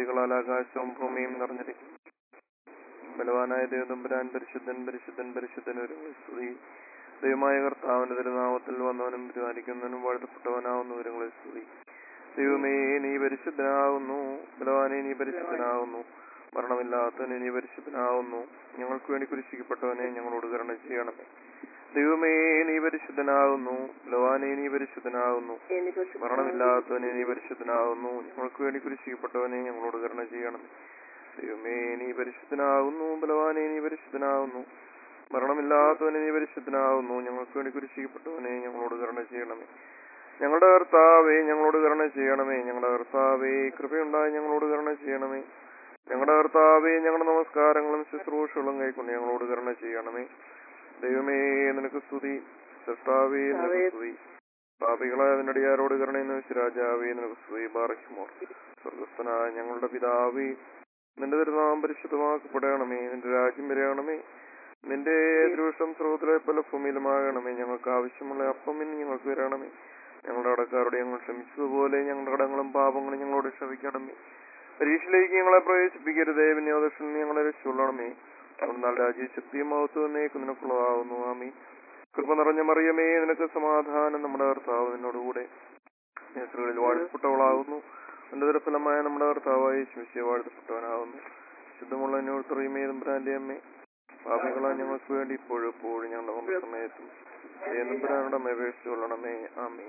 സ്തുതികളാൽ ആകാശവും ഭൂമിയും നിറഞ്ഞിരിക്കും ബലവാനായ ദേവതമ്പുരാൻ പരിശുദ്ധൻ പരിശുദ്ധൻ പരിശുദ്ധൻ ഒരു സ്തുതി ദൈവമായ കർത്താവിന്റെ തിരുനാമത്തിൽ വന്നവനും പരിപാലിക്കുന്നവനും വാഴ്ത്തപ്പെട്ടവനാവുന്ന വിവരങ്ങളെ സ്തുതി ദൈവമേ നീ പരിശുദ്ധനാകുന്നു ബലവാനെ നീ പരിശുദ്ധനാകുന്നു മരണമില്ലാത്തവനെ നീ പരിശുദ്ധനാകുന്നു ഞങ്ങൾക്ക് വേണ്ടി കുരിശിക്കപ്പെട്ടവനെ ഞങ്ങളോട് കരുണ ചെയ്യണമേ ദൈവമേ നീ പരിശുദ്ധനാകുന്നു ബലവാനെ നീ പരിശുദ്ധനാകുന്നു മരണമില്ലാത്തവനെ നീ പരിശുദ്ധനാകുന്നു ഞങ്ങൾക്ക് വേണ്ടി കുരിശിക്കപ്പെട്ടവനെ ഞങ്ങളോട് കരുണ ചെയ്യണമേ ദൈവമേ നീ പരിശുദ്ധനാകുന്നു ബലവാനെ നീ പരിശുദ്ധനാകുന്നു മരണമില്ലാത്തവനെ നീ പരിശുദ്ധനാകുന്നു ഞങ്ങൾക്ക് വേണ്ടി കുരിശിക്കപ്പെട്ടവനെ ഞങ്ങളോട് കരുണ ചെയ്യണമേ ഞങ്ങളുടെ കർത്താവേ ഞങ്ങളോട് കരുണ ചെയ്യണമേ ഞങ്ങളുടെ കർത്താവേ കൃപയുണ്ടായി ഞങ്ങളോട് കരുണ ചെയ്യണമേ ഞങ്ങളുടെ കർത്താവേ ഞങ്ങളുടെ നമസ്കാരങ്ങളും ശുശ്രൂഷകളും കൈക്കൊണ്ട് ഞങ്ങളോട് കരുണ ചെയ്യണമേ ദൈവമേ നിനക്ക് സ്തുതി സൃഷ്ടാവേ നിനക്ക് സ്തുതി പാപികളായ അതിനടിയാരോട് കരുണയെന്ന് രാജാവേ നിനക്ക് സ്തുതി ബാറയ്ക്കുമോ സ്വർഗസ്ഥനായ ഞങ്ങളുടെ പിതാവേ നിന്റെ തിരുനാമം പരിശുദ്ധമാക്കപ്പെടണമേ നിന്റെ രാജ്യം വരയണമേ നിന്റെ ദൃഷ്ടം സ്രോതലെ പല ഭൂമിയിലുമാകണമേ ഞങ്ങൾക്ക് ആവശ്യമുള്ള അപ്പം ഇന്ന് ഞങ്ങൾക്ക് വരണമേ ഞങ്ങളുടെ കടക്കാരോട് ഞങ്ങൾ ക്ഷമിച്ചതുപോലെ ഞങ്ങളുടെ കടങ്ങളും പാപങ്ങളും ഞങ്ങളോട് ക്ഷമിക്കണമേ പരീക്ഷയിലേക്ക് ഞങ്ങളെ പ്രവേശിപ്പിക്കരുതേ വിനോദക്ഷൻ ഞങ്ങളെ രക്ഷയുള്ളണമേ എന്നാൽ രാജ്യശക്തിയും മഹത്വം നീക്ക് നിനക്കുള്ളതാവുന്നു ആമി കൃപ നിറഞ്ഞ മറിയമേ നിനക്ക് സമാധാനം നമ്മുടെ കർത്താവ് നിന്നോടുകൂടെ സ്ത്രീകളിൽ വാഴ്ത്തപ്പെട്ടവളാകുന്നു എന്റെ ഫലമായ നമ്മുടെ കർത്താവായ ശിവശിയെ വാഴ്ത്തപ്പെട്ടവനാകുന്നു ശുദ്ധമുള്ള എന്നോട് തെറിയമേ തമ്പുരാന്റെ അമ്മേ പാപികളാ ഞങ്ങൾക്ക് വേണ്ടി ഇപ്പോഴും എപ്പോഴും ഞങ്ങളുടെ നമ്മുടെ സമയത്തും ഏതമ്പുരാനുടെ അപേക്ഷിച്ചു കൊള്ളണമേ ആമേ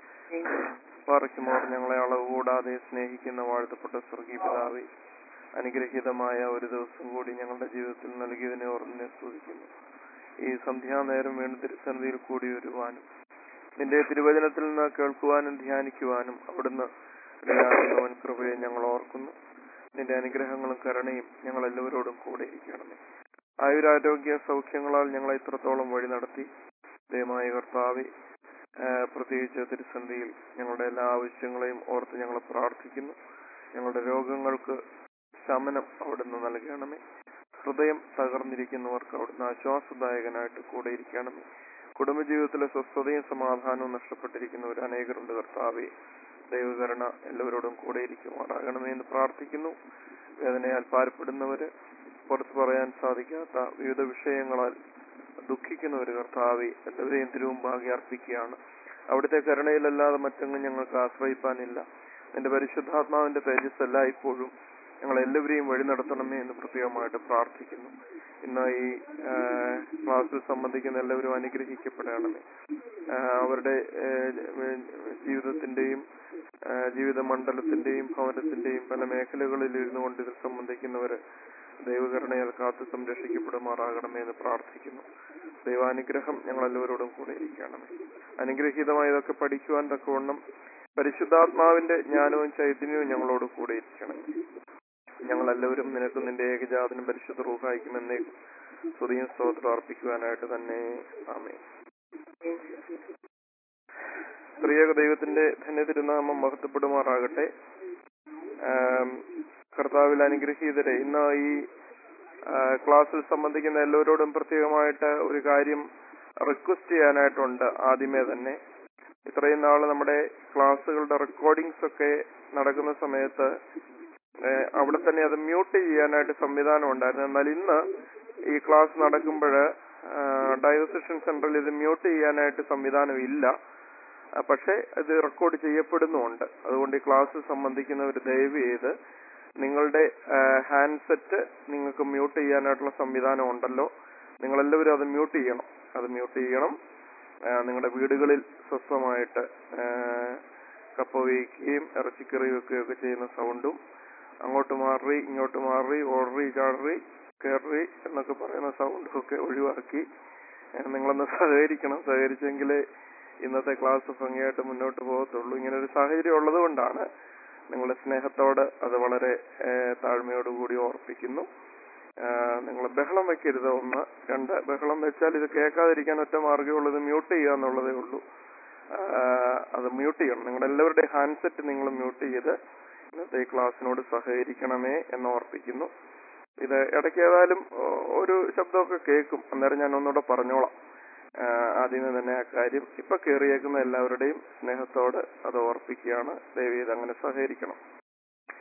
പാറയ്ക്കുമോർ ഞങ്ങളെ അളവ് കൂടാതെ സ്നേഹിക്കുന്ന വാഴ്ത്തപ്പെട്ട സ്വർഗീയ പിതാവേ അനുഗ്രഹീതമായ ഒരു ദിവസം കൂടി ഞങ്ങളുടെ ജീവിതത്തിൽ നൽകിയതിനെ ഓർമ്മ സ്തുതിക്കുന്നു ഈ സന്ധ്യാനേരം വീണ്ടും തിരുസന്നിധിയിൽ കൂടി വരുവാനും നിന്റെ തിരുവചനത്തിൽ നിന്ന് കേൾക്കുവാനും ധ്യാനിക്കുവാനും അവിടുന്ന് ഇടയാക്കുന്നവൻ കൃപയെ ഞങ്ങൾ ഓർക്കുന്നു നിന്റെ അനുഗ്രഹങ്ങളും കരുണയും ഞങ്ങൾ എല്ലാവരോടും കൂടെ ഇരിക്കണമേ ആയുരാരോഗ്യ സൗഖ്യങ്ങളാൽ ഞങ്ങളെ ഇത്രത്തോളം വഴി നടത്തി ദയമായ കർത്താവെ പ്രത്യേകിച്ച് തിരുസന്ധിയിൽ ഞങ്ങളുടെ എല്ലാ ആവശ്യങ്ങളെയും ഓർത്ത് ഞങ്ങൾ പ്രാർത്ഥിക്കുന്നു ഞങ്ങളുടെ രോഗങ്ങൾക്ക് ശമനം അവിടുന്ന് നൽകണമേ ഹൃദയം തകർന്നിരിക്കുന്നവർക്ക് അവിടുന്ന് ആശ്വാസദായകനായിട്ട് കൂടെ ഇരിക്കണമേ കുടുംബജീവിതത്തിലെ സ്വസ്ഥതയും സമാധാനവും നഷ്ടപ്പെട്ടിരിക്കുന്നവർ അനേകരുണ്ട് കർത്താവെ ദൈവകരണ എല്ലാവരോടും കൂടെ ഇരിക്കുമാറാകണമേ എന്ന് പ്രാർത്ഥിക്കുന്നു വേദനയാൽ പാരപ്പെടുന്നവര് പുറത്തു പറയാൻ സാധിക്കാത്ത വിവിധ വിഷയങ്ങളാൽ ദുഃഖിക്കുന്ന ഒരു കർത്താവെ എല്ലാവരെയും തിരുമുമ്പാകെ അർപ്പിക്കുകയാണ് അവിടുത്തെ കരുണയിലല്ലാതെ മറ്റെങ്ങും ഞങ്ങൾക്ക് ആശ്രയിപ്പാനില്ല എന്റെ പരിശുദ്ധാത്മാവിന്റെ തേജസ് എല്ലായ്പ്പോഴും ഞങ്ങൾ എല്ലാവരെയും വഴി നടത്തണമേ എന്ന് പ്രത്യേകമായിട്ട് പ്രാർത്ഥിക്കുന്നു ഇന്ന് ഈ ക്ലാസ്സിൽ സംബന്ധിക്കുന്ന എല്ലാവരും അനുഗ്രഹിക്കപ്പെടണമേ അവരുടെ ജീവിതത്തിന്റെയും ജീവിത മണ്ഡലത്തിന്റെയും ഭവനത്തിന്റെയും പല മേഖലകളിൽ ഇരുന്നു കൊണ്ട് ഇതിൽ സംബന്ധിക്കുന്നവര് ദൈവകരുണയാൽ കാത്തു സംരക്ഷിക്കപ്പെടുമാറാകണമേ എന്ന് പ്രാർത്ഥിക്കുന്നു ദൈവാനുഗ്രഹം ഞങ്ങൾ എല്ലാവരോടും കൂടെ ഇരിക്കണമേ അനുഗ്രഹീതമായി ഇതൊക്കെ പഠിക്കുവാൻ തക്കവണ്ണം പരിശുദ്ധാത്മാവിന്റെ ജ്ഞാനവും ചൈതന്യവും ഞങ്ങളോട് കൂടെ ഇരിക്കണം ഞങ്ങൾ എല്ലാവരും നിനക്ക് നിന്റെ ഏകജാതനും പരിശുദ്ധ റൂഹായിക്കുമെന്നേ സ്തുതിയും സ്തോത്രം അർപ്പിക്കുവാനായിട്ട് തന്നെ ആമേ സ്ത്രീയക ദൈവത്തിന്റെ ധന്യ തിരുനാമം മഹത്വപ്പെടുമാറാകട്ടെ കർത്താവിൽ അനുഗ്രഹീതരെ ഇന്ന് ഈ ക്ലാസ്സിൽ സംബന്ധിക്കുന്ന എല്ലാവരോടും പ്രത്യേകമായിട്ട് ഒരു കാര്യം റിക്വസ്റ്റ് ചെയ്യാനായിട്ടുണ്ട് ആദ്യമേ തന്നെ ഇത്രയും നാൾ നമ്മുടെ ക്ലാസ്സുകളുടെ റെക്കോർഡിങ്സ് ഒക്കെ നടക്കുന്ന സമയത്ത് അവിടെ തന്നെ അത് മ്യൂട്ട് ചെയ്യാനായിട്ട് സംവിധാനം ഉണ്ടായിരുന്നു എന്നാൽ ഇന്ന് ഈ ക്ലാസ് നടക്കുമ്പോൾ ഡയോസിഷൻ സെന്ററിൽ ഇത് മ്യൂട്ട് ചെയ്യാനായിട്ട് സംവിധാനം ഇല്ല പക്ഷെ ഇത് റെക്കോർഡ് ചെയ്യപ്പെടുന്നുമുണ്ട് അതുകൊണ്ട് ഈ ക്ലാസ് സംബന്ധിക്കുന്നവർ ദയവ് ചെയ്ത് നിങ്ങളുടെ ഹാൻഡ്സെറ്റ് നിങ്ങൾക്ക് മ്യൂട്ട് ചെയ്യാനായിട്ടുള്ള സംവിധാനം ഉണ്ടല്ലോ നിങ്ങളെല്ലാവരും അത് മ്യൂട്ട് ചെയ്യണം അത് മ്യൂട്ട് ചെയ്യണം നിങ്ങളുടെ വീടുകളിൽ സ്വസ്ഥമായിട്ട് കപ്പ വേവിക്കുകയും ഇറച്ചിക്കറി വെക്കുകയൊക്കെ ചെയ്യുന്ന സൗണ്ടും അങ്ങോട്ട് മാറി ഇങ്ങോട്ട് മാറി ഓടറി ചാടറി കയറി എന്നൊക്കെ പറയുന്ന സൗണ്ടും ഒക്കെ ഒഴിവാക്കി നിങ്ങളൊന്ന് സഹകരിക്കണം സഹകരിച്ചെങ്കിലേ ഇന്നത്തെ ക്ലാസ് ഭംഗിയായിട്ട് മുന്നോട്ട് പോകത്തുള്ളൂ ഇങ്ങനെ ഒരു സാഹചര്യം ഉള്ളത് കൊണ്ടാണ് നിങ്ങളുടെ സ്നേഹത്തോട് അത് വളരെ താഴ്മയോടുകൂടി ഓർപ്പിക്കുന്നു നിങ്ങൾ ബഹളം വെക്കരുത് ഒന്ന് രണ്ട് ബഹളം വെച്ചാൽ ഇത് കേൾക്കാതിരിക്കാൻ ഒറ്റ മാർഗ്ഗമേ ഉള്ളൂ ഇത് മ്യൂട്ട് ചെയ്യുക എന്നുള്ളതേ ഉള്ളൂ അത് മ്യൂട്ട് ചെയ്യണം നിങ്ങളുടെ എല്ലാവരുടെയും ഹാൻഡ്സെറ്റ് നിങ്ങൾ മ്യൂട്ട് ചെയ്ത് ഇന്നത്തെ ക്ലാസ്സിനോട് സഹകരിക്കണമേ എന്ന് ഓർപ്പിക്കുന്നു ഇത് ഇടയ്ക്ക് ഏതായാലും ഒരു ശബ്ദമൊക്കെ കേൾക്കും അന്നേരം ഞാൻ ഒന്നുകൂടെ പറഞ്ഞോളാം ആദ്യമേ തന്നെ ആ കാര്യം ഇപ്പൊ കയറിയേക്കുന്ന എല്ലാവരുടെയും സ്നേഹത്തോട് അത് ഓർപ്പിക്കുകയാണ് ദയവ് ചെയ്ത് അങ്ങനെ സഹകരിക്കണം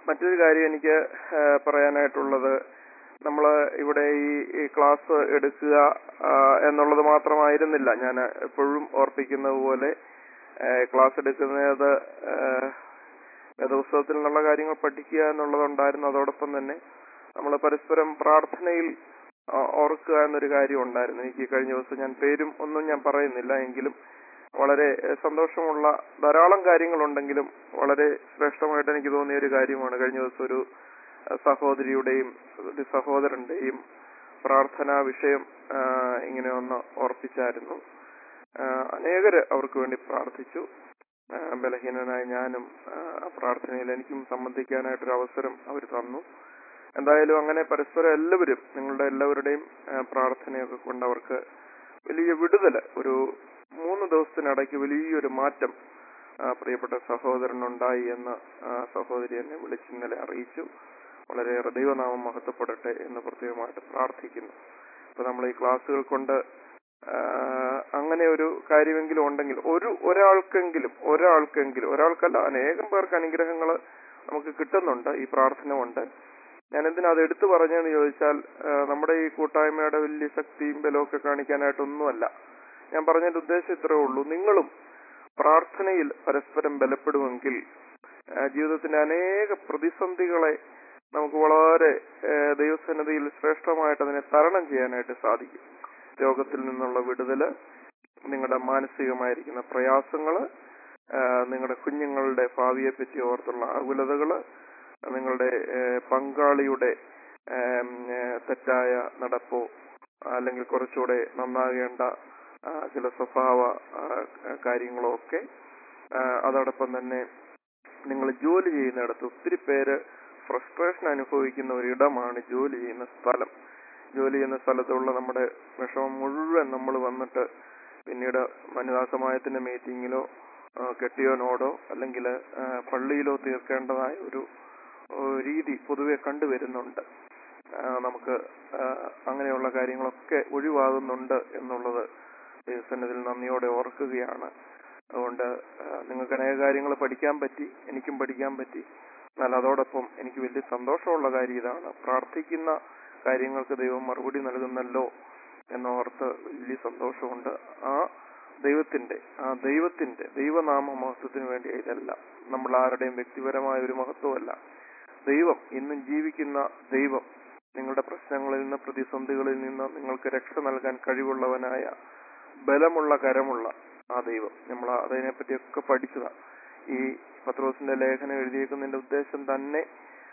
മറ്റൊരു കാര്യം എനിക്ക് ആ, പറയാനായിട്ടുള്ളത് നമ്മൾ ഇവിടെ ഈ ഈ ക്ലാസ് എടുക്കുക ആ, എന്നുള്ളത് മാത്രമായിരുന്നില്ല ഞാൻ എപ്പോഴും ഓർപ്പിക്കുന്നത് പോലെ ആ, ക്ലാസ് എടുക്കുന്നത് ആ, വേദപുസ്തകത്തിൽ നിന്നുള്ള കാര്യങ്ങൾ പഠിക്കുക എന്നുള്ളതുണ്ടായിരുന്നു അതോടൊപ്പം തന്നെ നമ്മൾ പരസ്പരം പ്രാർത്ഥനയിൽ ആ, ഓർക്കുക എന്നൊരു കാര്യം ഉണ്ടായിരുന്നു എനിക്ക് കഴിഞ്ഞ ദിവസം ഞാൻ പേരും ഒന്നും ഞാൻ പറയുന്നില്ല എങ്കിലും വളരെ എഹ്, സന്തോഷമുള്ള ധാരാളം കാര്യങ്ങളുണ്ടെങ്കിലും വളരെ ശ്രേഷ്ഠമായിട്ട് എനിക്ക് തോന്നിയ ഒരു കാര്യമാണ് കഴിഞ്ഞ ദിവസം ഒരു അഹ്, സഹോദരിയുടെയും ഒരു സഹോദരന്റെയും പ്രാർത്ഥനാ വിഷയം ആ, ഇങ്ങനെ ഒന്ന് ഓർപ്പിച്ചായിരുന്നു ആ, അനേകര് അവർക്ക് വേണ്ടി പ്രാർത്ഥിച്ചു ആ, ബലഹീനനായ ഞാനും ആ, പ്രാർത്ഥനയിൽ എനിക്കും സംബന്ധിക്കാനായിട്ടൊരു അവസരം അവർ തന്നു എന്തായാലും അങ്ങനെ പരസ്പരം എല്ലാവരും നിങ്ങളുടെ എല്ലാവരുടെയും ആ, പ്രാർത്ഥനയൊക്കെ കൊണ്ട് അവർക്ക് വലിയ വിടുതല് ഒരു മൂന്ന് ദിവസത്തിനിടയ്ക്ക് വലിയൊരു മാറ്റം ആ, പ്രിയപ്പെട്ട സഹോദരനുണ്ടായി എന്ന് ആ, സഹോദരി എന്നെ വിളിച്ച് ഇന്നലെ അറിയിച്ചു വളരെയേറെ ദൈവനാമം മഹത്വപ്പെടട്ടെ എന്ന് പ്രത്യേകമായിട്ട് പ്രാർത്ഥിക്കുന്നു അപ്പൊ നമ്മൾ ഈ ക്ലാസ്സുകൾ കൊണ്ട് ആ, അങ്ങനെ ഒരു കാര്യമെങ്കിലും ഉണ്ടെങ്കിൽ ഒരു ഒരാൾക്കെങ്കിലും ഒരാൾക്കെങ്കിലും ഒരാൾക്കല്ല അനേകം പേർക്ക് അനുഗ്രഹങ്ങൾ നമുക്ക് കിട്ടുന്നുണ്ട് ഈ പ്രാർത്ഥന കൊണ്ട് ഞാൻ എന്തിനാ അത് എടുത്തു പറഞ്ഞതെന്ന് ചോദിച്ചാൽ ആ, നമ്മുടെ ഈ കൂട്ടായ്മയുടെ വലിയ ശക്തിയും ബലവും ഒക്കെ കാണിക്കാനായിട്ടൊന്നുമല്ല ഞാൻ പറഞ്ഞതിന്റെ ഉദ്ദേശം ഇത്രേ ഉള്ളൂ നിങ്ങളും പ്രാർത്ഥനയിൽ പരസ്പരം ബലപ്പെടുമെങ്കിൽ ആ, ജീവിതത്തിന്റെ അനേക പ്രതിസന്ധികളെ നമുക്ക് വളരെ ആ, ദൈവസന്നിധിയിൽ ശ്രേഷ്ഠമായിട്ട് അതിനെ തരണം ചെയ്യാനായിട്ട് സാധിക്കും രോഗത്തിൽ നിന്നുള്ള വിടുതല് നിങ്ങളുടെ മാനസികമായിരിക്കുന്ന പ്രയാസങ്ങള് ആ, നിങ്ങളുടെ കുഞ്ഞുങ്ങളുടെ ഭാവിയെ പറ്റി ഓർത്തുള്ള ആകുലതകള് നിങ്ങളുടെ ഏഹ്, പങ്കാളിയുടെ ഏം, ഏഹ്, തെറ്റായ നടപ്പോ അല്ലെങ്കിൽ കുറച്ചുകൂടെ നന്നാകേണ്ട ആ, ചില സ്വഭാവ ആ, കാര്യങ്ങളോ ഒക്കെ ആ, അതോടൊപ്പം തന്നെ നിങ്ങൾ ജോലി ചെയ്യുന്നിടത്ത് ഒത്തിരി പേര് ഫ്രസ്ട്രേഷൻ അനുഭവിക്കുന്ന ഒരിടമാണ് ജോലി ചെയ്യുന്ന സ്ഥലം ജോലി ചെയ്യുന്ന സ്ഥലത്തുള്ള നമ്മുടെ വിഷമം മുഴുവൻ നമ്മൾ വന്നിട്ട് പിന്നീട് വനിതാ സമാജത്തിന്റെ മീറ്റിങ്ങിലോ ആ, കെട്ടിയോനോടോ അല്ലെങ്കിൽ പള്ളിയിലോ തീർക്കേണ്ടതായ ഒരു ഓ, രീതി പൊതുവെ കണ്ടുവരുന്നുണ്ട് ആ, നമുക്ക് ആ, അങ്ങനെയുള്ള കാര്യങ്ങളൊക്കെ ഒഴിവാകുന്നുണ്ട് എന്നുള്ളത് ദൈവസന്നിധിയിൽ നന്ദിയോടെ ഓർക്കുകയാണ് അതുകൊണ്ട് ആ, നിങ്ങൾക്ക് അനേക കാര്യങ്ങൾ പഠിക്കാൻ പറ്റി എനിക്കും പഠിക്കാൻ പറ്റി എന്നാൽ അതോടൊപ്പം എനിക്ക് വലിയ സന്തോഷമുള്ള കാര്യം ഇതാണ് പ്രാർത്ഥിക്കുന്ന കാര്യങ്ങൾക്ക് ദൈവം മറുപടി നൽകുന്നല്ലോ എന്നോർത്ത് വലിയ സന്തോഷമുണ്ട് ആ ദൈവത്തിന്റെ ആ ദൈവത്തിന്റെ ദൈവനാമ മഹത്വത്തിന് വേണ്ടി ഇതല്ല നമ്മൾ ആരുടെയും വ്യക്തിപരമായ ഒരു മഹത്വമല്ല ദൈവം ഇന്നും ജീവിക്കുന്ന ദൈവം നിങ്ങളുടെ പ്രശ്നങ്ങളിൽ നിന്ന് പ്രതിസന്ധികളിൽ നിന്ന് നിങ്ങൾക്ക് രക്ഷ നൽകാൻ കഴിവുള്ളവനായ ബലമുള്ള കരമുള്ള ആ ദൈവം നമ്മൾ അതിനെപ്പറ്റിയൊക്കെ പഠിച്ചതാ ഈ പത്രോസിന്റെ ലേഖനം എഴുതിയേക്കുന്നതിന്റെ ഉദ്ദേശം തന്നെ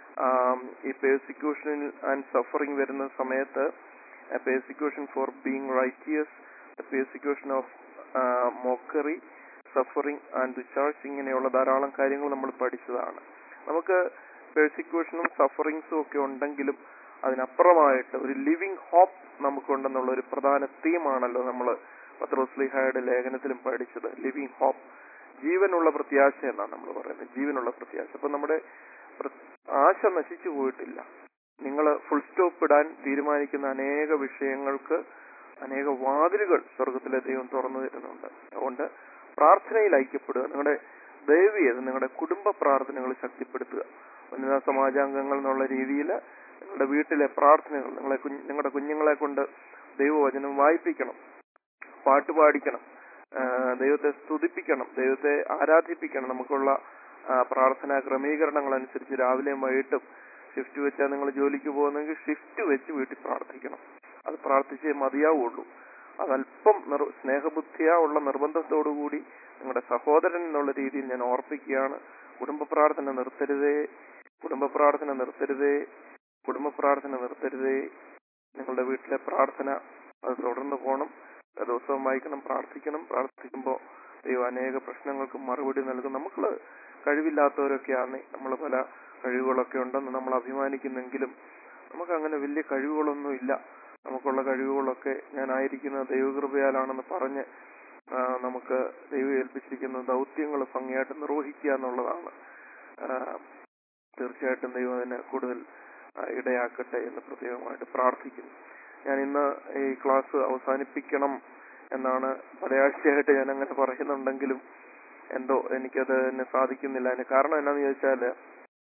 ആം, ഈ പേഴ്സിക്യൂഷൻ ആൻഡ് സഫറിങ് വരുന്ന സമയത്ത് persecution for being righteous persecution of mockery suffering and charge ഇങ്ങനെയുള്ള ധാരാളം കാര്യങ്ങൾ നമ്മൾ പഠിച്ചതാണ് നമുക്ക് പേഴ്സിക്യൂഷനും സഫറിങ്സും ഒക്കെ ഉണ്ടെങ്കിലും അതിനപ്പുറമായിട്ട് ഒരു ലിവിങ് ഹോപ്പ് നമുക്കുണ്ടെന്നുള്ള ഒരു പ്രധാന തീമാണല്ലോ നമ്മൾ പത്രോസ്ലിഹായുടെ ലേഖനത്തിലും പഠിച്ചത് ലിവിങ് ഹോപ്പ് ജീവനുള്ള പ്രത്യാശ എന്നാണ് നമ്മൾ പറയുന്നത് ജീവനുള്ള പ്രത്യാശ അപ്പൊ നമ്മുടെ പ്ര- ആശ നശിച്ചു പോയിട്ടില്ല നിങ്ങൾ ഫുൾ സ്റ്റോപ്പ് ഇടാൻ തീരുമാനിക്കുന്ന അനേക വിഷയങ്ങൾക്ക് അനേക വാതിലുകൾ സ്വർഗത്തിലെ ദൈവം തുറന്നു തരുന്നുണ്ട് അതുകൊണ്ട് പ്രാർത്ഥനയിൽ ഐക്യപ്പെടുക നിങ്ങളുടെ ദൈവീയത് നിങ്ങളുടെ കുടുംബ പ്രാർത്ഥനകൾ ശക്തിപ്പെടുത്തുക വനിതാ സമാജാംഗങ്ങൾ എന്നുള്ള രീതിയിൽ നിങ്ങളുടെ വീട്ടിലെ പ്രാർത്ഥനകൾ നിങ്ങളെ കുഞ്ഞ് നിങ്ങളുടെ കുഞ്ഞുങ്ങളെ കൊണ്ട് ദൈവവചനം വായിപ്പിക്കണം പാട്ട് പാടിക്കണം ആ, ദൈവത്തെ സ്തുതിപ്പിക്കണം ദൈവത്തെ ആരാധിപ്പിക്കണം നമുക്കുള്ള ആ, പ്രാർത്ഥനാ ക്രമീകരണങ്ങൾ അനുസരിച്ച് രാവിലെയും വൈകിട്ടും ഷിഫ്റ്റ് വെച്ചാൽ നിങ്ങൾ ജോലിക്ക് പോകുന്നെങ്കിൽ ഷിഫ്റ്റ് വെച്ച് വീട്ടിൽ പ്രാർത്ഥിക്കണം അത് പ്രാർത്ഥിച്ചേ മതിയാവുള്ളൂ അതല്പം നിർ സ്നേഹബുദ്ധിയാ ഉള്ള നിർബന്ധത്തോടു കൂടി നിങ്ങളുടെ സഹോദരൻ എന്നുള്ള രീതിയിൽ ഞാൻ ഓർപ്പിക്കുകയാണ് കുടുംബ പ്രാർത്ഥന നിർത്തരുതേ കുടുംബ പ്രാർത്ഥന നിർത്തരുതേ കുടുംബ പ്രാർത്ഥന നിർത്തരുതേ നിങ്ങളുടെ വീട്ടിലെ പ്രാർത്ഥന അത് തുടർന്ന് പോകണം ദിവസവും വായിക്കണം പ്രാർത്ഥിക്കണം പ്രാർത്ഥിക്കുമ്പോൾ ദൈവം അനേക പ്രശ്നങ്ങൾക്ക് മറുപടി നൽകും നമുക്ക് കഴിവില്ലാത്തവരൊക്കെയാണ് നമ്മൾ പല കഴിവുകളൊക്കെ ഉണ്ടെന്ന് നമ്മൾ അഭിമാനിക്കുന്നെങ്കിലും നമുക്ക് അങ്ങനെ വലിയ കഴിവുകളൊന്നും ഇല്ല നമുക്കുള്ള കഴിവുകളൊക്കെ ഞാൻ ആയിരിക്കുന്ന ദൈവകൃപയാലാണെന്ന് പറഞ്ഞ് ആ, നമുക്ക് ദൈവം ഏൽപ്പിച്ചിരിക്കുന്ന ദൗത്യങ്ങൾ ഭംഗിയായിട്ട് നിർവഹിക്കുക എന്നുള്ളതാണ് ആ, തീർച്ചയായിട്ടും ദൈവം അതിനെ കൂടുതൽ ആ, ഇടയാക്കട്ടെ എന്ന് പ്രത്യേകമായിട്ട് പ്രാർത്ഥിക്കുന്നു ഞാൻ ഇന്ന് ഈ ക്ലാസ് അവസാനിപ്പിക്കണം എന്നാണ് പലയാഴ്ചയായിട്ട് ഞാൻ അങ്ങനെ പറയുന്നുണ്ടെങ്കിലും എന്തോ എനിക്കത് എന്നെ സാധിക്കുന്നില്ല അതിന് കാരണം എന്നാന്ന് ചോദിച്ചാല്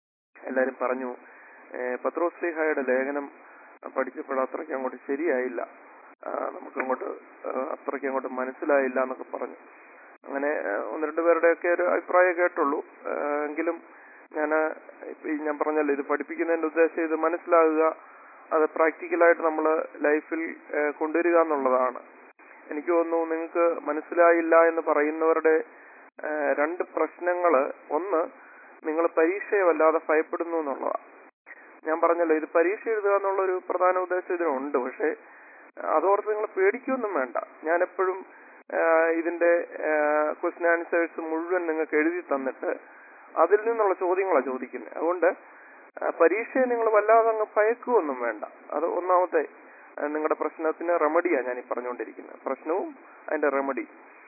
എല്ലാരും പറഞ്ഞു ഏഹ് പത്രോസ് ശ്രീഹായുടെ ലേഖനം പഠിച്ചപ്പോൾ അത്രയ്ക്ക് അങ്ങോട്ട് ശരിയായില്ല ആ, നമുക്കങ്ങോട്ട് ആ, അത്രയ്ക്ക് അങ്ങോട്ട് മനസ്സിലായില്ല എന്നൊക്കെ പറഞ്ഞു അങ്ങനെ ആ, ഒന്ന് രണ്ട് പേരുടെയൊക്കെ ഒരു അഭിപ്രായം കേട്ടുള്ളൂ ആ, എങ്കിലും ഞാൻ ഇപ്പൊ ഈ ഞാൻ പറഞ്ഞല്ലോ ഇത് പഠിപ്പിക്കുന്നതിന്റെ ഉദ്ദേശം ഇത് മനസ്സിലാകുക അത് പ്രാക്ടിക്കലായിട്ട് നമ്മൾ ലൈഫിൽ കൊണ്ടുവരിക എന്നുള്ളതാണ് എനിക്ക് തോന്നുന്നു നിങ്ങൾക്ക് മനസ്സിലായില്ല എന്ന് പറയുന്നവരുടെ ആ, രണ്ട് പ്രശ്നങ്ങള് ഒന്ന് നിങ്ങൾ പരീക്ഷയെ വല്ലാതെ ഭയപ്പെടുന്നു എന്നുള്ളതാണ് ഞാൻ പറഞ്ഞല്ലോ ഇത് പരീക്ഷ എഴുതുക എന്നുള്ള ഒരു പ്രധാന ഉദ്ദേശം ഇതിനുണ്ട് പക്ഷേ അതോർത്ത് നിങ്ങൾ പേടിക്കൊന്നും വേണ്ട ഞാൻ എപ്പോഴും ഇതിന്റെ ക്വസ്റ്റ്യൻ ആൻസേഴ്സ് മുഴുവൻ നിങ്ങൾക്ക് എഴുതി തന്നിട്ട് അതിൽ നിന്നുള്ള ചോദ്യങ്ങളാണ് ചോദിക്കുന്നത് അതുകൊണ്ട് ആ, പരീക്ഷയെ നിങ്ങൾ വല്ലാതെ അങ്ങ് ഭയക്കുകയൊന്നും വേണ്ട അത് ഒന്നാമത്തെ ആ, നിങ്ങളുടെ പ്രശ്നത്തിന് റെമഡിയാണ് ഞാൻ ഈ പറഞ്ഞുകൊണ്ടിരിക്കുന്നത് പ്രശ്നവും അതിന്റെ റെമഡി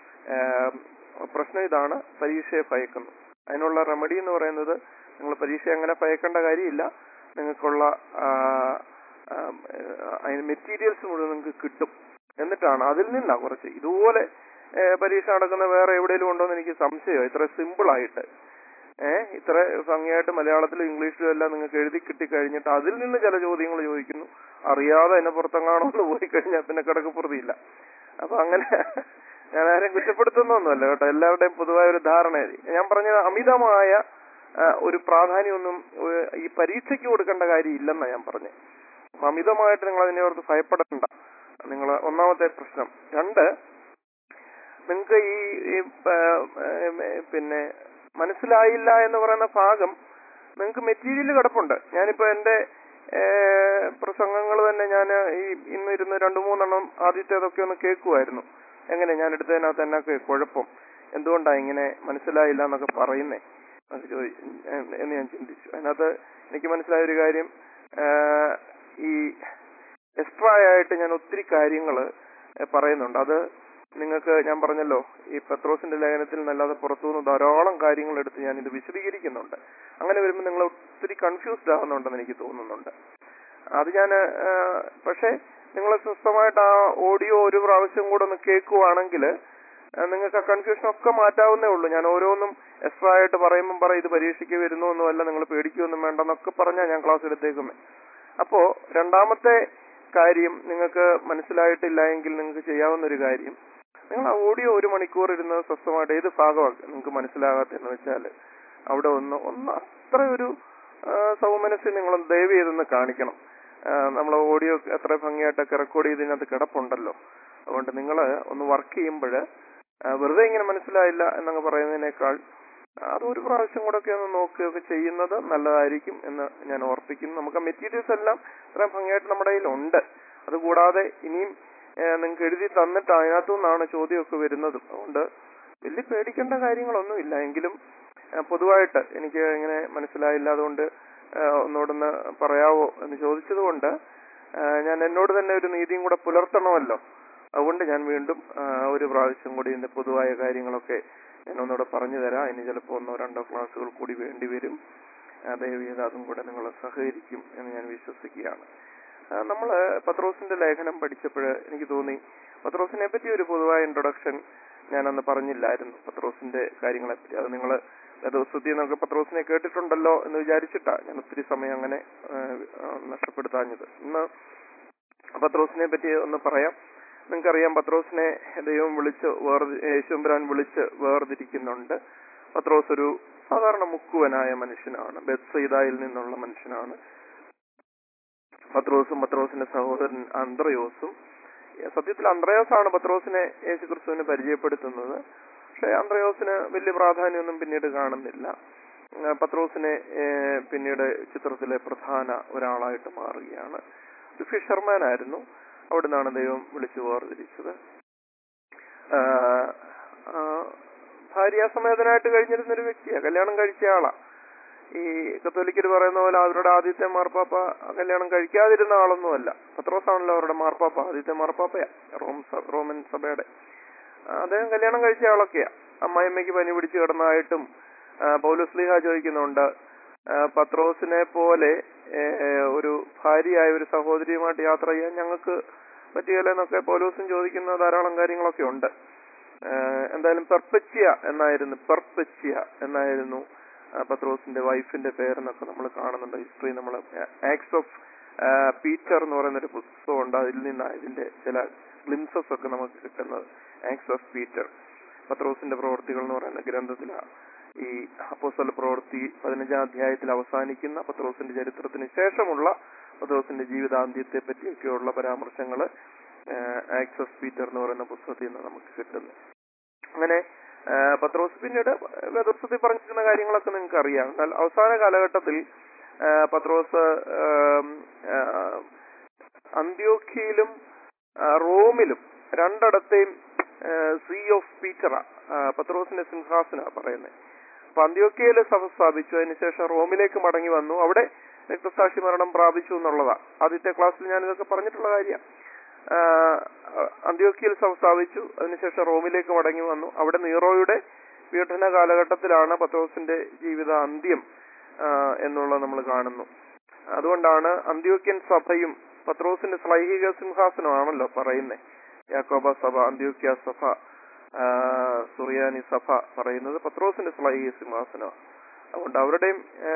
പ്രശ്നം ഇതാണ് പരീക്ഷയെ ഭയക്കുന്നു അതിനുള്ള റെമഡി എന്ന് പറയുന്നത് നിങ്ങൾ പരീക്ഷ അങ്ങനെ ഭയക്കേണ്ട കാര്യമില്ല നിങ്ങൾക്കുള്ള ആ, ആ, അതിന് മെറ്റീരിയൽസ് മുഴുവൻ നിങ്ങൾക്ക് കിട്ടും എന്നിട്ടാണ് അതിൽ നിന്നാ കുറച്ച് ഇതുപോലെ ഏ, പരീക്ഷ നടക്കുന്ന വേറെ എവിടെയെങ്കിലും ഉണ്ടോ എന്ന് എനിക്ക് സംശയം ഇത്ര സിമ്പിൾ ആയിട്ട് ഏഹ് ഇത്ര ഭംഗിയായിട്ട് മലയാളത്തിലും ഇംഗ്ലീഷിലും എല്ലാം നിങ്ങൾക്ക് എഴുതി കിട്ടിക്കഴിഞ്ഞിട്ട് അതിൽ നിന്ന് ചില ചോദ്യങ്ങൾ ചോദിക്കുന്നു അറിയാതെ അതിനെ പുറത്തെങ്ങാണോ എന്ന് പോയി കഴിഞ്ഞാൽ പിന്നെ കിടക്കപ്പുറതിയില്ല അപ്പൊ അങ്ങനെ ഞാൻ ആരെയും കുറ്റപ്പെടുത്തുന്നൊന്നുമല്ല കേട്ടോ എല്ലാവരുടെയും പൊതുവായ ഒരു ധാരണ ഞാൻ പറഞ്ഞത് അമിതമായ ആ, ഒരു പ്രാധാന്യമൊന്നും ഏഹ്, ഈ പരീക്ഷയ്ക്ക് കൊടുക്കേണ്ട കാര്യം ഇല്ലെന്നാ ഞാൻ പറഞ്ഞത് അപ്പൊ അമിതമായിട്ട് നിങ്ങൾ അതിനെ ഓർത്ത് ഭയപ്പെടണ്ട നിങ്ങൾ ഒന്നാമത്തെ പ്രശ്നം രണ്ട് നിങ്ങൾക്ക് ഈ ഈ, പ- ഏം, ഏ, പിന്നെ മനസ്സിലായില്ല എന്ന് പറയുന്ന ഭാഗം നിങ്ങൾക്ക് മെറ്റീരിയൽ കിടപ്പുണ്ട് ഞാനിപ്പോ എന്റെ പ്രസംഗങ്ങൾ തന്നെ ഞാൻ ഈ ഇന്ന് ഇരുന്ന് രണ്ടു മൂന്നെണ്ണം ആദ്യത്തേതൊക്കെ ഒന്ന് കേൾക്കുമായിരുന്നു എങ്ങനെ ഞാൻ എടുത്തതിനകത്ത് എന്നൊക്കെ കുഴപ്പം എന്തുകൊണ്ടാ ഇങ്ങനെ മനസ്സിലായില്ല എന്നൊക്കെ പറയുന്നേ അത് ചോദി എന്ന് എന്ന് ഞാൻ ചിന്തിച്ചു അതിനകത്ത് എനിക്ക് മനസ്സിലായ ഒരു കാര്യം ആ, ഈ എക്സ്ട്രാ ആയിട്ട് ഞാൻ ഒത്തിരി കാര്യങ്ങൾ പറയുന്നുണ്ട് അത് നിങ്ങൾക്ക് ഞാൻ പറഞ്ഞല്ലോ ഈ പത്രോസിന്റെ ലേഖനത്തിൽ നിന്നല്ലാതെ പുറത്തുനിന്ന് ധാരാളം കാര്യങ്ങൾ എടുത്ത് ഞാൻ ഇത് വിശദീകരിക്കുന്നുണ്ട് അങ്ങനെ വരുമ്പോൾ നിങ്ങൾ ഒത്തിരി കൺഫ്യൂസ്ഡ് ആവുന്നുണ്ടെന്ന് എനിക്ക് തോന്നുന്നുണ്ട് അത് ഞാൻ പക്ഷേ നിങ്ങൾ സ്വസ്ഥമായിട്ട് ആ ഓഡിയോ ഒരു പ്രാവശ്യം കൂടെ ഒന്ന് കേൾക്കുവാണെങ്കിൽ നിങ്ങൾക്ക് ആ കൺഫ്യൂഷൻ ഒക്കെ മാറ്റാവുന്നേ ഉള്ളൂ ഞാൻ ഓരോന്നും എക്സ്ട്രാ ആയിട്ട് പറയുമ്പം പറയും ഇത് പരീക്ഷയ്ക്ക് വരുന്നു ഒന്നുമല്ല നിങ്ങൾ പേടിക്കുകയൊന്നും വേണ്ടെന്നൊക്കെ പറഞ്ഞാൽ ഞാൻ ക്ലാസ് എടുത്തേക്കുമേ അപ്പോ രണ്ടാമത്തെ കാര്യം നിങ്ങൾക്ക് മനസ്സിലായിട്ടില്ല എങ്കിൽ നിങ്ങൾക്ക് ചെയ്യാവുന്ന ഒരു കാര്യം നിങ്ങൾ ആ ഓഡിയോ ഒരു മണിക്കൂർ ഇരുന്ന് സ്വസ്ഥമായിട്ട് ഏത് ഭാഗമാണ് നിങ്ങൾക്ക് മനസ്സിലാകാത്തെന്ന് വെച്ചാൽ അവിടെ ഒന്ന് ഒന്ന് അത്ര ഒരു ആ, സൗമനസ്യം നിങ്ങൾ ദയവ് ചെയ്തൊന്ന് കാണിക്കണം നമ്മൾ ഓഡിയോ എത്ര ഭംഗിയായിട്ടൊക്കെ റെക്കോർഡ് ചെയ്തതിനകത്ത് കിടപ്പുണ്ടല്ലോ അതുകൊണ്ട് നിങ്ങൾ ഒന്ന് വർക്ക് ചെയ്യുമ്പോൾ വെറുതെ ഇങ്ങനെ മനസ്സിലായില്ല എന്നങ്ങ് പറയുന്നതിനേക്കാൾ അത് ഒരു പ്രാവശ്യം കൂടെ ഒക്കെ ഒന്ന് നോക്കുകയൊക്കെ ചെയ്യുന്നത് നല്ലതായിരിക്കും എന്ന് ഞാൻ ഓർപ്പിക്കുന്നു നമുക്ക് മെറ്റീരിയൽസ് എല്ലാം ഇത്രയും ഭംഗിയായിട്ട് നമ്മുടെ കയ്യിലുണ്ട് അതുകൂടാതെ ഇനിയും നിങ്ങൾക്ക് എഴുതി തന്നിട്ട് അതിനകത്തു നിന്നാണ് ചോദ്യമൊക്കെ വരുന്നത് അതുകൊണ്ട് വലിയ പേടിക്കേണ്ട കാര്യങ്ങളൊന്നുമില്ല എങ്കിലും ആ, പൊതുവായിട്ട് എനിക്ക് ഇങ്ങനെ മനസ്സിലായില്ല അതുകൊണ്ട് ആ, ഒന്നുകൂടൊന്ന് പറയാവോ എന്ന് ചോദിച്ചതുകൊണ്ട് ആ, ഞാൻ എന്നോട് തന്നെ ഒരു നീതിയും കൂടെ പുലർത്തണമല്ലോ അതുകൊണ്ട് ഞാൻ വീണ്ടും ആ, ഒരു പ്രാവശ്യം കൂടി ഇതിന്റെ പൊതുവായ കാര്യങ്ങളൊക്കെ ഞാൻ ഒന്നുകൂടെ പറഞ്ഞു തരാം ഇനി ചിലപ്പോൾ ഒന്നോ രണ്ടോ ക്ലാസ്സുകൾ കൂടി വേണ്ടി വരും ആ, ദയവ് ചെയ്ത് അതും കൂടെ നിങ്ങൾ സഹകരിക്കും എന്ന് ഞാൻ വിശ്വസിക്കുകയാണ് ആ, നമ്മള് പത്രോസിന്റെ ലേഖനം പഠിച്ചപ്പോൾ എനിക്ക് തോന്നി പത്രോസിനെ പറ്റി ഒരു പൊതുവായ ഇൻട്രൊഡക്ഷൻ ഞാനന്ന് പറഞ്ഞില്ലായിരുന്നു പത്രോസിന്റെ കാര്യങ്ങളെ പറ്റി അത് നിങ്ങൾ ദിവസത്തിൽ നമുക്ക് പത്രോസിനെ കേട്ടിട്ടുണ്ടല്ലോ എന്ന് വിചാരിച്ചിട്ടാ ഞാൻ ഒത്തിരി സമയം അങ്ങനെ ആ, ആ, നഷ്ടപ്പെടുത്താഞ്ഞത് ഇന്ന് പത്രോസിനെ പറ്റി ഒന്ന് പറയാം നിങ്ങൾക്കറിയാം പത്രോസിനെ ദൈവം വിളിച്ച് വേർ യേശുമ്പരാൻ വിളിച്ച് വേർതിരിക്കുന്നുണ്ട് പത്രോസ് ഒരു സാധാരണ മുക്കുവനായ മനുഷ്യനാണ് ബെത്സൈദായിൽ നിന്നുള്ള മനുഷ്യനാണ് പത്രോസും പത്രോസിന്റെ സഹോദരൻ അന്ത്രയോസും സത്യത്തിൽ അന്ത്രയോസാണ് പത്രോസിനെ യേശു ക്രിസ്തുവിന് പരിചയപ്പെടുത്തുന്നത് പക്ഷെ അന്ത്രയോസിന് വലിയ പ്രാധാന്യമൊന്നും പിന്നീട് കാണുന്നില്ല ആ, പത്രോസിനെ ഏ, പിന്നീട് ചിത്രത്തിലെ പ്രധാന ഒരാളായിട്ട് മാറുകയാണ് ഒരു ഫിഷർമാൻ ആയിരുന്നു അവിടെ നിന്നാണ് ദൈവം വിളിച്ചു വേർതിരിച്ചത് ആ, ആ, ഭാര്യാസമേതനായിട്ട് കഴിഞ്ഞിരുന്ന ഒരു വ്യക്തിയാണ് കല്യാണം കഴിച്ച ആളാ ഈ കത്തോലിക്കർ പറയുന്ന പോലെ അവരുടെ ആദ്യത്തെ മാർപ്പാപ്പ കല്യാണം കഴിക്കാതിരുന്ന ആളൊന്നുമല്ല പത്രോസാണല്ലോ അവരുടെ മാർപ്പാപ്പ ആദ്യത്തെ മാർപ്പാപ്പയാ റോം സ- റോമൻ സഭയുടെ ആ, അദ്ദേഹം കല്യാണം കഴിച്ച ആളൊക്കെയാ അമ്മായിമ്മയ്ക്ക് പനി പിടിച്ച് കിടന്നതായിട്ടും ആ, പൗലോസ്ലിഹ ചോദിക്കുന്നുണ്ട് ആ, പത്രോസിനെ പോലെ ഏ, ഒരു ഭാര്യയായ ഒരു സഹോദരിയുമായിട്ട് യാത്ര ചെയ്യാൻ ഞങ്ങൾക്ക് പറ്റുകയില്ലെന്നൊക്കെ പൗലോസും ചോദിക്കുന്ന ധാരാളം കാര്യങ്ങളൊക്കെ ഉണ്ട് ആ, എന്തായാലും പെർപ്പച്ചിയ എന്നായിരുന്നു പെർപ്പച്ചിയ എന്നായിരുന്നു ആ, പത്രോസിന്റെ വൈഫിന്റെ പേരെന്നൊക്കെ നമ്മൾ കാണുന്നുണ്ട് ഹിസ്റ്ററി നമ്മൾ ആക്സ് ഓഫ് പീറ്റർ എന്ന് പറയുന്ന ഒരു പുസ്തകമുണ്ട് അതിൽ നിന്നാണ് ഇതിന്റെ ചില ഗ്ലിംസസ് ഒക്കെ നമുക്ക് കിട്ടുന്നത് ആക്സ് ഓഫ് പീറ്റർ പത്രോസിന്റെ പ്രവർത്തികൾ എന്ന് പറയുന്ന ഗ്രന്ഥത്തിലാണ് ഈ അപ്പോസ്തല പ്രവൃത്തി പതിനഞ്ചാം അധ്യായത്തിൽ അവസാനിക്കുന്ന പത്രോസിന്റെ ചരിത്രത്തിന് ശേഷമുള്ള പത്രോസിന്റെ ജീവിതാന്ത്യത്തെ പറ്റിയൊക്കെയുള്ള പരാമർശങ്ങൾ ആക്സ് ഓഫ് പീറ്റർ എന്ന് പറയുന്ന പുസ്തകത്തിൽ നിന്ന് നമുക്ക് കിട്ടുന്നു അങ്ങനെ ആ, പത്രോസ് പിന്നീട് വേദോത്സവത്തിൽ പറഞ്ഞിരിക്കുന്ന കാര്യങ്ങളൊക്കെ നിങ്ങൾക്ക് അറിയാം എന്നാൽ അവസാന കാലഘട്ടത്തിൽ ആ, പത്രോസ് ആം, ആ, അന്ത്യോഖ്യയിലും ആ, റോമിലും രണ്ടിടത്തെയും സീ ഓഫ് പീറ്ററ പത്രോസിന്റെ സിംഹാസന പറയുന്നത് അപ്പൊ അന്ത്യോക്യയില് സഭ സ്ഥാപിച്ചു അതിനുശേഷം റോമിലേക്ക് മടങ്ങി വന്നു അവിടെ രക്തസാക്ഷി മരണം പ്രാപിച്ചു എന്നുള്ളതാണ് ആദ്യത്തെ ക്ലാസ്സിൽ ഞാൻ ഇതൊക്കെ പറഞ്ഞിട്ടുള്ള കാര്യം അന്ത്യോക്യയിൽ സഭ സ്ഥാപിച്ചു അതിനുശേഷം റോമിലേക്ക് മടങ്ങി വന്നു അവിടെ നീറോയുടെ പീഡന കാലഘട്ടത്തിലാണ് പത്രോസിന്റെ ജീവിത അന്ത്യം ആ, എന്നുള്ളത് നമ്മൾ കാണുന്നു അതുകൊണ്ടാണ് അന്ത്യോക്യൻ സഭയും പത്രോസിന്റെ ശ്ലൈഹിക സിംഹാസനമാണല്ലോ പറയുന്നത് യാക്കോബ സഭ അന്ത്യോക്യ സഭ ആ, സുറിയാനി സഭ പറയുന്നത് പത്രോസിന്റെ ശ്ലൈഹിക സിംഹാസനമാണ് അതുകൊണ്ട് അവരുടെയും ആ,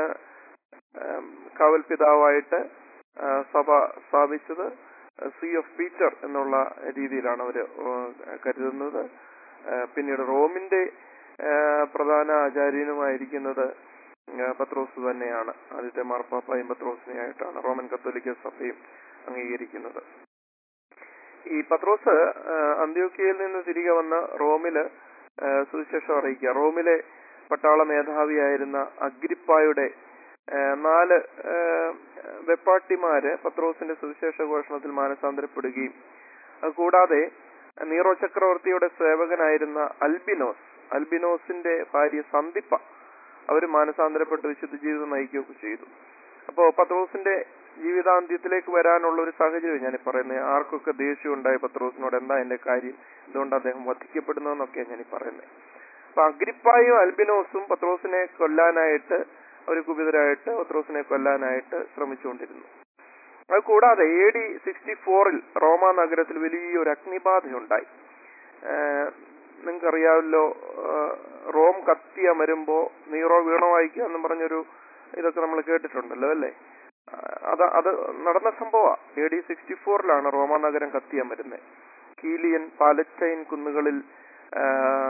ആം, കാവൽ പിതാവായിട്ട് ആ, സഭ സ്ഥാപിച്ചത് സി ഓഫ് പീറ്റർ എന്നുള്ള രീതിയിലാണ് അവർ കരുതുന്നത് ആ, പിന്നീട് റോമിന്റെ ആ, പ്രധാന ആചാര്യനുമായിരിക്കുന്നത് ആ, പത്രോസ് തന്നെയാണ് ആദ്യത്തെ മാർപ്പാപ്പായും പത്രോസിനെയായിട്ടാണ് റോമൻ കത്തോലിക്ക സഭയും അംഗീകരിക്കുന്നത് ഈ പത്രോസ് ആ, അന്ത്യോക്യയിൽ നിന്ന് തിരികെ വന്ന് റോമില് ആ, സുവിശേഷം അറിയിക്കുക റോമിലെ പട്ടാള മേധാവിയായിരുന്ന അഗ്രിപ്പായുടെ ആ, നാല് ആ, വെപ്പാട്ടിമാര് പത്രോസിന്റെ സുവിശേഷ ഘോഷണത്തിൽ മാനസാന്തരപ്പെടുകയും അത് കൂടാതെ നീറോ ചക്രവർത്തിയുടെ സേവകനായിരുന്ന അൽബിനോസ് അൽബിനോസിന്റെ ഭാര്യ സന്ദിപ്പ അവർ മാനസാന്തരപ്പെട്ട് വിശുദ്ധ ജീവിതം നയിക്കുകയൊക്കെ ചെയ്തു അപ്പോ പത്രോസിന്റെ ജീവിതാന്ത്യത്തിലേക്ക് വരാനുള്ള ഒരു സാഹചര്യം ഞാൻ പറയുന്നത് ആർക്കൊക്കെ ദേഷ്യം ഉണ്ടായി പത്രോസിനോട് എന്താ എന്റെ കാര്യം എന്തുകൊണ്ട് അദ്ദേഹം വധിക്കപ്പെടുന്നതെന്നൊക്കെയാണ് ഞാൻ പറയുന്നത് അപ്പൊ അഗ്രിപ്പായും അൽബിനോസും പത്രോസിനെ കൊല്ലാനായിട്ട് അവർ കുപിതരായിട്ട് പത്രോസിനെ കൊല്ലാനായിട്ട് ശ്രമിച്ചുകൊണ്ടിരുന്നു അത് കൂടാതെ എ ഡി സിക്സ്റ്റി ഫോറിൽ റോമ നഗരത്തിൽ വലിയൊരു അഗ്നിബാധയുണ്ടായി നിങ്ങൾക്കറിയാമല്ലോ റോം കത്തി അമരുമ്പോ നീറോ വീണ വായിക്കുക എന്നും പറഞ്ഞൊരു ഇതൊക്കെ നമ്മൾ കേട്ടിട്ടുണ്ടല്ലോ അല്ലേ ആ, അത് അത് നടന്ന സംഭവമാണ് എ ഡി സിക്സ്റ്റി ഫോറിലാണ് റോമ നഗരം കത്തി അമരുന്നത് കീലിയൻ പാലസ്റ്റൈൻ കുന്നുകളിൽ ആ,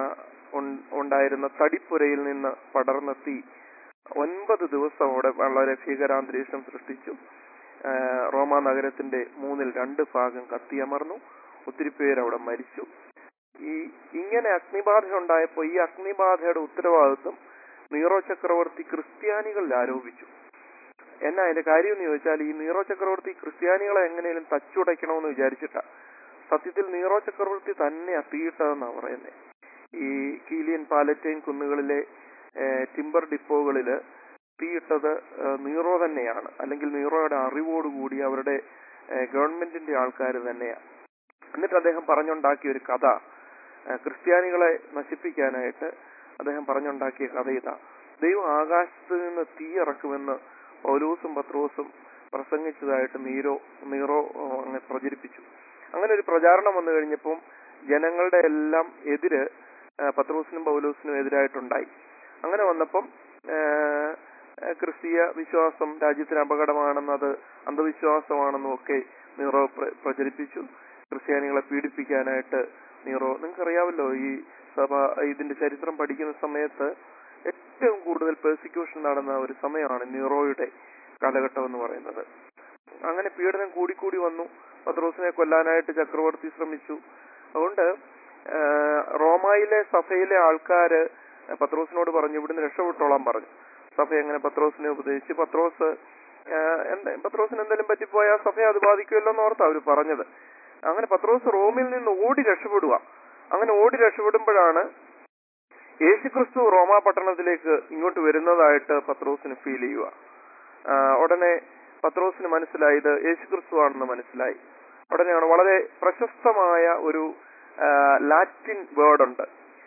ഉൺ- ഉണ്ടായിരുന്ന തടിപ്പുരയിൽ നിന്ന് പടർന്ന തീ ഒൻപത് ദിവസം അവിടെ വളരെ ഭീകരാന്തരീക്ഷം സൃഷ്ടിച്ചു ആ, റോമ നഗരത്തിന്റെ മൂന്നിൽ രണ്ട് ഭാഗം കത്തിയമർന്നു ഒത്തിരി പേര് അവിടെ മരിച്ചു ഈ ഇങ്ങനെ അഗ്നിബാധ ഉണ്ടായപ്പോൾ ഈ അഗ്നിബാധയുടെ ഉത്തരവാദിത്വം നീറോ ചക്രവർത്തി ക്രിസ്ത്യാനികളിൽ ആരോപിച്ചു എന്നാ അതിന്റെ കാര്യം എന്ന് ചോദിച്ചാൽ ഈ നീറോ ചക്രവർത്തി ക്രിസ്ത്യാനികളെ എങ്ങനെയും തച്ചുടയ്ക്കണമെന്ന് വിചാരിച്ചിട്ടാ സത്യത്തിൽ നീറോ ചക്രവർത്തി തന്നെയാ തീയിട്ടതെന്നാ പറയുന്നത് ഈ കീലിയൻ പാലറ്റൈൻ കുന്നുകളിലെ ഏഹ്, ടിമ്പർ ഡിപ്പോകളില് തീയിട്ടത് ഏഹ്, നീറോ തന്നെയാണ് അല്ലെങ്കിൽ നീറോയുടെ അറിവോടുകൂടി അവരുടെ ഏഹ്, ഗവൺമെന്റിന്റെ ആൾക്കാർ തന്നെയാണ് എന്നിട്ട് അദ്ദേഹം പറഞ്ഞുണ്ടാക്കിയ ഒരു കഥ ഏഹ്, ക്രിസ്ത്യാനികളെ നശിപ്പിക്കാനായിട്ട് അദ്ദേഹം പറഞ്ഞുണ്ടാക്കിയ കഥ ഇതാ ദൈവം ആകാശത്ത് നിന്ന് തീ ഇറക്കുമെന്ന് പൗലൂസും പത്രോസും പ്രസംഗിച്ചതായിട്ട് നീരോ നീറോ ഏഹ്, അങ്ങ് പ്രചരിപ്പിച്ചു അങ്ങനെ ഒരു പ്രചാരണം വന്നു കഴിഞ്ഞപ്പം ജനങ്ങളുടെ എല്ലാം എതിര് ഏഹ്, പത്രോസിനും പൗലൂസിനും എതിരായിട്ടുണ്ടായി അങ്ങനെ വന്നപ്പം ഏഹ്, ഏഹ്, ക്രിസ്തീയ വിശ്വാസം രാജ്യത്തിന് അപകടമാണെന്നത് അന്ധവിശ്വാസമാണെന്നും ഒക്കെ നീറോ പ്ര- പ്രചരിപ്പിച്ചു ക്രിസ്ത്യാനികളെ പീഡിപ്പിക്കാനായിട്ട് നീറോ നിങ്ങൾക്കറിയാമല്ലോ ഈ സഭ ഇതിന്റെ ചരിത്രം പഠിക്കുന്ന സമയത്ത് ഏറ്റവും കൂടുതൽ പെർസിക്യൂഷൻ നടന്ന ഒരു സമയമാണ് നീറോയുടെ കാലഘട്ടം എന്ന് പറയുന്നത് അങ്ങനെ പീഡനം കൂടിക്കൂടി വന്നു പത്രോസിനെ കൊല്ലാനായിട്ട് ചക്രവർത്തി ശ്രമിച്ചു അതുകൊണ്ട് ആ, റോമായിലെ സഭയിലെ ആൾക്കാര് പത്രോസിനോട് പറഞ്ഞു ഇവിടുന്ന് രക്ഷപ്പെട്ടോളാൻ പറഞ്ഞു സഭ എങ്ങനെ പത്രോസിനെ ഉപദേശിച്ചു പത്രോസ് ആ, എന്താ പത്രോസിന് എന്തെങ്കിലും പറ്റിപ്പോയാൽ സഭയെ അത് ബാധിക്കുമല്ലോ എന്ന് ഓർത്താ അവര് പറഞ്ഞത് അങ്ങനെ പത്രോസ് റോമിൽ നിന്ന് ഓടി രക്ഷപ്പെടുക അങ്ങനെ ഓടി രക്ഷപ്പെടുമ്പോഴാണ് യേശുക്രിസ്തു റോമാ പട്ടണത്തിലേക്ക് ഇങ്ങോട്ട് വരുന്നതായിട്ട് പത്രോസിന് ഫീൽ ചെയ്യുക ആ, ഉടനെ പത്രോസിന് മനസ്സിലായി ഇത് യേശുക്രിസ്തു ആണെന്ന് മനസ്സിലായി ഉടനെയാണ് വളരെ പ്രശസ്തമായ ഒരു ആ, ലാറ്റിൻ വേർഡ് ഉണ്ട്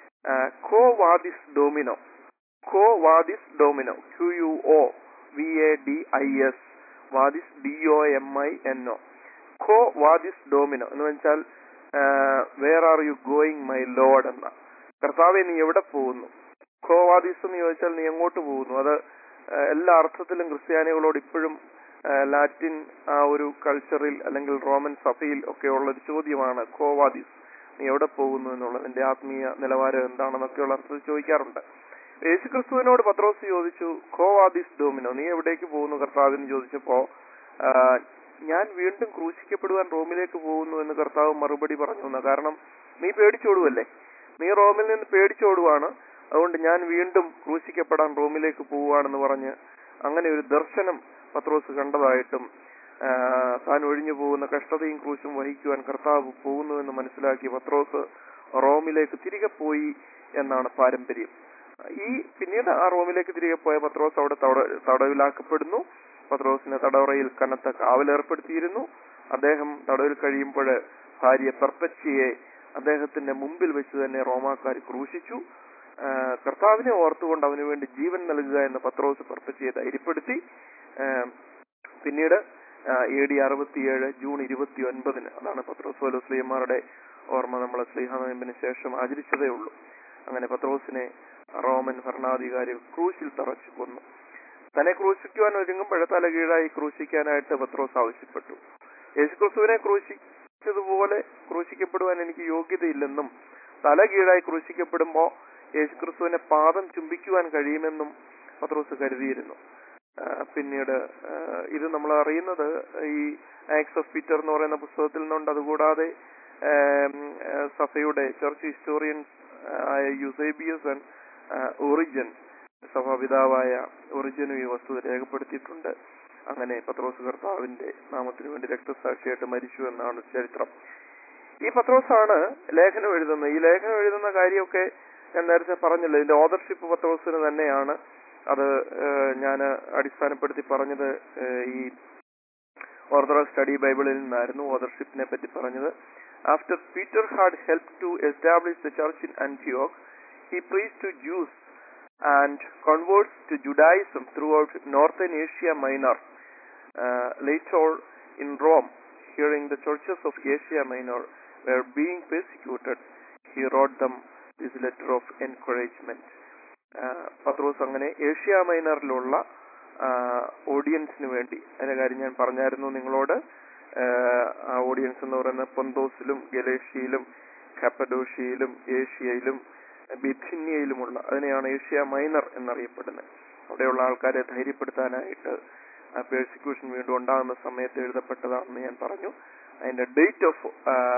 quo vadis domine quo vadis domine Q U O V A D I S vadis D O M I N O quo vadis domine എന്ന് വെച്ചാൽ where are you going my lord എന്ന കർത്താവെ നീ എവിടെ പോകുന്നു കോവാദീസ് എന്ന് ചോദിച്ചാൽ നീ എങ്ങോട്ട് പോകുന്നു അത് ആ, എല്ലാ അർത്ഥത്തിലും ക്രിസ്ത്യാനികളോട് ഇപ്പോഴും ആ, ലാറ്റിൻ ആ ഒരു കൾച്ചറിൽ അല്ലെങ്കിൽ റോമൻ സഭയിൽ ഒക്കെ ഉള്ള ഒരു ചോദ്യമാണ് കോവാദീസ് നീ എവിടെ പോകുന്നു എന്നുള്ളത് നിന്റെ ആത്മീയ നിലവാരം എന്താണെന്നൊക്കെയുള്ള അർത്ഥത്തിൽ ചോദിക്കാറുണ്ട് യേശുക്രിസ്തുവിനോട് പത്രോസ് ചോദിച്ചു കോവാദിസ് ഡോമിനോ നീ എവിടേക്ക് പോകുന്നു കർത്താവിന് ചോദിച്ചപ്പോ ആ, ഞാൻ വീണ്ടും ക്രൂശിക്കപ്പെടുവാൻ റോമിലേക്ക് പോകുന്നു എന്ന് കർത്താവ് മറുപടി പറഞ്ഞു എന്ന് കാരണം നീ പേടിച്ചോടുവല്ലേ നീ റോമിൽ നിന്ന് പേടിച്ചോടുവാണ് അതുകൊണ്ട് ഞാൻ വീണ്ടും ക്രൂശിക്കപ്പെടാൻ റോമിലേക്ക് പോവുകയാണെന്ന് പറഞ്ഞ് അങ്ങനെ ഒരു ദർശനം പത്രോസ് കണ്ടതായിട്ടും ആ, താൻ ഒഴിഞ്ഞു പോകുന്ന കഷ്ടതയും ക്രൂശും വഹിക്കുവാൻ കർത്താവ് പോകുന്നുവെന്ന് മനസ്സിലാക്കി പത്രോസ് റോമിലേക്ക് തിരികെ പോയി എന്നാണ് പാരമ്പര്യം ഈ പിന്നീട് ആ റോമിലേക്ക് തിരികെ പോയ പത്രോസ് അവിടെ തട- തടവിലാക്കപ്പെടുന്നു പത്രോസിനെ തടവറയിൽ കനത്ത കാവലേർപ്പെടുത്തിയിരുന്നു അദ്ദേഹം തടവിൽ കഴിയുമ്പോൾ ഭാര്യ പെർപ്പച്ചിയെ അദ്ദേഹത്തിന്റെ മുമ്പിൽ വെച്ച് തന്നെ റോമാക്കാർ ക്രൂശിച്ചു ആ, കർത്താവിനെ ഓർത്തുകൊണ്ട് അവന് വേണ്ടി ജീവൻ നൽകുക എന്ന പത്രോസ് പെർപ്പച്ചിയെ ധൈര്യപ്പെടുത്തി ആ, പിന്നീട് എ ഡി അറുപത്തിയേഴ് ജൂൺ ഇരുപത്തി ഒൻപതിന് അതാണ് പത്രോസ് പോലോ സ്ലീഹന്മാരുടെ ഓർമ്മ നമ്മൾ സ്ലീഹ നോയമ്പിന് ശേഷം ആചരിച്ചതേ ഉള്ളൂ അങ്ങനെ പത്രോസിനെ റോമൻ ഭരണാധികാരി ക്രൂശിൽ തറച്ചു കൊന്നു തന്നെ ക്രൂശിക്കുവാൻ ഒരുങ്ങുമ്പോൾ തല കീഴായി ക്രൂശിക്കാനായിട്ട് പത്രോസ് ആവശ്യപ്പെട്ടു യേശുക്രിസ്തുവിനെ ക്രൂശിച്ചതുപോലെ ക്രൂശിക്കപ്പെടുവാൻ എനിക്ക് യോഗ്യതയില്ലെന്നും തല കീഴായി ക്രൂശിക്കപ്പെടുമ്പോ യേശുക്രിസ്തുവിനെ പാദം ചുംബിക്കുവാൻ കഴിയുമെന്നും പത്രോസ് കരുതിയിരുന്നു ആ, പിന്നീട് ആ, ഇത് നമ്മൾ അറിയുന്നത് ഈ ആക്സ് ഓഫ് പീറ്റർ എന്ന് പറയുന്ന പുസ്തകത്തിൽ നിന്നുണ്ട് അതുകൂടാതെ ആം, ആ, സഭയുടെ ചർച്ച് ഹിസ്റ്റോറിയൻസ് ആയ യുസേബിയസ് ആൻഡ് ഒറിജൻ സഭാപിതാവായ ഒറിജനും ഈ വസ്തുത രേഖപ്പെടുത്തിയിട്ടുണ്ട് അങ്ങനെ പത്രോസ് കർത്താവിന്റെ നാമത്തിന് വേണ്ടി രക്തസാക്ഷിയായിട്ട് മരിച്ചു എന്നാണ് ചരിത്രം ഈ പത്രോസാണ് ലേഖനം എഴുതുന്നത് ഈ ലേഖനം എഴുതുന്ന കാര്യമൊക്കെ ഞാൻ നേരത്തെ പറഞ്ഞല്ലോ ഇതിന്റെ ഓതർഷിപ്പ് പത്രോസിന് തന്നെയാണ് അത് ഞാൻ അടിസ്ഥാനപ്പെടുത്തി പറഞ്ഞത് ഏഹ്, ഈ ഓർത്തഡോക്സ് സ്റ്റഡി ബൈബിളിൽ നിന്നായിരുന്നു ഓതർഷിപ്പിനെ പറ്റി പറഞ്ഞത് after Peter had help to establish the church in ആന്റിയോക്ക് he preached to Jews and converts to Judaism throughout northern Asia Minor. Uh, later in Rome, hearing the churches of Asia Minor were being persecuted, he wrote them this letter of encouragement. Uh, പത്രോസ് അങ്ങനെ Asia മൈനറിലുള്ള ഓഡിയൻസിന് വേണ്ടി അതിന്റെ കാര്യം ഞാൻ പറഞ്ഞായിരുന്നു നിങ്ങളോട് ആഹ് ആ ഓഡിയൻസ് എന്ന് പറയുന്നത് പൊന്തോസിലും ഗലേഷ്യയിലും കപ്പഡോഷ്യയിലും ഏഷ്യയിലും ബിഥിന്യയിലുമുള്ള അതിനെയാണ് ഏഷ്യ മൈനർ എന്നറിയപ്പെടുന്നത് അവിടെയുള്ള ആൾക്കാരെ ധൈര്യപ്പെടുത്താനായിട്ട് പേഴ്സിക്യൂഷൻ വീണ്ടും ഉണ്ടാകുന്ന സമയത്ത് എഴുതപ്പെട്ടതാണെന്ന് ഞാൻ പറഞ്ഞു അതിന്റെ date of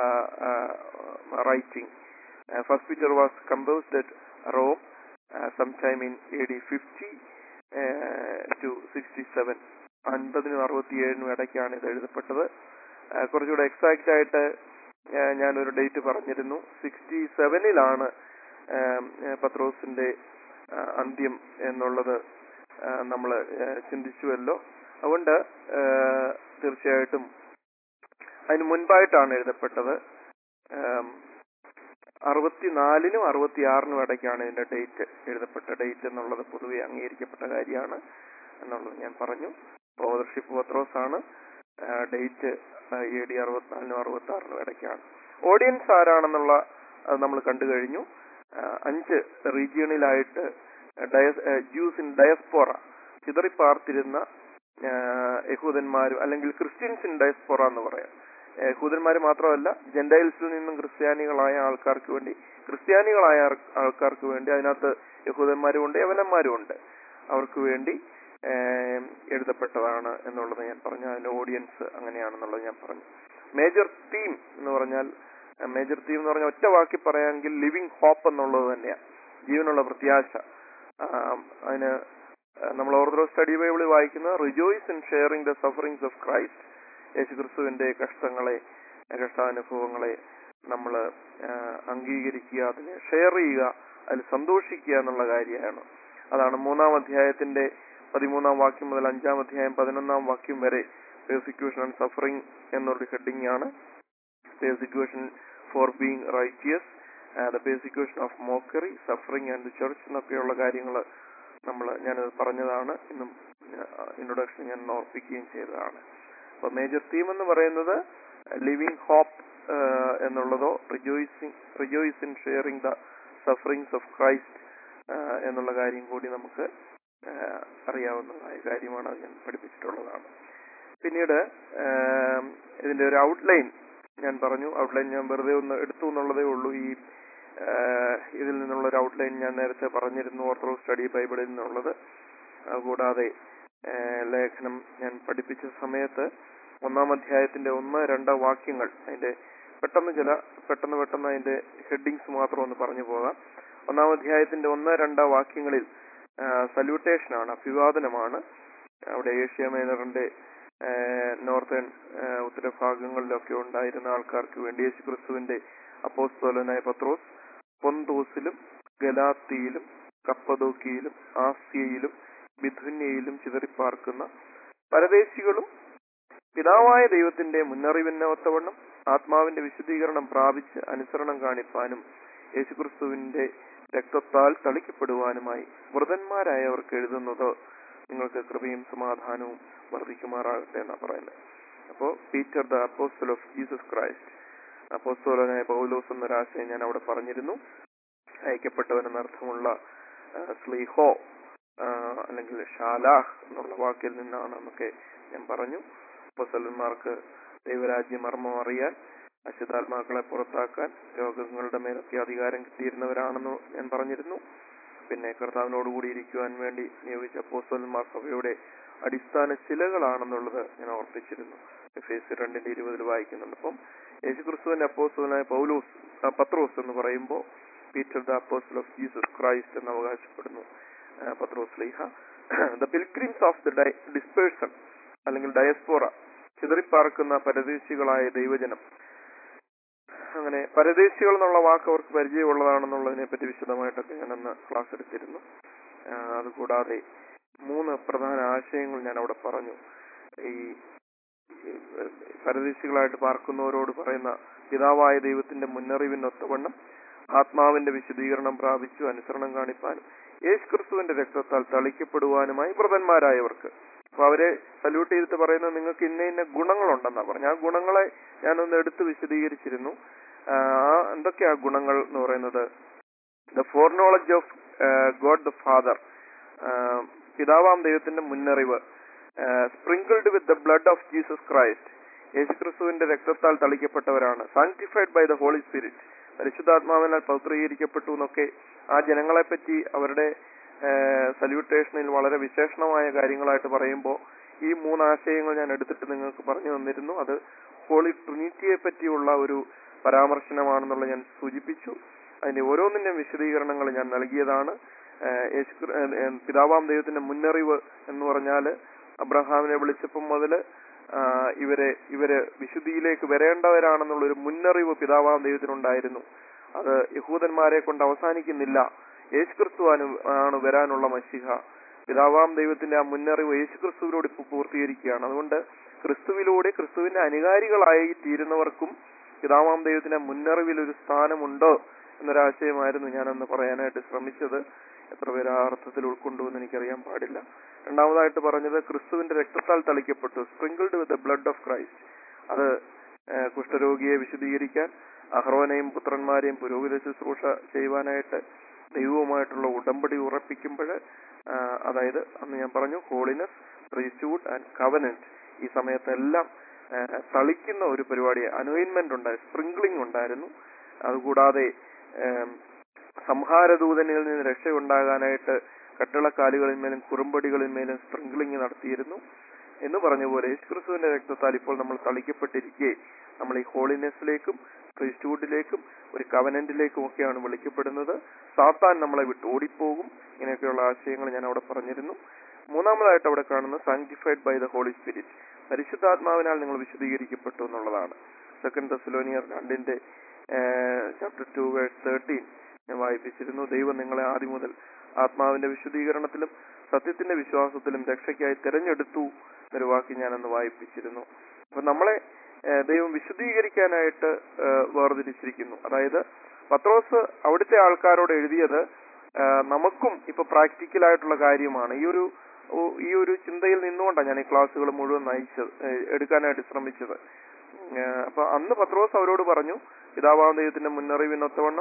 writing first Peter was composed at Rome sometime in A D fifty to sixty seven അൻപതിനും അറുപത്തിയേഴിനും ഇടയ്ക്കാണ് ഇത് എഴുതപ്പെട്ടത് ആ, കുറച്ചുകൂടെ എക്സാക്റ്റ് ആയിട്ട് ആ, ഞാനൊരു ഡേറ്റ് പറഞ്ഞിരുന്നു സിക്സ്റ്റി സെവനിലാണ് പത്രോസിന്റെ ആ, അന്ത്യം എന്നുള്ളത് നമ്മൾ ചിന്തിച്ചുവല്ലോ അതുകൊണ്ട് ആ, തീർച്ചയായിട്ടും അതിന് മുൻപായിട്ടാണ് എഴുതപ്പെട്ടത് ആം, അറുപത്തിനാലിനും അറുപത്തിയാറിനും ഇടയ്ക്കാണ് ഇതിന്റെ ഡേറ്റ് എഴുതപ്പെട്ട ഡേറ്റ് എന്നുള്ളത് പൊതുവെ അംഗീകരിക്കപ്പെട്ട കാര്യമാണ് എന്നുള്ളത് ഞാൻ പറഞ്ഞു ഓതർഷിപ്പ് പത്രോസ് ആണ് ഡേറ്റ് എ ഡി അറുപത്തിനാലിനും അറുപത്തി ആറിനും ഇടയ്ക്കാണ് ഓഡിയൻസ് ആരാണെന്നുള്ള അത് നമ്മൾ കണ്ടു കഴിഞ്ഞു ആ, അഞ്ച് റീജിയണിലായിട്ട് ജ്യൂസ് ഇൻ ഡയസ്പോറ ചിതറിപ്പാർത്തിരുന്ന ആ, യഹൂദന്മാരും അല്ലെങ്കിൽ ക്രിസ്ത്യൻസ് ഇൻ ഡയസ്പോറ എന്ന് പറയാം യഹൂദന്മാർ മാത്രമല്ല ജെന്റൈൽസിൽ നിന്നും ക്രിസ്ത്യാനികളായ ആൾക്കാർക്ക് വേണ്ടി ക്രിസ്ത്യാനികളായ ആൾ- ആൾക്കാർക്ക് വേണ്ടി അതിനകത്ത് യഹൂദന്മാരും ഉണ്ട് യവനന്മാരും ഉണ്ട് അവർക്ക് വേണ്ടി ഏം, എഴുതപ്പെട്ടതാണ് എന്നുള്ളത് ഞാൻ പറഞ്ഞു അതിന്റെ ഓഡിയൻസ് അങ്ങനെയാണെന്നുള്ളത് ഞാൻ പറഞ്ഞു മേജർ തീം എന്ന് പറഞ്ഞാൽ മേജർ തീം എന്ന് പറഞ്ഞാൽ ഒറ്റ വാക്കി പറയാമെങ്കിൽ ലിവിങ് ഹോപ്പ് എന്നുള്ളത് തന്നെയാണ് ജീവനുള്ള പ്രത്യാശ ആം, അതിന് നമ്മൾ ഓർത്തഡോക്സ് സ്റ്റഡി ബൈബിളിൽ വായിക്കുന്നത് rejoice in sharing the sufferings of Christ യേശുക്രിസ്തുവിന്റെ കഷ്ടങ്ങളെ കഷ്ടാനുഭവങ്ങളെ നമ്മൾ അംഗീകരിക്കുക അതിനെ ഷെയർ ചെയ്യുക അതിൽ സന്തോഷിക്കുക എന്നുള്ള കാര്യമാണ് അതാണ് മൂന്നാം അധ്യായത്തിന്റെ പതിമൂന്നാം വാക്യം മുതൽ അഞ്ചാം അധ്യായം പതിനൊന്നാം വാക്യം വരെ പെർസിക്യൂഷൻ ആൻഡ് സഫറിംഗ് എന്നൊരു ഹെഡിങ് ആണ് persecution for being righteous the persecution of mockery suffering and church എന്നൊക്കെയുള്ള കാര്യങ്ങൾ നമ്മൾ ഞാനത് പറഞ്ഞതാണ് ഇന്നും ഇൻട്രൊഡക്ഷൻ ഞാൻ ഓർപ്പിക്കുകയും ചെയ്തതാണ് അപ്പൊ മേജർ തീം എന്ന് പറയുന്നത് ലിവിങ് ഹോപ്പ് എന്നുള്ളതോ rejoicing rejoice in sharing the sufferings of Christ ആ, എന്നുള്ള കാര്യം കൂടി നമുക്ക് ആ, അറിയാവുന്നതായ കാര്യമാണ് അത് ഞാൻ പഠിപ്പിച്ചിട്ടുള്ളതാണ് പിന്നീട് ആം, ഇതിന്റെ ഒരു ഔട്ട്ലൈൻ ഞാൻ പറഞ്ഞു ഔട്ട്ലൈൻ ഞാൻ വെറുതെ ഒന്ന് എടുത്തു എന്നുള്ളതേ ഉള്ളൂ ഈ ആ, ഇതിൽ നിന്നുള്ള ഒരു ഔട്ട്ലൈൻ ഞാൻ നേരത്തെ പറഞ്ഞിരുന്നു ഓർത്തഡോക്സ് സ്റ്റഡി ബൈബിളിൽ നിന്നുള്ളത് കൂടാതെ ആ, ലേഖനം ഞാൻ പഠിപ്പിച്ച സമയത്ത് ഒന്നാം അധ്യായത്തിന്റെ ഒന്ന് രണ്ട് വാക്യങ്ങൾ അതിന്റെ പെട്ടെന്ന് ചില പെട്ടെന്ന് പെട്ടെന്ന് അതിന്റെ ഹെഡിങ്സ് മാത്രം ഒന്ന് പറഞ്ഞു പോകാം ഒന്നാം അധ്യായത്തിന്റെ ഒന്ന് രണ്ട് വാക്യങ്ങളിൽ സല്യൂട്ടേഷൻ ആണ് അഭിവാദനമാണ് അവിടെ ഏഷ്യ മൈനറിന്റെ നോർത്തേൺ ഉത്തരഭാഗങ്ങളിലൊക്കെ ഉണ്ടായിരുന്ന ആൾക്കാർക്ക് വേണ്ടി യേശു ക്രിസ്തുവിന്റെ അപ്പോസ്തോലനായ പത്രോസ് പൊന്തോസിലും ഗലാത്തിയിലും കപ്പദോക്കിയിലും ആസിയയിലും ബിഥുന്യയിലും ചിതറിപ്പാർക്കുന്ന പരദേശികളും പിതാവായ ദൈവത്തിന്റെ മുന്നറിവിനൊത്തവണ്ണം ആത്മാവിന്റെ വിശദീകരണം പ്രാപിച്ച് അനുസരണം കാണിപ്പാനും യേശുക്രിസ്തുവിന്റെ രക്തത്താൽ തളിക്കപ്പെടുവാനുമായി മൃതന്മാരായവർക്ക് എഴുതുന്നത് നിങ്ങൾക്ക് കൃപയും സമാധാനവും വർദ്ധിക്കുമാറാകട്ടെ എന്നാ പറയുന്നത് അപ്പോ Peter the apostle of Jesus Christ അപ്പോസ്തോലനായ പൗലോസ് എന്നൊരാശയം ഞാൻ അവിടെ പറഞ്ഞിരുന്നു അയക്കപ്പെട്ടവൻ എന്നർത്ഥമുള്ള ആ, സ്ലീഹോ ആ, അല്ലെങ്കിൽ ഷാലാഹ് എന്നുള്ള വാക്കിൽ നിന്നാണ് നമുക്ക് ഞാൻ പറഞ്ഞു അപ്പോസ്തലന്മാർക്ക് ദൈവരാജ്യ മർമ്മം അറിയാൻ അശുദ്ധാത്മാക്കളെ പുറത്താക്കാൻ രോഗങ്ങളുടെ മേലൊക്കെ അധികാരം കിട്ടിയിരുന്നവരാണെന്ന് ഞാൻ പറഞ്ഞിരുന്നു പിന്നെ കർത്താവിനോടുകൂടി ഇരിക്കുവാൻ വേണ്ടി നിയോഗിച്ച അപ്പോസ്തലന്മാർ സഭയുടെ അടിസ്ഥാന ശിലകളാണെന്നുള്ളത് ഞാൻ ഓർപ്പിച്ചിരുന്നു എഫ് എസ് രണ്ടിന്റെ ഇരുപതിൽ വായിക്കുന്നുണ്ട് അപ്പം യേശുക്രിസ്തുവിന്റെ അപ്പോസ്തലനായ പൗലോസ് ആ, പത്രോസ് എന്ന് പറയുമ്പോൾ Peter the apostle of Jesus Christ എന്ന് അവകാശപ്പെടുന്നു ആ, പത്രോസ് ലീഹ the pilgrims of the dispersion അല്ലെങ്കിൽ ഡയസ്പോറ ചിതറിപ്പാർക്കുന്ന പരദേശികളായ ദൈവജനം അങ്ങനെ പരദേശികൾ എന്നുള്ള വാക്ക് അവർക്ക് പരിചയമുള്ളതാണെന്നുള്ളതിനെ പറ്റി വിശദമായിട്ടൊക്കെ ഞാൻ അന്ന് ക്ലാസ് എടുത്തിരുന്നു ആ, അതുകൂടാതെ മൂന്ന് പ്രധാന ആശയങ്ങൾ ഞാൻ അവിടെ പറഞ്ഞു ഈ ഈ, ഏഹ്, പരദേശികളായിട്ട് പാർക്കുന്നവരോട് പറയുന്ന പിതാവായ ദൈവത്തിന്റെ മുന്നറിവിനൊത്തവണ്ണം ആത്മാവിന്റെ വിശദീകരണം പ്രാപിച്ചു അനുസരണം കാണിപ്പാനും യേശു ക്രിസ്തുവിന്റെ രക്തത്താൽ തളിക്കപ്പെടുവാനുമായി വ്രതന്മാരായവർക്ക് അപ്പൊ അവരെ സല്യൂട്ട് ചെയ്തിട്ട് പറയുന്നത് നിങ്ങൾക്ക് ഇന്ന ഇന്ന ഗുണങ്ങളുണ്ടെന്നാ പറഞ്ഞു ആ ഗുണങ്ങളെ ഞാനൊന്ന് എടുത്ത് വിശദീകരിച്ചിരുന്നു ആ എന്തൊക്കെയാ ഗുണങ്ങൾ എന്ന് പറയുന്നത് the foreknowledge of God the Father പിതാവാം ദൈവത്തിന്റെ മുന്നറിവ് sprinkled with the blood of Jesus Christ യേശുക്രിസ്തുവിന്റെ രക്തത്താൽ തളിക്കപ്പെട്ടവരാണ് sanctified by the Holy Spirit പരിശുദ്ധാത്മാവിനാൽ പൗത്രീകരിക്കപ്പെട്ടു എന്നൊക്കെ ആ ജനങ്ങളെ പറ്റി അവരുടെ സല്യൂട്ടേഷനിൽ വളരെ വിശേഷണമായ കാര്യങ്ങളായിട്ട് പറയുമ്പോൾ ഈ മൂന്ന് ആശയങ്ങൾ ഞാൻ എടുത്തിട്ട് നിങ്ങൾക്ക് പറഞ്ഞു തന്നിരുന്നു അത് ഹോളി ട്രിനിറ്റിയെ പറ്റിയുള്ള ഒരു പരാമർശനമാണെന്നുള്ള ഞാൻ സൂചിപ്പിച്ചു അതിന്റെ ഓരോന്നിന്റെ വിശദീകരണങ്ങൾ ഞാൻ നൽകിയതാണ് ഏഹ് യേശു ക്രി- ഏഹ് ഏഹ് പിതാവാം ദൈവത്തിന്റെ മുന്നറിവ് എന്ന് പറഞ്ഞാല് അബ്രഹാമിനെ വിളിച്ചപ്പം മുതല് ആ, ഇവരെ ഇവര് വിശുദ്ധിയിലേക്ക് വരേണ്ടവരാണെന്നുള്ള ഒരു മുന്നറിവ് പിതാവാം ദൈവത്തിനുണ്ടായിരുന്നു അത് യഹൂദന്മാരെ കൊണ്ട് അവസാനിക്കുന്നില്ല യേശുക്രിസ്തു അനു- ആണ് വരാനുള്ള മഷിഹ പിതാവാം ദൈവത്തിന്റെ ആ മുന്നറിവ് യേശുക്രിസ്തുവിലൂടെ ഇപ്പോൾ പൂർത്തീകരിക്കുകയാണ് അതുകൊണ്ട് ക്രിസ്തുവിലൂടെ ക്രിസ്തുവിന്റെ അനുകാരികളായി തീരുന്നവർക്കും പിതാവാം ദൈവത്തിന്റെ മുന്നറിവിൽ ഒരു സ്ഥാനമുണ്ട് എന്നൊരാശയമായിരുന്നു ഞാനന്ന് പറയാനായിട്ട് ശ്രമിച്ചത് എത്ര പേര് ആ അർത്ഥത്തിൽ ഉൾക്കൊണ്ടു എന്ന് എനിക്കറിയാൻ പാടില്ല രണ്ടാമതായിട്ട് പറഞ്ഞത് ക്രിസ്തുവിന്റെ രക്തത്താൽ തളിക്കപ്പെട്ടു sprinkled with the blood of Christ അത് ഏഹ്, കുഷ്ഠരോഗിയെ വിശദീകരിക്കാൻ അഹ്റോനെയും പുത്രന്മാരെയും പുരോഹിത ശുശ്രൂഷ ചെയ്യുവാനായിട്ട് ദൈവവുമായിട്ടുള്ള ഉടമ്പടി ഉറപ്പിക്കുമ്പോൾ അതായത് അന്ന് ഞാൻ പറഞ്ഞു ഹോളിനെസ് പ്രീസ്റ്റ്ഹുഡ് ആൻഡ് കവനന്റ് ഈ സമയത്തെല്ലാം ഏഹ്, തളിക്കുന്ന ഒരു പരിപാടി അനോയിൻമെന്റ് ഉണ്ടായി സ്പ്രിംഗ്ലിംഗ് ഉണ്ടായിരുന്നു അതുകൂടാതെ ഏം, സംഹാരദൂതനിൽ നിന്ന് രക്ഷയുണ്ടാകാനായിട്ട് കട്ടിളക്കാലുകളിന്മേലും കുറുമ്പടികളിന്മേലും സ്പ്രിംഗ്ലിംഗ് നടത്തിയിരുന്നു എന്ന് പറഞ്ഞ പോലെ യേശുക്രിസ്തുവിന്റെ രക്തത്താൽ ഇപ്പോൾ നമ്മൾ തളിക്കപ്പെട്ടിരിക്കെ നമ്മൾ ഈ ഹോളിനെസ്സിലേക്കും പ്രീസ്റ്റ്ഹുഡിലേക്കും ഒരു കവനന്റിലേക്കും ഒക്കെയാണ് വിളിക്കപ്പെടുന്നത് സാത്താൻ നമ്മളെ വിട്ട് ഓടിപ്പോകും ഇങ്ങനെയൊക്കെയുള്ള ആശയങ്ങൾ ഞാൻ അവിടെ പറഞ്ഞിരുന്നു മൂന്നാമതായിട്ട് അവിടെ കാണുന്ന sanctified by the Holy Spirit പരിശുദ്ധാത്മാവിനാൽ നിങ്ങൾ വിശദീകരിക്കപ്പെട്ടു എന്നുള്ളതാണ് സെക്കൻഡ് ദസലോനിയർ രണ്ടിന്റെ ചാപ്റ്റർ ടു വേഴ്സ് തേർട്ടീൻ ഞാൻ വായിപ്പിച്ചിരുന്നു ദൈവം നിങ്ങളെ ആദ്യം മുതൽ ആത്മാവിന്റെ വിശുദ്ധീകരണത്തിലും സത്യത്തിന്റെ വിശ്വാസത്തിലും രക്ഷയ്ക്കായി തിരഞ്ഞെടുത്തു എന്നൊരു വാക്ക് ഞാൻ അന്ന് വായിപ്പിച്ചിരുന്നു അപ്പൊ നമ്മളെ ഏഹ്, ദൈവം വിശുദ്ധീകരിക്കാനായിട്ട് ഏഹ്, വേർതിരിച്ചിരിക്കുന്നു അതായത് പത്രോസ് അവിടുത്തെ ആൾക്കാരോട് എഴുതിയത് ഏഹ്, നമുക്കും ഇപ്പൊ പ്രാക്ടിക്കൽ ആയിട്ടുള്ള കാര്യമാണ് ഈ ഒരു ഓ- ഈ ഒരു ചിന്തയിൽ നിന്നുകൊണ്ടാണ് ഞാൻ ഈ ക്ലാസ്സുകൾ മുഴുവൻ നയിച്ചത് ഏഹ്, എടുക്കാനായിട്ട് ശ്രമിച്ചത് ഏഹ്, അപ്പൊ അന്ന് പത്രോസ് അവരോട് പറഞ്ഞു പിതാവാം ദൈവത്തിന്റെ മുന്നറിവിനൊത്തവണ്ണം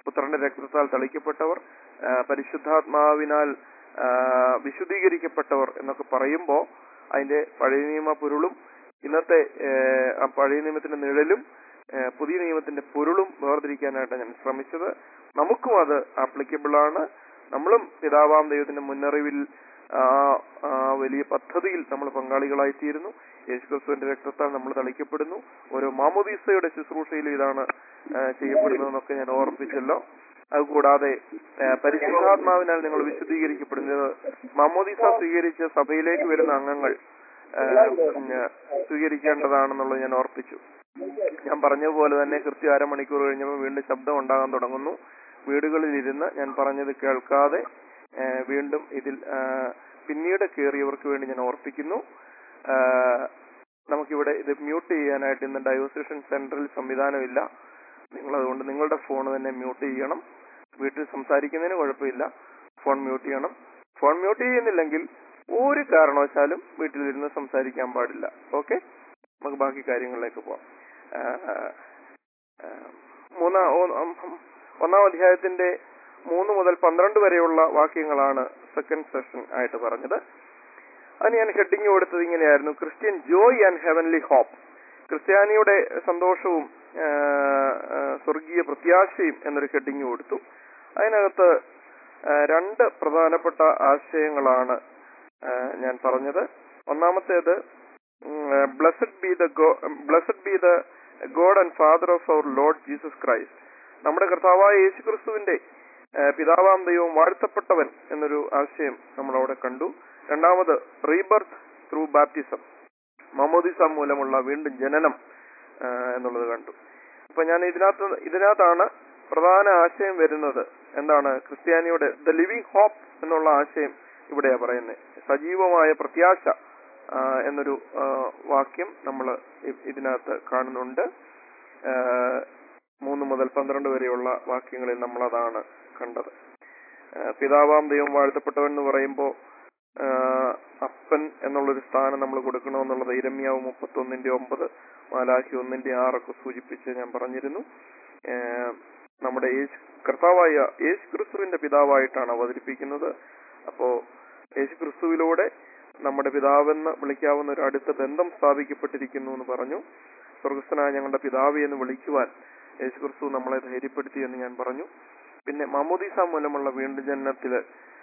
പുത്രന്റെ രക്തത്താൽ തളിക്കപ്പെട്ടവർ ആ, പരിശുദ്ധാത്മാവിനാൽ ആ, വിശുദ്ധീകരിക്കപ്പെട്ടവർ എന്നൊക്കെ പറയുമ്പോൾ അതിന്റെ പഴയ നിയമ പൊരുളും ഇന്നത്തെ ഏഹ്, ആ പഴയ നിയമത്തിന്റെ നിഴലും ഏഹ്, പുതിയ നിയമത്തിന്റെ പൊരുളും വേർതിരിക്കാനായിട്ട് ഞാൻ ശ്രമിച്ചത് നമുക്കും അത് ആപ്ലിക്കബിൾ ആണ് നമ്മളും പിതാവാം ദൈവത്തിന്റെ മുന്നറിവിൽ ആ ആ വലിയ പദ്ധതിയിൽ നമ്മൾ പങ്കാളികളായിത്തീരുന്നു യേശുക്രിസ്തുവിന്റെ രക്തത്താൽ നമ്മൾ തളിക്കപ്പെടുന്നു ഓരോ മാമോദീസയുടെ ശുശ്രൂഷയിൽ ഇതാണ് ആ, ചെയ്യപ്പെടുന്നതെന്നൊക്കെ ഞാൻ ഓർമ്മിപ്പിച്ചല്ലോ അതുകൂടാതെ ആ, പരിശുദ്ധാത്മാവിനാൽ നിങ്ങൾ വിശുദ്ധീകരിക്കപ്പെടുന്നത് മാമോദീസ സ്വീകരിച്ച് സഭയിലേക്ക് വരുന്ന അംഗങ്ങൾ ആ, പിന്നെ സ്വീകരിക്കേണ്ടതാണെന്നുള്ളത് ഞാൻ ഓർപ്പിച്ചു ഞാൻ പറഞ്ഞതുപോലെ തന്നെ കൃത്യം അരമണിക്കൂർ കഴിഞ്ഞപ്പോൾ വീണ്ടും ശബ്ദം ഉണ്ടാകാൻ തുടങ്ങുന്നു വീടുകളിൽ ഇരുന്ന് ഞാൻ പറഞ്ഞത് കേൾക്കാതെ ആ, വീണ്ടും ഇതിൽ ആ, പിന്നീട് കയറിയവർക്ക് വേണ്ടി ഞാൻ ഓർപ്പിക്കുന്നു ആ, നമുക്കിവിടെ ഇത് മ്യൂട്ട് ചെയ്യാനായിട്ട് ഇന്ന് ഡൈവേഴ്സേഷൻ സെന്ററിൽ സംവിധാനമില്ല നിങ്ങൾ അതുകൊണ്ട് നിങ്ങളുടെ ഫോൺ തന്നെ മ്യൂട്ട് ചെയ്യണം വീട്ടിൽ സംസാരിക്കുന്നതിന് കുഴപ്പമില്ല ഫോൺ മ്യൂട്ട് ചെയ്യണം ഫോൺ മ്യൂട്ട് ചെയ്യുന്നില്ലെങ്കിൽ ഒരു കാരണവശാലും വീട്ടിലിരുന്ന് സംസാരിക്കാൻ പാടില്ല ഓക്കെ നമുക്ക് ബാക്കി കാര്യങ്ങളിലേക്ക് പോവാം ആ, ആ, ആ, മൂന്നാം ഓ- ഉം, ഉം, ഒന്നാം അധ്യായത്തിന്റെ മൂന്ന് മുതൽ പന്ത്രണ്ട് വരെയുള്ള വാക്യങ്ങളാണ് സെക്കൻഡ് സെഷൻ ആയിട്ട് പറഞ്ഞത് അത് ഞാൻ ഹെഡിങ് കൊടുത്തത് ഇങ്ങനെയായിരുന്നു Christian joy and heavenly hope ക്രിസ്ത്യാനിയുടെ സന്തോഷവും ആ, ആ, സ്വർഗീയ പ്രത്യാശയും എന്നൊരു ഹെഡിങ് കൊടുത്തു അതിനകത്ത് ആ, രണ്ട് പ്രധാനപ്പെട്ട ആശയങ്ങളാണ് ആ, ഞാൻ പറഞ്ഞത് ഒന്നാമത്തേത് blessed be the blessed be the God and Father of our Lord Jesus Christ നമ്മുടെ കർത്താവായ യേശു ക്രിസ്തുവിന്റെ ആ, പിതാവാം ദൈവം വാഴ്ത്തപ്പെട്ടവൻ എന്നൊരു ആശയം നമ്മൾ അവിടെ കണ്ടു രണ്ടാമത് റീബർത്ത് ത്രൂ ബാപ്റ്റിസം മമോദിസ മൂലമുള്ള വീണ്ടും ജനനം ആ, എന്നുള്ളത് കണ്ടു അപ്പൊ ഞാൻ ഇതിനകത്ത് ഇതിനകത്താണ് പ്രധാന ആശയം വരുന്നത് എന്താണ് ക്രിസ്ത്യാനിയുടെ ദ ലിവിങ് ഹോപ്പ് എന്നുള്ള ആശയം ഇവിടെയാ പറയുന്നത് സജീവമായ പ്രത്യാശ ആ, എന്നൊരു ആ, വാക്യം നമ്മൾ ഇതിനകത്ത് കാണുന്നുണ്ട് ആ, മൂന്ന് മുതൽ പന്ത്രണ്ട് വരെയുള്ള വാക്യങ്ങളിൽ നമ്മൾ അതാണ് കണ്ടത് ആ, പിതാവാം ദൈവം വാഴ്ത്തപ്പെട്ടവൻ എന്ന് പറയുമ്പോൾ അപ്പൻ എന്നുള്ളൊരു സ്ഥാനം നമ്മൾ കൊടുക്കണമെന്നുള്ളത് ഇരമ്യാവ് മുപ്പത്തൊന്നിന്റെ ഒമ്പത് മാലാഖി ഒന്നിന്റെ ആറൊക്കെ സൂചിപ്പിച്ച് ഞാൻ പറഞ്ഞിരുന്നു ആ, നമ്മുടെ യേശു കർത്താവായ യേശു ക്രിസ്തുവിന്റെ പിതാവായിട്ടാണ് അവതരിപ്പിക്കുന്നത് അപ്പോ യേശു ക്രിസ്തുവിലൂടെ നമ്മുടെ പിതാവെന്ന് വിളിക്കാവുന്ന ഒരു അടുത്ത ബന്ധം സ്ഥാപിക്കപ്പെട്ടിരിക്കുന്നു എന്ന് പറഞ്ഞു സ്വർഗസ്ഥനായ ഞങ്ങളുടെ പിതാവി എന്ന് വിളിക്കുവാൻ യേശു ക്രിസ്തു നമ്മളെ ധൈര്യപ്പെടുത്തി എന്ന് ഞാൻ പറഞ്ഞു പിന്നെ മമോദീസ മൂലമുള്ള വീണ്ടും ജനനത്തില്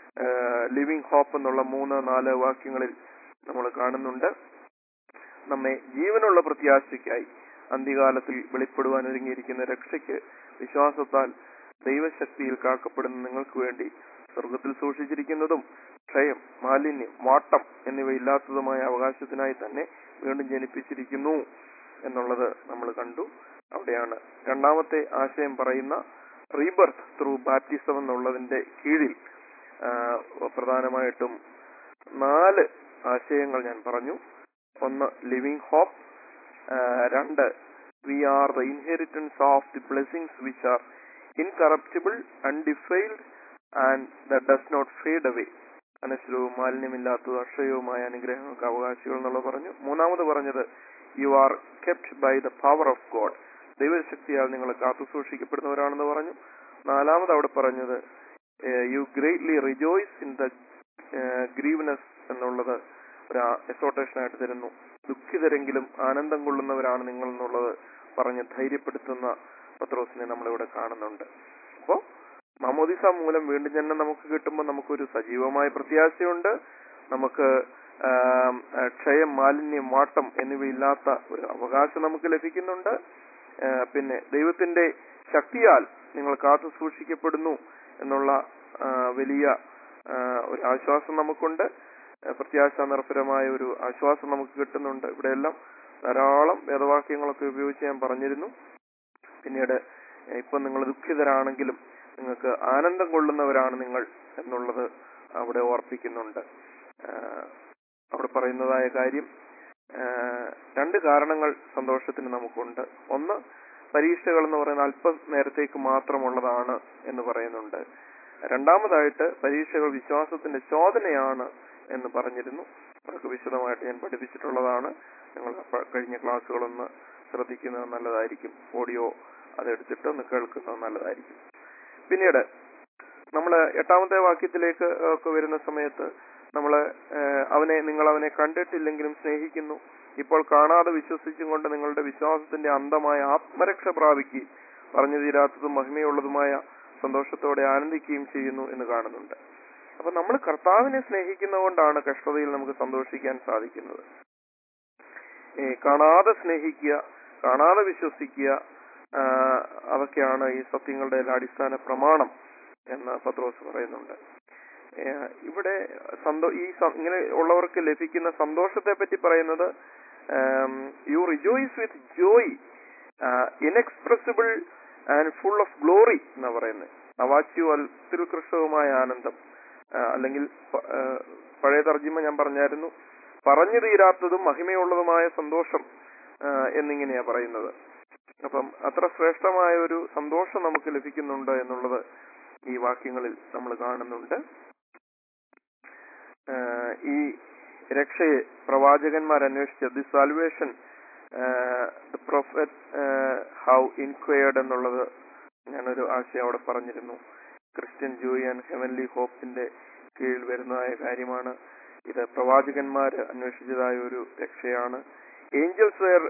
ലിവിങ് ഹോപ്പ് എന്നുള്ള മൂന്ന് നാല് വാക്യങ്ങളിൽ നമ്മൾ കാണുന്നുണ്ട് നമ്മെ ജീവനുള്ള പ്രത്യാശയ്ക്കായി അന്ത്യകാലത്തിൽ വെളിപ്പെടുവാൻ ഒരുങ്ങിയിരിക്കുന്ന രക്ഷയ്ക്ക് വിശ്വാസത്താൽ ദൈവശക്തിയിൽ കാക്കപ്പെടുന്ന നിങ്ങൾക്ക് വേണ്ടി സ്വർഗത്തിൽ സൂക്ഷിച്ചിരിക്കുന്നതും ക്ഷയം മാലിന്യം വാട്ടം എന്നിവയില്ലാത്തതുമായ അവകാശത്തിനായി തന്നെ വീണ്ടും ജനിപ്പിച്ചിരിക്കുന്നു എന്നുള്ളത് നമ്മൾ കണ്ടു അവിടെയാണ് രണ്ടാമത്തെ ആശയം പറയുന്ന റീബർത്ത് ത്രൂ ബാപ്റ്റിസം എന്നുള്ളതിന്റെ കീഴിൽ ആ, പ്രധാനമായിട്ടും നാല് ആശയങ്ങൾ ഞാൻ പറഞ്ഞു ഒന്ന് ലിവിങ് ഹോപ്പ് രണ്ട് we are the inheritance of the blessings which are incorruptible undefiled and the does not fade away അനശ്വരവും മാലിന്യമില്ലാത്തതും അക്ഷയവുമായ അനുഗ്രഹങ്ങൾക്ക് അവകാശികൾ എന്നുള്ളത് പറഞ്ഞു മൂന്നാമത് പറഞ്ഞത് you are kept by the power of God ദൈവശക്തിയാൽ നിങ്ങൾ കാത്തു സൂക്ഷിക്കപ്പെടുന്നവരാണെന്ന് പറഞ്ഞു നാലാമത് അവിടെ പറഞ്ഞത് you greatly rejoice in the grievousness എന്നുള്ളത് ഒരു എസോട്ടേഷൻ ആയിട്ട് തരുന്നു ദുഃഖിതരെങ്കിലും ആനന്ദം കൊള്ളുന്നവരാണ് നിങ്ങൾ എന്നുള്ളത് പറഞ്ഞ് ധൈര്യപ്പെടുത്തുന്ന പത്രോസിനെ നമ്മളിവിടെ കാണുന്നുണ്ട് അപ്പോ മാമോദിസ മൂലം വീണ്ടും ജന്മം നമുക്ക് കിട്ടുമ്പോൾ നമുക്കൊരു സജീവമായ പ്രത്യാശയുണ്ട് നമുക്ക് ആം, ആ, ക്ഷയം മാലിന്യം വാട്ടം എന്നിവയില്ലാത്ത ഒരു അവകാശം നമുക്ക് ലഭിക്കുന്നുണ്ട് ആ, പിന്നെ ദൈവത്തിന്റെ ശക്തിയാൽ നിങ്ങൾ കാത്തു സൂക്ഷിക്കപ്പെടുന്നു എന്നുള്ള ആ, വലിയ ആ, ഒരു ആശ്വാസം നമുക്കുണ്ട് ആ, പ്രത്യാശ നിർഭരമായ ഒരു ആശ്വാസം നമുക്ക് കിട്ടുന്നുണ്ട് ഇവിടെയെല്ലാം ധാരാളം വേദവാക്യങ്ങളൊക്കെ ഉപയോഗിച്ച് ഞാൻ പറഞ്ഞിരുന്നു പിന്നീട് ഇപ്പൊ നിങ്ങൾ ദുഃഖിതരാണെങ്കിലും നിങ്ങൾക്ക് ആനന്ദം കൊള്ളുന്നവരാണ് നിങ്ങൾ എന്നുള്ളത് അവിടെ ഓർപ്പിക്കുന്നുണ്ട് ആ, അവിടെ പറയുന്നതായ കാര്യം ആ, രണ്ട് കാരണങ്ങൾ സന്തോഷത്തിന് നമുക്കുണ്ട് ഒന്ന് പരീക്ഷകൾ എന്ന് പറയുന്ന അല്പ നേരത്തേക്ക് മാത്രമുള്ളതാണ് എന്ന് പറയുന്നുണ്ട് രണ്ടാമതായിട്ട് പരീക്ഷകൾ വിശ്വാസത്തിന്റെ ശോധനയാണ് എന്ന് പറഞ്ഞിരുന്നു അതൊക്കെ വിശദമായിട്ട് ഞാൻ പഠിപ്പിച്ചിട്ടുള്ളതാണ് നിങ്ങൾ പ- കഴിഞ്ഞ ക്ലാസ്സുകളൊന്ന് ശ്രദ്ധിക്കുന്നത് നല്ലതായിരിക്കും ഓഡിയോ അതെടുത്തിട്ട് ഒന്ന് കേൾക്കുന്നത് നല്ലതായിരിക്കും പിന്നീട് നമ്മൾ എട്ടാമത്തെ വാക്യത്തിലേക്ക് ഒക്കെ വരുന്ന സമയത്ത് നമ്മൾ അവനെ നിങ്ങൾ അവനെ കണ്ടിട്ടില്ലെങ്കിലും സ്നേഹിക്കുന്നു ഇപ്പോൾ കാണാതെ വിശ്വസിച്ചും കൊണ്ട് നിങ്ങളുടെ വിശ്വാസത്തിന്റെ അന്തമായ ആത്മരക്ഷ പ്രാപിക്കുകയും പറഞ്ഞു തീരാത്തതും മഹിമയുള്ളതുമായ സന്തോഷത്തോടെ ആനന്ദിക്കുകയും ചെയ്യുന്നു എന്ന് കാണുന്നുണ്ട് അപ്പൊ നമ്മൾ കർത്താവിനെ സ്നേഹിക്കുന്നതുകൊണ്ടാണ് കഷ്ടതയിൽ നമുക്ക് സന്തോഷിക്കാൻ സാധിക്കുന്നത് ഏ, കാണാതെ സ്നേഹിക്കുക കാണാതെ വിശ്വസിക്കുക ആ, അതൊക്കെയാണ് ഈ സത്യങ്ങളുടെ എല്ലാ അടിസ്ഥാന പ്രമാണം എന്ന് പത്രോസ് പറയുന്നുണ്ട് ഏ, ഇവിടെ സന്തോ ഈ സ- ഇങ്ങനെ ഉള്ളവർക്ക് ലഭിക്കുന്ന സന്തോഷത്തെ പറ്റി പറയുന്നത് you rejoice with joy inexpressible and full of glory എന്നാ പറയുന്നത് അവാച്യു അത്യുത്കൃഷ്ടവുമായ ആനന്ദം ആ, അല്ലെങ്കിൽ പ- ആ, പഴയ തർജിമ ഞാൻ പറഞ്ഞായിരുന്നു പറഞ്ഞു തീരാത്തതും മഹിമയുള്ളതുമായ സന്തോഷം ആ, എന്നിങ്ങനെയാ പറയുന്നത് അപ്പം അത്ര ശ്രേഷ്ഠമായ ഒരു സന്തോഷം നമുക്ക് ലഭിക്കുന്നുണ്ട് എന്നുള്ളത് ഈ വാക്യങ്ങളിൽ നമ്മൾ കാണുന്നുണ്ട് ആ, ഈ രക്ഷയെ പ്രവാചകന്മാർ അന്വേഷിച്ച the salvation the prophet how inquired എന്നുള്ളത് ഞാനൊരു ആശയം അവിടെ പറഞ്ഞിരുന്നു ക്രിസ്ത്യൻ ജോയി ആൻഡ് ഹെവൻലി ഹോപ്പിന്റെ കീഴിൽ വരുന്നതായ കാര്യമാണ് ഇത് പ്രവാചകന്മാർ അന്വേഷിച്ചതായ ഒരു രക്ഷയാണ് angels were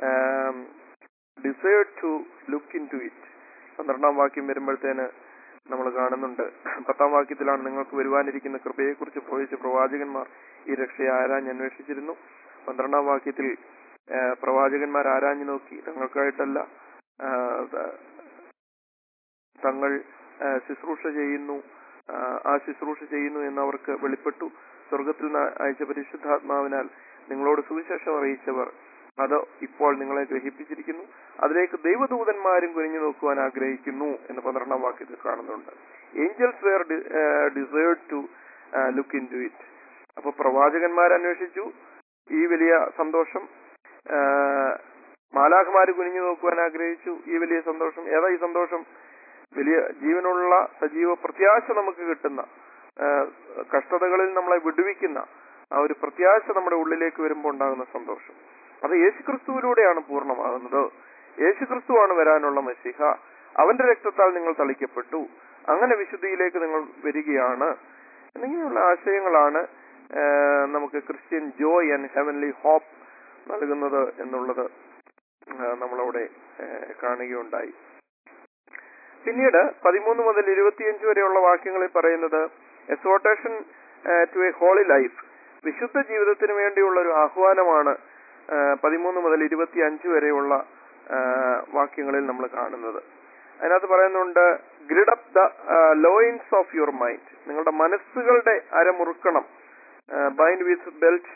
desired to look into it പന്ത്രണ്ടാം വാക്യം വരുമ്പോഴത്തേന് നമ്മൾ കാണുന്നുണ്ട് പത്താം വാക്യത്തിലാണ് നിങ്ങൾക്ക് വരുവാനിരിക്കുന്ന കൃപയെക്കുറിച്ച് പ്രവചിച്ച പ്രവാചകന്മാർ ഈ രക്ഷയെ ആരാഞ്ഞ് അന്വേഷിച്ചിരുന്നു പന്ത്രണ്ടാം വാക്യത്തിൽ ആ, പ്രവാചകന്മാർ ആരാഞ്ഞു നോക്കി തങ്ങൾക്കായിട്ടല്ല ആ, ത- തങ്ങൾ ആ, ശുശ്രൂഷ ചെയ്യുന്നു ആ, ആ ശുശ്രൂഷ ചെയ്യുന്നു എന്ന് അവർക്ക് വെളിപ്പെട്ടു സ്വർഗത്തിൽ നിന്ന് അയച്ച പരിശുദ്ധാത്മാവിനാൽ നിങ്ങളോട് സുവിശേഷം അറിയിച്ചവർ അത് ഇപ്പോൾ നിങ്ങളെ ഗ്രഹിപ്പിച്ചിരിക്കുന്നു അതിലേക്ക് ദൈവദൂതന്മാരും കുനിഞ്ഞു നോക്കുവാൻ ആഗ്രഹിക്കുന്നു എന്ന് പന്ത്രണ്ടാം വാക്യത്തിൽ കാണുന്നുണ്ട് angels were desired to look into it അപ്പൊ പ്രവാചകന്മാർ അന്വേഷിച്ചു ഈ വലിയ സന്തോഷം ആ, മാലാഖമാര് കുനിഞ്ഞു നോക്കുവാൻ ആഗ്രഹിച്ചു ഈ വലിയ സന്തോഷം ഏതാ ഈ സന്തോഷം വലിയ ജീവനുള്ള സജീവ പ്രത്യാശ നമുക്ക് കിട്ടുന്ന ആ, കഷ്ടതകളിൽ നമ്മളെ വിടുവിക്കുന്ന ആ ഒരു പ്രത്യാശ നമ്മുടെ ഉള്ളിലേക്ക് വരുമ്പോൾ ഉണ്ടാകുന്ന സന്തോഷം അത് യേശുക്രിസ്തുവിലൂടെയാണ് പൂർണ്ണമാകുന്നത് യേശുക്രിസ്തുവാണ് വരാനുള്ള മസിഹ അവന്റെ രക്തത്താൽ നിങ്ങൾ തളിക്കപ്പെട്ടു അങ്ങനെ വിശുദ്ധിയിലേക്ക് നിങ്ങൾ വരികയാണ് എന്നിങ്ങനെയുള്ള ആശയങ്ങളാണ് ആ, നമുക്ക് Christian joy and heavenly hope നൽകുന്നത് എന്നുള്ളത് ആ, നമ്മളവിടെ ആ, കാണുകയുണ്ടായി പിന്നീട് പതിമൂന്ന് മുതൽ ഇരുപത്തിയഞ്ച് വരെയുള്ള വാക്യങ്ങളിൽ പറയുന്നത് exhortation to a holy life വിശുദ്ധ ജീവിതത്തിന് വേണ്ടിയുള്ള ഒരു ആഹ്വാനമാണ് ആ, പതിമൂന്ന് മുതൽ ഇരുപത്തി അഞ്ച് വരെയുള്ള ആ, വാക്യങ്ങളിൽ നമ്മൾ കാണുന്നത് അതിനകത്ത് പറയുന്നുണ്ട് gird up the loins of your mind നിങ്ങളുടെ മനസ്സുകളുടെ അരമുറുക്കണം ബൈൻഡ് വിത്ത് ബെൽറ്റ്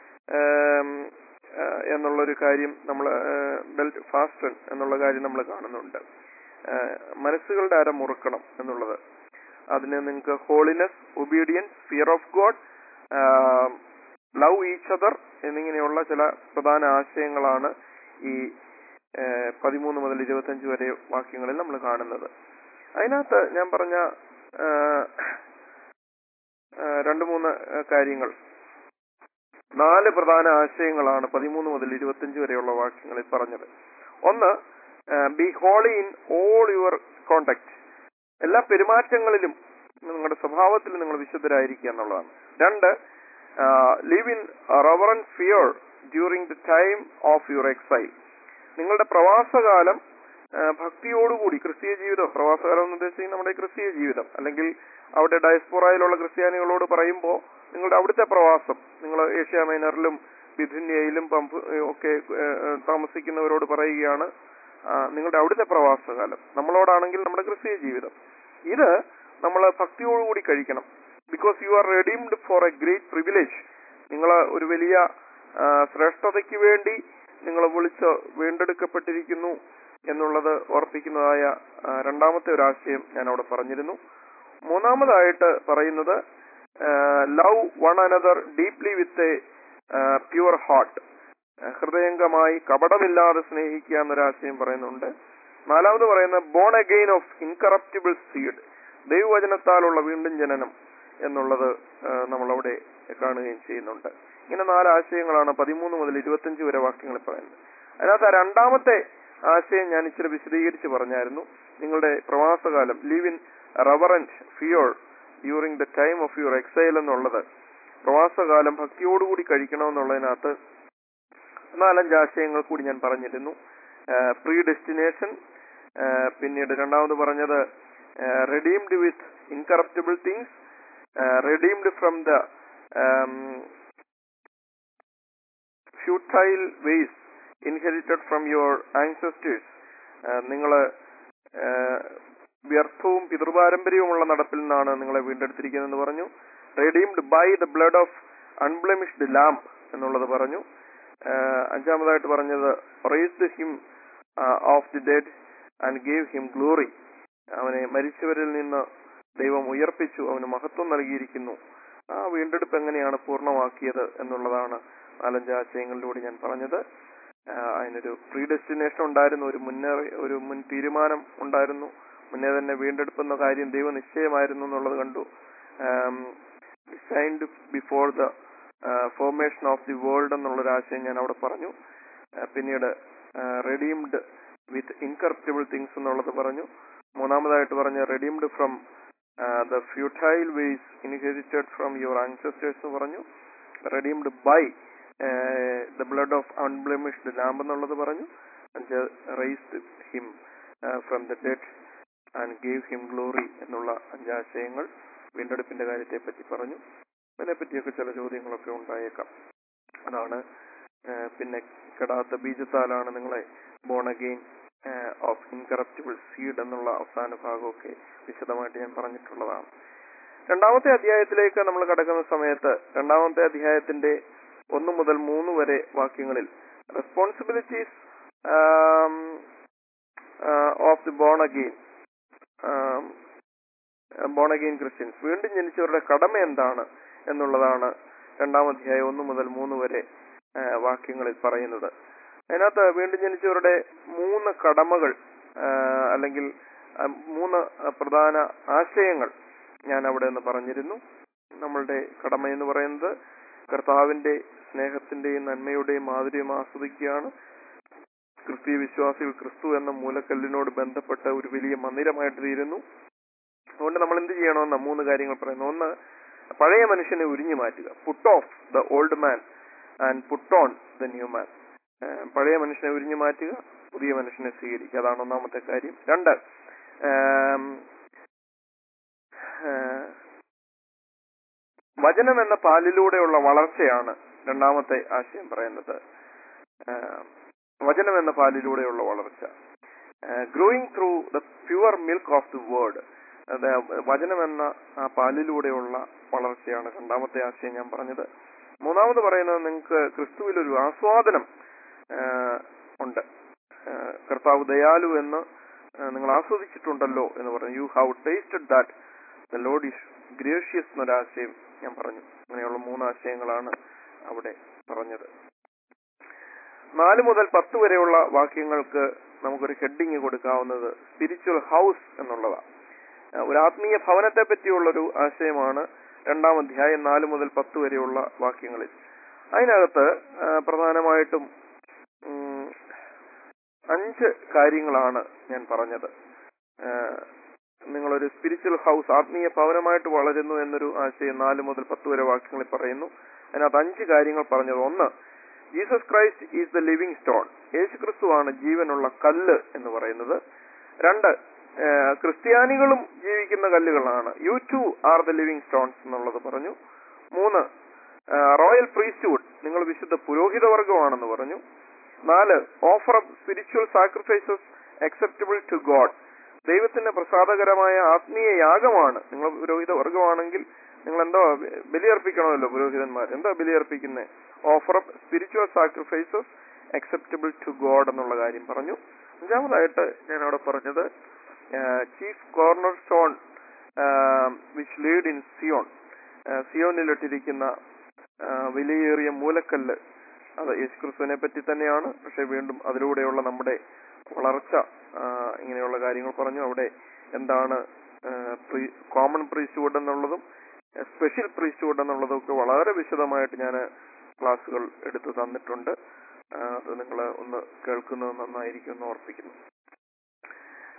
എന്നുള്ളൊരു കാര്യം നമ്മൾ ബെൽറ്റ് ഫാസ്റ്റൺ എന്നുള്ള കാര്യം നമ്മൾ കാണുന്നുണ്ട് ആ, മനസ്സുകളുടെ അര മുറുക്കണം എന്നുള്ളത് അതിന് നിങ്ങൾക്ക് holiness obedience fear of God love each other എന്നിങ്ങനെയുള്ള ചില പ്രധാന ആശയങ്ങളാണ് ഈ ആ, പതിമൂന്ന് മുതൽ ഇരുപത്തഞ്ച് വരെ വാക്യങ്ങളിൽ നമ്മൾ കാണുന്നത് അതിനകത്ത് ഞാൻ പറഞ്ഞ ആ, ആ, രണ്ട് മൂന്ന് ആ, കാര്യങ്ങൾ നാല് പ്രധാന ആശയങ്ങളാണ് പതിമൂന്ന് മുതൽ ഇരുപത്തിയഞ്ച് വരെയുള്ള വാക്യങ്ങളിൽ പറഞ്ഞത് ഒന്ന് be holy in all your conduct എല്ലാ പെരുമാറ്റങ്ങളിലും നിങ്ങളുടെ സ്വഭാവത്തിൽ നിങ്ങൾ വിശുദ്ധരായിരിക്കുക എന്നുള്ളതാണ് രണ്ട് live in reverent fear during the time of your exile നിങ്ങളുടെ പ്രവാസകാലം ആ, ഭക്തിയോടുകൂടി ക്രിസ്തീയ ജീവിതം പ്രവാസകാലം എന്ന് ഉദ്ദേശിക്കുന്നത് നമ്മുടെ ക്രിസ്തീയ ജീവിതം അല്ലെങ്കിൽ അവിടെ ഡയസ്പോറയിലുള്ള ക്രിസ്ത്യാനികളോട് പറയുമ്പോൾ നിങ്ങളുടെ അവിടുത്തെ പ്രവാസം നിങ്ങൾ ഏഷ്യ മൈനറിലും ബിഥുന്യയിലും പമ്പ് ഒക്കെ ഏ, ഏ, താമസിക്കുന്നവരോട് പറയുകയാണ് ആ, നിങ്ങളുടെ അവിടുത്തെ പ്രവാസകാലം നമ്മളോടാണെങ്കിൽ നമ്മുടെ ക്രിസ്തീയ ജീവിതം ഇത് നമ്മൾ ഭക്തിയോടുകൂടി കഴിക്കണം because you are redeemed for a great privilege നിങ്ങൾ ഒരു വലിയ ആ, ശ്രേഷ്ഠതയ്ക്ക് വേണ്ടി നിങ്ങൾ വിളിച്ച് വീണ്ടെടുക്കപ്പെട്ടിരിക്കുന്നു എന്നുള്ളത് ഓർപ്പിക്കുന്നതായ ആ, രണ്ടാമത്തെ ഒരു ആശയം ഞാൻ അവിടെ പറഞ്ഞിരുന്നു മൂന്നാമതായിട്ട് പറയുന്നത് love one another deeply with a pure heart ഹൃദയംഗമായി കപടമില്ലാതെ സ്നേഹിക്കുക എന്നൊരാശയം പറയുന്നുണ്ട് നാലാമത് പറയുന്ന born again of incorruptible seed ദൈവവചനത്താലുള്ള വീണ്ടും ജനനം എന്നുള്ളത് ആ, നമ്മളവിടെ കാണുകയും ചെയ്യുന്നുണ്ട് ഇങ്ങനെ നാല് ആശയങ്ങളാണ് പതിമൂന്ന് മുതൽ ഇരുപത്തിയഞ്ച് വരെ വാക്യങ്ങളിൽ പറയുന്നത് അതിനകത്ത് ആ രണ്ടാമത്തെ ആശയം ഞാൻ ഇച്ചിരി വിശദീകരിച്ച് പറഞ്ഞായിരുന്നു നിങ്ങളുടെ പ്രവാസകാലം live in reverent fear during the time of your exile എന്നുള്ളത് പ്രവാസകാലം ഭക്തിയോടുകൂടി കഴിക്കണമെന്നുള്ളതിനകത്ത് നാലഞ്ച് ആശയങ്ങൾ കൂടി ഞാൻ പറഞ്ഞിരുന്നു പ്രീ ഡെസ്റ്റിനേഷൻ പിന്നീട് രണ്ടാമത് പറഞ്ഞത് redeemed with incorruptible things redeemed from the futile ways inherited from your ancestors നിങ്ങൾ വ്യർത്ഥവും പിതൃപാരമ്പര്യവുമുള്ള നടപ്പിൽ നിന്നാണ് നിങ്ങളെ വീണ്ടെടുത്തിരിക്കുന്നതെന്ന് പറഞ്ഞു redeemed by the blood of unblemished lamb എന്നുള്ളത് പറഞ്ഞു ആഹ് അഞ്ചാമതായിട്ട് പറഞ്ഞത് raised him of the dead and gave him glory അവനെ മരിച്ചവരിൽ നിന്ന് ദൈവം ഉയർപ്പിച്ചു അവന് മഹത്വം നൽകിയിരിക്കുന്നു ആ വീണ്ടെടുപ്പ് എങ്ങനെയാണ് പൂർണ്ണമാക്കിയത് എന്നുള്ളതാണ് നാലഞ്ച് ആശയങ്ങളിലൂടെ ഞാൻ പറഞ്ഞത് ആഹ് അതിനൊരു പ്രീ ഡെസ്റ്റിനേഷൻ ഉണ്ടായിരുന്നു ഒരു മുന്നേറി ഒരു മുൻ തീരുമാനം ഉണ്ടായിരുന്നു മുന്നേ തന്നെ വീണ്ടെടുപ്പെന്ന കാര്യം ദൈവ നിശ്ചയമായിരുന്നു എന്നുള്ളത് കണ്ടു designed before the formation of the world എന്നുള്ളൊരു ആശയം ഞാൻ അവിടെ പറഞ്ഞു ആഹ് പിന്നീട് റെഡീംഡ് വിത്ത് ഇൻകറപ്റ്റബിൾ തിങ്സ് എന്നുള്ളത് പറഞ്ഞു മൂന്നാമതായിട്ട് പറഞ്ഞ redeemed from the futile ways inherited from your ancestors എന്ന് പറഞ്ഞു redeemed by the blood of unblemished lamb എന്നുള്ളത് പറഞ്ഞു അഞ്ച് raised him from the dead and gave him glory എന്നുള്ള അഞ്ചാശയങ്ങൾ വീണ്ടെടുപ്പിന്റെ കാര്യത്തെ പറ്റി പറഞ്ഞു അതിനെപ്പറ്റിയൊക്കെ ചില ചോദ്യങ്ങളൊക്കെ ഉണ്ടായേക്കാം അതാണ് ഏഹ് പിന്നെ കെടാത്ത ബീജത്താലാണ് നിങ്ങളെ born again of incorruptible seed എന്നുള്ള അവസാന ഭാഗമൊക്കെ വിശദമായിട്ട് ഞാൻ പറഞ്ഞിട്ടുള്ളതാണ് രണ്ടാമത്തെ അധ്യായത്തിലേക്ക് നമ്മൾ കടക്കുന്ന സമയത്ത് രണ്ടാമത്തെ അധ്യായത്തിന്റെ ഒന്ന് മുതൽ മൂന്ന് വരെ വാക്യങ്ങളിൽ responsibilities of the born again born again Christians വീണ്ടും ജനിച്ചവരുടെ കടമ എന്താണ് എന്നുള്ളതാണ് രണ്ടാം അധ്യായം ഒന്ന് മുതൽ മൂന്ന് വരെ ആ, വാക്യങ്ങളിൽ പറയുന്നത് അതിനകത്ത് വീണ്ടും ജനിച്ചവരുടെ മൂന്ന് കടമകൾ ആ, അല്ലെങ്കിൽ ആ, മൂന്ന് പ്രധാന ആശയങ്ങൾ ഞാൻ അവിടെ നിന്ന് പറഞ്ഞിരുന്നു നമ്മളുടെ കടമ എന്ന് പറയുന്നത് കർത്താവിന്റെ സ്നേഹത്തിന്റെയും നന്മയുടെയും മാധുര്യം ആസ്വദിക്കുകയാണ് ക്രിസ്തീയ വിശ്വാസികൾ ക്രിസ്തു എന്ന മൂലക്കല്ലിനോട് ബന്ധപ്പെട്ട ഒരു വലിയ മന്ദിരമായിട്ട് തീരുന്നു അതുകൊണ്ട് നമ്മൾ എന്ത് ചെയ്യണമെന്ന മൂന്ന് കാര്യങ്ങൾ പറയുന്നു ഒന്ന് പഴയ മനുഷ്യനെ ഉരിഞ്ഞു മാറ്റുക put off the old man and put on the new man പഴയ മനുഷ്യനെ ഉരിഞ്ഞു മാറ്റുക പുതിയ മനുഷ്യനെ സ്വീകരിക്കുക അതാണ് ഒന്നാമത്തെ കാര്യം രണ്ട് ആം, ആ, വചനം എന്ന പാലിലൂടെയുള്ള വളർച്ചയാണ് രണ്ടാമത്തെ ആശയം പറയുന്നത് ആ, വചനം എന്ന പാലിലൂടെയുള്ള വളർച്ച growing through the pure milk of the word അത് വചനം എന്ന ആ പാലിലൂടെയുള്ള വളർച്ചയാണ് രണ്ടാമത്തെ ആശയം ഞാൻ പറഞ്ഞത് മൂന്നാമത് പറയുന്നത് നിങ്ങൾക്ക് ക്രിസ്തുവിൽ ഒരു ആസ്വാദനം ആ, ഉണ്ട് ആ, കർത്താവ് ദയാലു എന്ന് ആ, നിങ്ങൾ ആസ്വദിച്ചിട്ടുണ്ടല്ലോ എന്ന് പറഞ്ഞു you have tasted that the Lord is gracious എന്നൊരാശയം ഞാൻ പറഞ്ഞു അങ്ങനെയുള്ള മൂന്ന് ആശയങ്ങളാണ് അവിടെ പറഞ്ഞത് നാല് മുതൽ പത്ത് വരെയുള്ള വാക്യങ്ങൾക്ക് നമുക്കൊരു ഹെഡിങ് കൊടുക്കാവുന്നത് സ്പിരിച്വൽ ഹൗസ് എന്നുള്ളതാണ് ആ, ഒരു ആത്മീയ ഭവനത്തെ പറ്റിയുള്ളൊരു ആശയമാണ് രണ്ടാം അധ്യായം നാല് മുതൽ പത്ത് വരെയുള്ള വാക്യങ്ങളിൽ അതിനകത്ത് ആ, പ്രധാനമായിട്ടും ഉം, അഞ്ച് കാര്യങ്ങളാണ് ഞാൻ പറഞ്ഞത് ആ, നിങ്ങളൊരു സ്പിരിച്വൽ ഹൗസ് ആത്മീയ ഭവനമായിട്ട് വളരുന്നു എന്നൊരു ആശയം നാല് മുതൽ പത്ത് വരെ വാക്യങ്ങളിൽ പറയുന്നു അതിനകത്ത് അഞ്ച് കാര്യങ്ങൾ പറഞ്ഞത് ഒന്ന് Jesus Christ is the living stone യേശു ക്രിസ്തുവാണ് ജീവനുള്ള കല്ല് എന്ന് പറയുന്നത് രണ്ട് ആ, ക്രിസ്ത്യാനികളും ജീവിക്കുന്ന കല്ലുകളാണ് you too are the living stones എന്നുള്ളത് പറഞ്ഞു മൂന്ന് റോയൽ പ്രീസ്റ്റ്ഹുഡ് നിങ്ങൾ വിശുദ്ധ പുരോഹിത വർഗമാണെന്ന് പറഞ്ഞു നാല് offer of spiritual sacrifices acceptable to God ദൈവത്തിന് പ്രസാദകരമായ ആത്മീയ യാഗമാണ് നിങ്ങൾ പുരോഹിത വർഗമാണെങ്കിൽ നിങ്ങൾ എന്താ ബലിയർപ്പിക്കണമല്ലോ പുരോഹിതന്മാർ എന്താ ബലിയർപ്പിക്കുന്നത് offer of spiritual sacrifices acceptable to God എന്നുള്ള കാര്യം പറഞ്ഞു അഞ്ചാമതായിട്ട് ഞാൻ അവിടെ പറഞ്ഞത് chief corner stone which laid in Zion സിയോനിലിട്ടിരിക്കുന്ന ആ, വിലയേറിയ മൂലക്കല്ല് അത് യേശുക്രിസ്തുവിനെ പറ്റി തന്നെയാണ് പക്ഷെ വീണ്ടും അതിലൂടെയുള്ള നമ്മുടെ വളർച്ച ആ, ഇങ്ങനെയുള്ള കാര്യങ്ങൾ പറഞ്ഞു അവിടെ എന്താണ് കോമൺ പ്രീസ്റ്റ്ഹുഡ് എന്നുള്ളതും സ്പെഷ്യൽ പ്രീസ്റ്റ്ഹുഡ് എന്നുള്ളതും ഒക്കെ വളരെ വിശദമായിട്ട് ഞാൻ ക്ലാസ്സുകൾ എടുത്തു തന്നിട്ടുണ്ട് ആ, അത് നിങ്ങൾ ഒന്ന് കേൾക്കുന്നത് നന്നായിരിക്കും എന്ന് ഓർപ്പിക്കുന്നു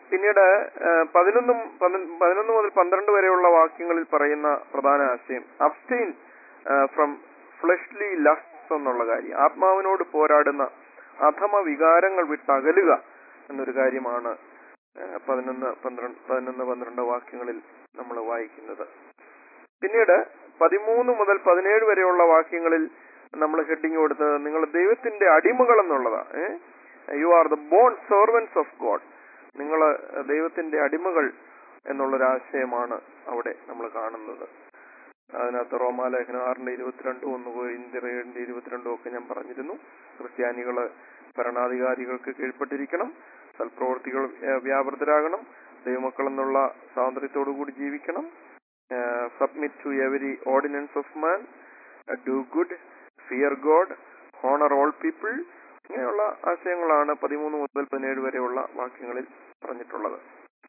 പിന്നീട് ആ, പതിനൊന്നും പതിന- പതിനൊന്ന് മുതൽ പന്ത്രണ്ട് വരെയുള്ള വാക്യങ്ങളിൽ പറയുന്ന പ്രധാന ആശയം അബ്സ്റ്റെയിൻ ഫ്രം ഫ്ലഷ്ലി ലസ്റ്റ് എന്നുള്ള കാര്യം ആത്മാവിനോട് പോരാടുന്ന അധമ വികാരങ്ങൾ വിട്ടകലുക എന്നൊരു കാര്യമാണ് ആ, പതിനൊന്ന് പന്ത്രണ്ട് പതിനൊന്ന് പന്ത്രണ്ട് വാക്യങ്ങളിൽ നമ്മൾ വായിക്കുന്നത് പിന്നീട് പതിമൂന്ന് മുതൽ പതിനേഴ് വരെയുള്ള വാക്യങ്ങളിൽ നമ്മൾ ഹെഡിങ് കൊടുത്തത് നിങ്ങൾ ദൈവത്തിന്റെ അടിമകൾ എന്നുള്ളതാണ് you are the bond servants of God നിങ്ങൾ ദൈവത്തിന്റെ അടിമകൾ എന്നുള്ളൊരാശയമാണ് അവിടെ നമ്മൾ കാണുന്നത് അതിനകത്ത് റോമാലേഖനം ആറിന്റെ ഇരുപത്തിരണ്ടും ഒന്ന് പോയിന്റ് ഏഴിന്റെ ഇരുപത്തിരണ്ടും ഒക്കെ ഞാൻ പറഞ്ഞിരുന്നു ക്രിസ്ത്യാനികള് ഭരണാധികാരികൾക്ക് കീഴ്പ്പെട്ടിരിക്കണം സൽപ്രവർത്തികൾ ഏഹ്, വ്യാപൃതരാകണം ദൈവമക്കൾ എന്നുള്ള സ്വാതന്ത്ര്യത്തോടു കൂടി ജീവിക്കണം submit to every ordinance of man do good fear God honour all people ഇങ്ങനെയുള്ള ആശയങ്ങളാണ് പതിമൂന്ന് മുതൽ പതിനേഴ് വരെയുള്ള വാക്യങ്ങളിൽ പറഞ്ഞിട്ടുള്ളത്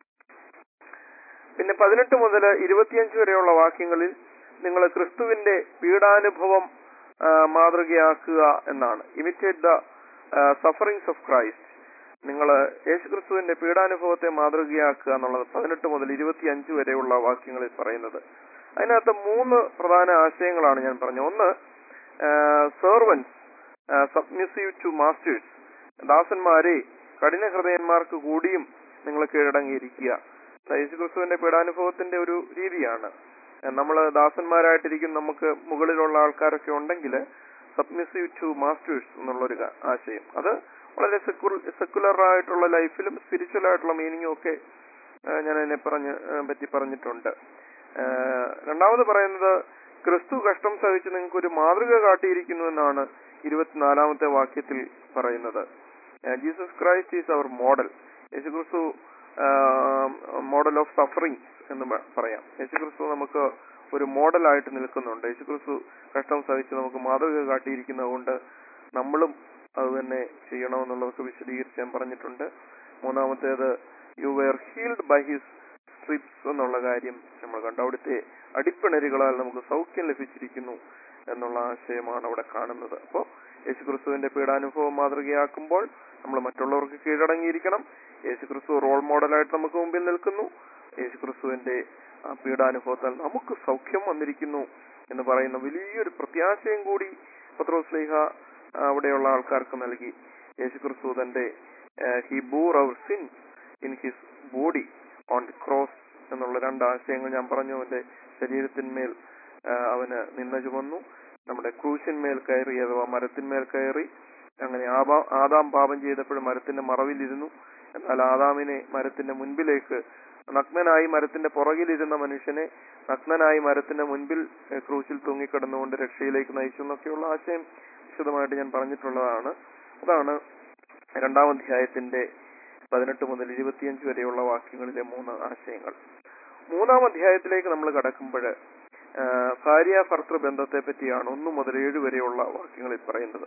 പിന്നെ പതിനെട്ട് മുതൽ ഇരുപത്തിയഞ്ച് വരെയുള്ള വാക്യങ്ങളിൽ നിങ്ങൾ ക്രിസ്തുവിന്റെ പീഡാനുഭവം ആ, മാതൃകയാക്കുക എന്നാണ് imitate the sufferings of Christ നിങ്ങൾ യേശുക്രിസ്തുവിന്റെ പീഡാനുഭവത്തെ മാതൃകയാക്കുക എന്നുള്ളത് പതിനെട്ട് മുതൽ ഇരുപത്തിയഞ്ച് വരെയുള്ള വാക്യങ്ങളിൽ പറയുന്നത് അതിനകത്ത് മൂന്ന് പ്രധാന ആശയങ്ങളാണ് ഞാൻ പറഞ്ഞത് ഒന്ന് സെർവൻസ് സബ്മിസീവ് ടു മാസ്റ്റേഴ്സ് ദാസന്മാരെ കഠിന ഹൃദയന്മാർക്ക് കൂടിയും നിങ്ങൾ കീഴടങ്ങിയിരിക്കുക യേശുക്രിസ്തുവിന്റെ പീഡാനുഭവത്തിന്റെ ഒരു രീതിയാണ് നമ്മൾ ദാസന്മാരായിട്ടിരിക്കും നമുക്ക് മുകളിലുള്ള ആൾക്കാരൊക്കെ ഉണ്ടെങ്കിൽ സബ്മിസീവ് ടു മാസ്റ്റേഴ്സ് എന്നുള്ളൊരു ക- ആശയം അത് വളരെ സെക്കുലർ ആയിട്ടുള്ള ലൈഫിലും സ്പിരിച്വൽ ആയിട്ടുള്ള മീനിങ്ങും ഒക്കെ ആ, ഞാൻ അതിനെ പറഞ്ഞ് ആ, പറ്റി പറഞ്ഞിട്ടുണ്ട് ആ, രണ്ടാമത് പറയുന്നത് ക്രിസ്തു കഷ്ടം സഹിച്ച് നിങ്ങൾക്ക് ഒരു മാതൃക കാട്ടിയിരിക്കുന്നു എന്നാണ് ഇരുപത്തിനാലാമത്തെ വാക്യത്തിൽ പറയുന്നത് Jesus Christ is our model യേശുക്രിസ്തു മോഡൽ ഓഫ് സഫറിങ് എന്ന് പ- പറയാം യേശുക്രിസ്തു നമുക്ക് ഒരു മോഡലായിട്ട് നിൽക്കുന്നുണ്ട് യേശുക്രിസ്തു കഷ്ടം സഹിച്ച് നമുക്ക് മാതൃക കാട്ടിയിരിക്കുന്നത് കൊണ്ട് നമ്മളും അത് തന്നെ ചെയ്യണമെന്നുള്ളതൊക്കെ വിശദീകരിച്ച് ഞാൻ പറഞ്ഞിട്ടുണ്ട് മൂന്നാമത്തേത് you were healed by his stripes എന്നുള്ള കാര്യം നമ്മൾ കണ്ടു അവിടുത്തെ അടിപ്പിണരുകളാൽ നമുക്ക് സൗഖ്യം ലഭിച്ചിരിക്കുന്നു എന്നുള്ള ആശയമാണ് അവിടെ കാണുന്നത് അപ്പോൾ യേശുക്രിസ്തുവിന്റെ പീഡാനുഭവം മാതൃകയാക്കുമ്പോൾ നമ്മൾ മറ്റുള്ളവർക്ക് കീഴടങ്ങിയിരിക്കണം യേശുക്രിസ്തു റോൾ മോഡലായിട്ട് നമുക്ക് മുമ്പിൽ നിൽക്കുന്നു യേശുക്രിസ്തുവിന്റെ ആ പീഡാനുഭവത്താൽ നമുക്ക് സൗഖ്യം വന്നിരിക്കുന്നു എന്ന് പറയുന്ന വലിയൊരു പ്രത്യാശയും കൂടി പത്രോസ്ലിഹ അവിടെയുള്ള ആൾക്കാർക്ക് നൽകി യേശുക്രിസ്തു തന്റെ he bore our sin in his body on the cross എന്നുള്ള രണ്ട് ആശയങ്ങൾ ഞാൻ പറഞ്ഞു അവന്റെ ശരീരത്തിന്മേൽ ആ, അവന് നിന്ന ചുമന്നു നമ്മുടെ ക്രൂശിന്മേൽ കയറി അഥവാ മരത്തിന്മേൽ കയറി അങ്ങനെ ആബാ ആദാം പാപം ചെയ്തപ്പോൾ മരത്തിന്റെ മറവിലിരുന്നു എന്നാൽ ആദാമിനെ മരത്തിന്റെ മുൻപിലേക്ക് നഗ്നനായി മരത്തിന്റെ പുറകിലിരുന്ന മനുഷ്യനെ നഗ്നനായി മരത്തിന്റെ മുൻപിൽ ഏഹ്, ക്രൂശിൽ തൂങ്ങിക്കിടന്നുകൊണ്ട് രക്ഷയിലേക്ക് നയിച്ചു എന്നൊക്കെയുള്ള ആശയം വിശദമായിട്ട് ഞാൻ പറഞ്ഞിട്ടുള്ളതാണ് അതാണ് രണ്ടാം അധ്യായത്തിന്റെ പതിനെട്ട് മുതൽ ഇരുപത്തിയഞ്ച് വരെയുള്ള വാക്യങ്ങളിലെ മൂന്ന് ആശയങ്ങൾ മൂന്നാം അധ്യായത്തിലേക്ക് നമ്മൾ കടക്കുമ്പോൾ ഭാര്യ ഭർത്തൃ ബന്ധത്തെ പറ്റിയാണ് ഒന്ന് മുതൽ ഏഴ് വരെയുള്ള വാക്യങ്ങളിൽ പറയുന്നത്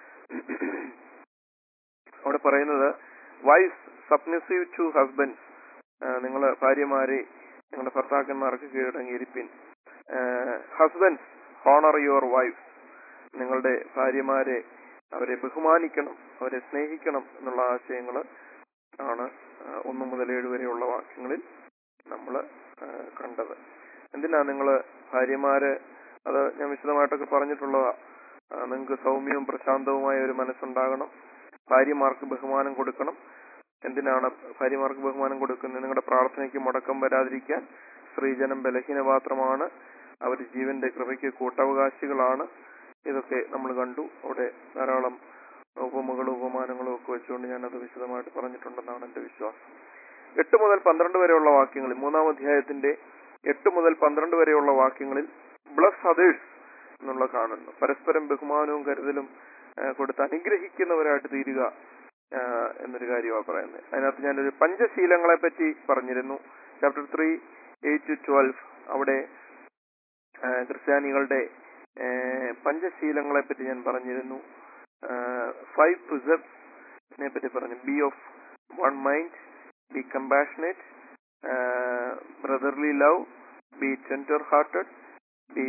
അവിടെ പറയുന്നത് വൈസ് സബ്മിസീവ് ടു ഹസ്ബൻഡ് നിങ്ങൾ ഭാര്യമാരെ നിങ്ങളുടെ ഭർത്താക്കന്മാർക്ക് കീഴടങ്ങിയിരിപ്പിൻ ഹസ്ബൻഡ്സ് ഹോണർ യുവർ വൈഫ് നിങ്ങളുടെ ഭാര്യമാരെ അവരെ ബഹുമാനിക്കണം അവരെ സ്നേഹിക്കണം എന്നുള്ള ആശയങ്ങൾ ആണ് ആ, ഒന്ന് മുതൽ ഏഴ് വരെയുള്ള വാക്യങ്ങളിൽ നമ്മൾ കണ്ടത് എന്തിനാ നിങ്ങൾ ഭാര്യമാര് അത് ഞാൻ വിശദമായിട്ടൊക്കെ പറഞ്ഞിട്ടുള്ളതാ ആ, നിങ്ങൾക്ക് സൗമ്യവും പ്രശാന്തവുമായ ഒരു മനസ്സുണ്ടാകണം ഭാര്യമാർക്ക് ബഹുമാനം കൊടുക്കണം എന്തിനാണ് ഭാര്യമാർക്ക് ബഹുമാനം കൊടുക്കുന്നത് നിങ്ങളുടെ പ്രാർത്ഥനയ്ക്ക് മുടക്കം വരാതിരിക്കാൻ സ്ത്രീജനം ബലഹീനപാത്രമാണ് അവർ ജീവന്റെ കൃപയ്ക്ക് കൂട്ടവകാശികളാണ് ഇതൊക്കെ നമ്മൾ കണ്ടു അവിടെ ധാരാളം ഉപമകളും ഉപമാനങ്ങളും ഒക്കെ വെച്ചുകൊണ്ട് ഞാനത് വിശദമായിട്ട് പറഞ്ഞിട്ടുണ്ടെന്നാണ് എന്റെ വിശ്വാസം എട്ട് മുതൽ പന്ത്രണ്ട് വരെയുള്ള വാക്യങ്ങളിൽ മൂന്നാം അധ്യായത്തിന്റെ എട്ട് മുതൽ പന്ത്രണ്ട് വരെയുള്ള വാക്യങ്ങളിൽ ബ്ലസ് അതേഴ്സ് എന്നുള്ള കാണുന്നു പരസ്പരം ബഹുമാനവും കരുതലും ആ, കൊടുത്ത് അനുഗ്രഹിക്കുന്നവരായിട്ട് തീരുക ആ, എന്നൊരു കാര്യമാണ് പറയുന്നത് അതിനകത്ത് ഞാനൊരു പഞ്ചശീലങ്ങളെ പറ്റി പറഞ്ഞിരുന്നു chapter three eight to twelve അവിടെ ആ, ക്രിസ്ത്യാനികളുടെ ആ, പഞ്ചശീലങ്ങളെ പറ്റി ഞാൻ പറഞ്ഞിരുന്നു ഫൈവ് പ്രിസർവ്സിനെ പറ്റി പറഞ്ഞു be of one mind be compassionate brotherly love be tender hearted be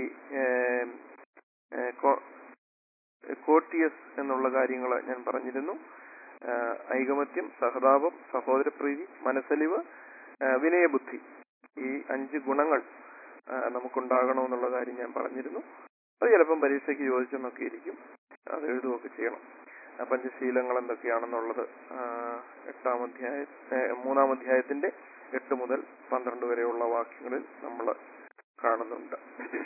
courteous എന്നുള്ള കാര്യങ്ങൾ ഞാൻ പറഞ്ഞിരുന്നു ആ, ഐകമത്യം സഹതാപം സഹോദരപ്രീതി മനസ്സലിവ് ആ, വിനയബുദ്ധി ഈ അഞ്ച് ഗുണങ്ങൾ ആ, നമുക്കുണ്ടാകണമെന്നുള്ള കാര്യം ഞാൻ പറഞ്ഞിരുന്നു അത് ചിലപ്പം പരീക്ഷയ്ക്ക് ചോദിച്ചെന്നൊക്കെ ഇരിക്കും അത് എഴുതുകയൊക്കെ ചെയ്യണം ആ പഞ്ചശീലങ്ങൾ എന്തൊക്കെയാണെന്നുള്ളത് ആ, എട്ടാം അധ്യായ ഏ, മൂന്നാം അധ്യായത്തിന്റെ എട്ട് മുതൽ പന്ത്രണ്ട് വരെയുള്ള വാക്യങ്ങളിൽ നമ്മൾ കാണുന്നുണ്ട്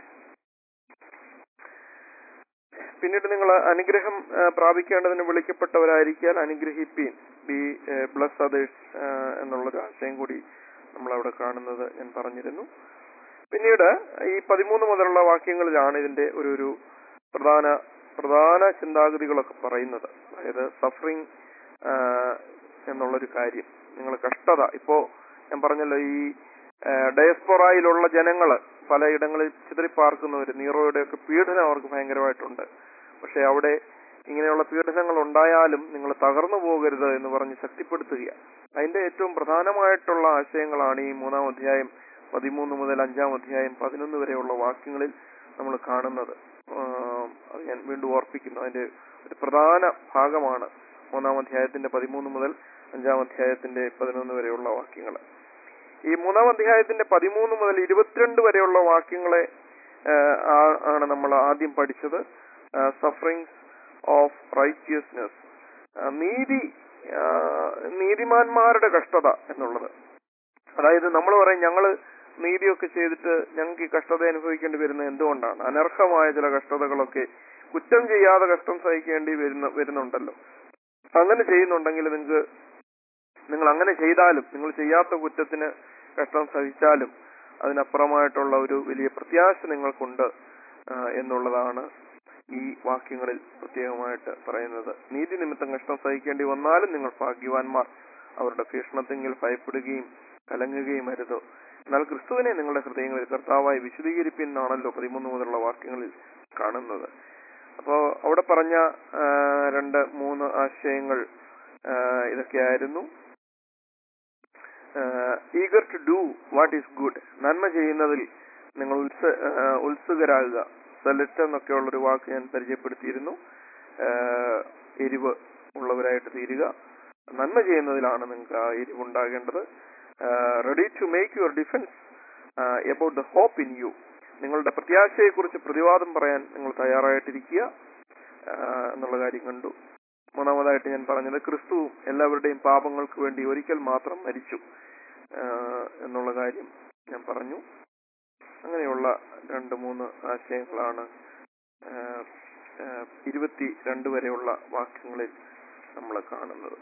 പിന്നീട് നിങ്ങൾ അനുഗ്രഹം ആ, പ്രാപിക്കേണ്ടതിന് വിളിക്കപ്പെട്ടവരായിരിക്കാൻ അനുഗ്രഹിപ്പീൻ ബി ബ്ലസ് അതേഴ്സ് എന്നുള്ളൊരു ആശയം കൂടി നമ്മൾ അവിടെ കാണുന്നത് ഞാൻ പറഞ്ഞിരുന്നു പിന്നീട് ഈ പതിമൂന്ന് മുതലുള്ള വാക്യങ്ങളിലാണ് ഇതിന്റെ ഒരു ഒരു പ്രധാന പ്രധാന ചിന്താഗതികളൊക്കെ പറയുന്നത് അതായത് സഫറിങ് എന്നുള്ളൊരു കാര്യം നിങ്ങൾ കഷ്ടത ഇപ്പോ ഞാൻ പറഞ്ഞല്ലോ ഈ ഡയസ്പൊറയിലുള്ള ജനങ്ങള് പലയിടങ്ങളിൽ ചിതറിപ്പാർക്കുന്നവര് നീറോയുടെ ഒക്കെ പീഡനം അവർക്ക് ഭയങ്കരമായിട്ടുണ്ട് പക്ഷെ അവിടെ ഇങ്ങനെയുള്ള പീഡനങ്ങൾ ഉണ്ടായാലും നിങ്ങൾ തകർന്നു പോകരുത് എന്ന് പറഞ്ഞ് ശക്തിപ്പെടുത്തുക അതിന്റെ ഏറ്റവും പ്രധാനമായിട്ടുള്ള ആശയങ്ങളാണ് ഈ മൂന്നാം അധ്യായം പതിമൂന്ന് മുതൽ അഞ്ചാം അധ്യായം പതിനൊന്ന് വരെയുള്ള വാക്യങ്ങളിൽ നമ്മൾ കാണുന്നത് ആം, അത് ഞാൻ വീണ്ടും ഓർപ്പിക്കുന്നു അതിന്റെ ഒരു പ്രധാന ഭാഗമാണ് മൂന്നാം അധ്യായത്തിന്റെ പതിമൂന്ന് മുതൽ അഞ്ചാം അധ്യായത്തിന്റെ പതിനൊന്ന് വരെയുള്ള വാക്യങ്ങൾ ഈ മൂന്നാം അധ്യായത്തിന്റെ പതിമൂന്ന് മുതൽ ഇരുപത്തിരണ്ട് വരെയുള്ള വാക്യങ്ങളെ ആ, ആ- ആണ് നമ്മൾ ആദ്യം പഠിച്ചത് സഫറിങ്സ് ഓഫ് റൈറ്റിയസ്നെസ് നീതി ആ, നീതിമാന്മാരുടെ കഷ്ടത എന്നുള്ളത് അതായത് നമ്മൾ പറയും ഞങ്ങള് നീതിയൊക്കെ ചെയ്തിട്ട് ഞങ്ങൾക്ക് ഈ കഷ്ടത അനുഭവിക്കേണ്ടി വരുന്നത് എന്തുകൊണ്ടാണ് അനർഹമായ ചില കഷ്ടതകളൊക്കെ കുറ്റം ചെയ്യാതെ കഷ്ടം സഹിക്കേണ്ടി വരുന്ന വരുന്നുണ്ടല്ലോ അങ്ങനെ ചെയ്യുന്നുണ്ടെങ്കിൽ നിങ്ങൾക്ക് നിങ്ങൾ അങ്ങനെ ചെയ്താലും നിങ്ങൾ ചെയ്യാത്ത കുറ്റത്തിന് കഷ്ടം സഹിച്ചാലും അതിനപ്പുറമായിട്ടുള്ള ഒരു വലിയ പ്രത്യാശ നിങ്ങൾക്കുണ്ട് ആ, എന്നുള്ളതാണ് ഈ വാക്യങ്ങളിൽ പ്രത്യേകമായിട്ട് പറയുന്നത് നീതി നിമിത്തം കഷ്ടം സഹിക്കേണ്ടി വന്നാലും നിങ്ങൾ ഭാഗ്യവാന്മാർ അവരുടെ ഭീഷണത്തെങ്കിൽ ഭയപ്പെടുകയും കലങ്ങുകയും അരുത് എന്നാൽ ക്രിസ്തുവിനെ നിങ്ങളുടെ ഹൃദയങ്ങളിൽ കർത്താവായി വിശദീകരിപ്പിൻ എന്നാണല്ലോ പതിമൂന്ന് മുതലുള്ള വാക്യങ്ങളിൽ കാണുന്നത് അപ്പോ അവിടെ പറഞ്ഞ ആ, രണ്ട് മൂന്ന് ആശയങ്ങൾ ആ, ഇതൊക്കെയായിരുന്നു eager to do what is good നന്മ ചെയ്യുന്നതിൽ നിങ്ങൾ ഉത്സ ആ, ഉത്സുകരാകുക സെലറ്റ് എന്നൊക്കെയുള്ളൊരു വാക്ക് ഞാൻ പരിചയപ്പെടുത്തിയിരുന്നു ആ, എരിവ് ഉള്ളവരായിട്ട് തീരുക നന്മ ചെയ്യുന്നതിലാണ് നിങ്ങൾക്ക് ആ എരിവ് ഉണ്ടാകേണ്ടത് ready to make your defence about the hope in you നിങ്ങളുടെ പ്രത്യാശയെക്കുറിച്ച് പ്രതിവാദം പറയാൻ നിങ്ങൾ തയ്യാറായിട്ടിരിക്കുക ആ, എന്നുള്ള കാര്യം കണ്ടു മൂന്നാമതായിട്ട് ഞാൻ പറഞ്ഞത് ക്രിസ്തുവും എല്ലാവരുടെയും പാപങ്ങൾക്ക് വേണ്ടി ഒരിക്കൽ മാത്രം മരിച്ചു ആ, എന്നുള്ള കാര്യം ഞാൻ പറഞ്ഞു അങ്ങനെയുള്ള രണ്ട് മൂന്ന് ആശയങ്ങളാണ് ആ, ആ, ഇരുപത്തി രണ്ട് വരെയുള്ള വാക്യങ്ങളിൽ നമ്മൾ കാണുന്നത്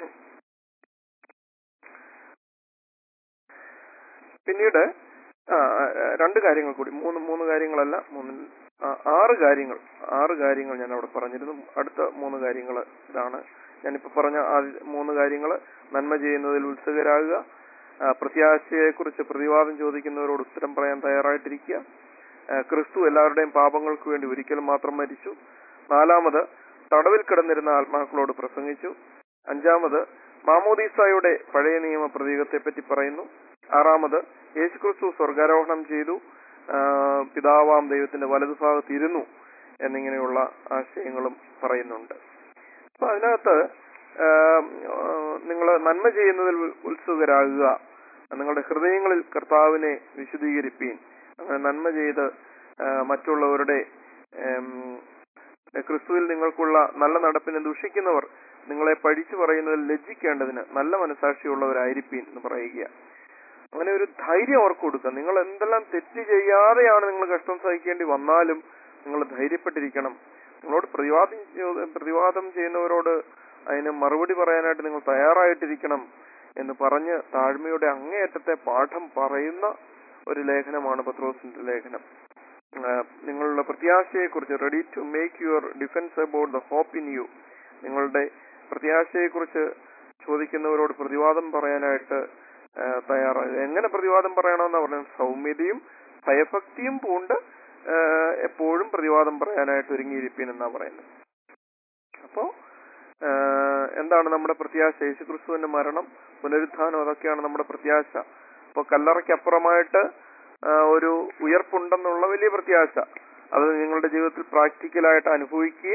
പിന്നീട് ആ, ആ, രണ്ട് കാര്യങ്ങൾ കൂടി മൂന്ന് മൂന്ന് കാര്യങ്ങളല്ല മൂന്ന് ആ, ആറ് കാര്യങ്ങൾ ആറ് കാര്യങ്ങൾ ഞാൻ അവിടെ പറഞ്ഞിരുന്നു അടുത്ത മൂന്ന് കാര്യങ്ങൾ ഇതാണ് ഞാനിപ്പോ പറഞ്ഞ ആദ്യ മൂന്ന് കാര്യങ്ങൾ നന്മ ചെയ്യുന്നതിൽ ഉത്സുകരാകുക ആ, പ്രത്യാശയെക്കുറിച്ച് പ്രതിവാദം ചോദിക്കുന്നവരോട് ഉത്തരം പറയാൻ തയ്യാറായിട്ടിരിക്കുക ആ, ക്രിസ്തു എല്ലാവരുടെയും പാപങ്ങൾക്ക് വേണ്ടി ഒരിക്കൽ മാത്രം മരിച്ചു നാലാമത് തടവിൽ കിടന്നിരുന്ന ആത്മാക്കളോട് പ്രസംഗിച്ചു അഞ്ചാമത് മാമോദീസായുടെ പഴയ നിയമ പ്രതീകത്തെ പറ്റി പറയുന്നു ആറാമത് യേശുക്രിസ്തു സ്വർഗാരോഹണം ചെയ്തു ആ, പിതാവാം ദൈവത്തിന്റെ വലതുഭാഗത്ത് ഇരുന്നു എന്നിങ്ങനെയുള്ള ആശയങ്ങളും പറയുന്നുണ്ട് അപ്പൊ അതിനകത്ത് നിങ്ങൾ നന്മ ചെയ്യുന്നതിൽ ഉൽ- ഉത്സുകരാകുക നിങ്ങളുടെ ഹൃദയങ്ങളിൽ കർത്താവിനെ വിശദീകരിപ്പീൻ അങ്ങനെ നന്മ ചെയ്ത് ആ, മറ്റുള്ളവരുടെ ഉം, ക്രിസ്തുവിൽ നിങ്ങൾക്കുള്ള നല്ല നടപ്പിനെ ദുഷിക്കുന്നവർ നിങ്ങളെ പഠിച്ചു പറയുന്നതിൽ ലജ്ജിക്കേണ്ടതിന് നല്ല മനസാക്ഷിയുള്ളവരായിരിപ്പീൻ എന്ന് പറയുക അങ്ങനെ ഒരു ധൈര്യം അവർക്ക് കൊടുക്കുക നിങ്ങൾ എന്തെല്ലാം തെറ്റ് ചെയ്യാതെയാണ് നിങ്ങൾ കഷ്ടം സഹിക്കേണ്ടി വന്നാലും നിങ്ങൾ ധൈര്യപ്പെട്ടിരിക്കണം നിങ്ങളോട് പ്രതിവാദം ചെയ്യ- പ്രതിവാദം ചെയ്യുന്നവരോട് അതിന് മറുപടി പറയാനായിട്ട് നിങ്ങൾ തയ്യാറായിട്ടിരിക്കണം എന്ന് പറഞ്ഞ് താഴ്മയുടെ അങ്ങേയറ്റത്തെ പാഠം പറയുന്ന ഒരു ലേഖനമാണ് പത്രോസിന്റെ ലേഖനം ആ, നിങ്ങളുടെ പ്രത്യാശയെക്കുറിച്ച് ready to make your defence about the hope in you നിങ്ങളുടെ പ്രത്യാശയെക്കുറിച്ച് ചോദിക്കുന്നവരോട് പ്രതിവാദം പറയാനായിട്ട് ആ, തയ്യാറാകുക എങ്ങനെ പ്രതിവാദം പറയണമെന്ന് പറയുന്നത് സൗമ്യതയും ഭയഭക്തിയും പൂണ്ട് ആ, എപ്പോഴും പ്രതിവാദം പറയാനായിട്ട് ഒരുങ്ങിയിരിപ്പീൻ എന്നാ പറയുന്നത് അപ്പോ ആ, എന്താണ് നമ്മുടെ പ്രത്യാശ യേശുക്രിസ്തുവിന്റെ മരണം പുനരുത്ഥാനം അതൊക്കെയാണ് നമ്മുടെ പ്രത്യാശ അപ്പൊ കല്ലറയ്ക്കപ്പുറമായിട്ട് ആ, ഒരു ഉയർപ്പുണ്ടെന്നുള്ള വലിയ പ്രത്യാശ അത് നിങ്ങളുടെ ജീവിതത്തിൽ പ്രാക്ടിക്കലായിട്ട് അനുഭവിക്കുകയും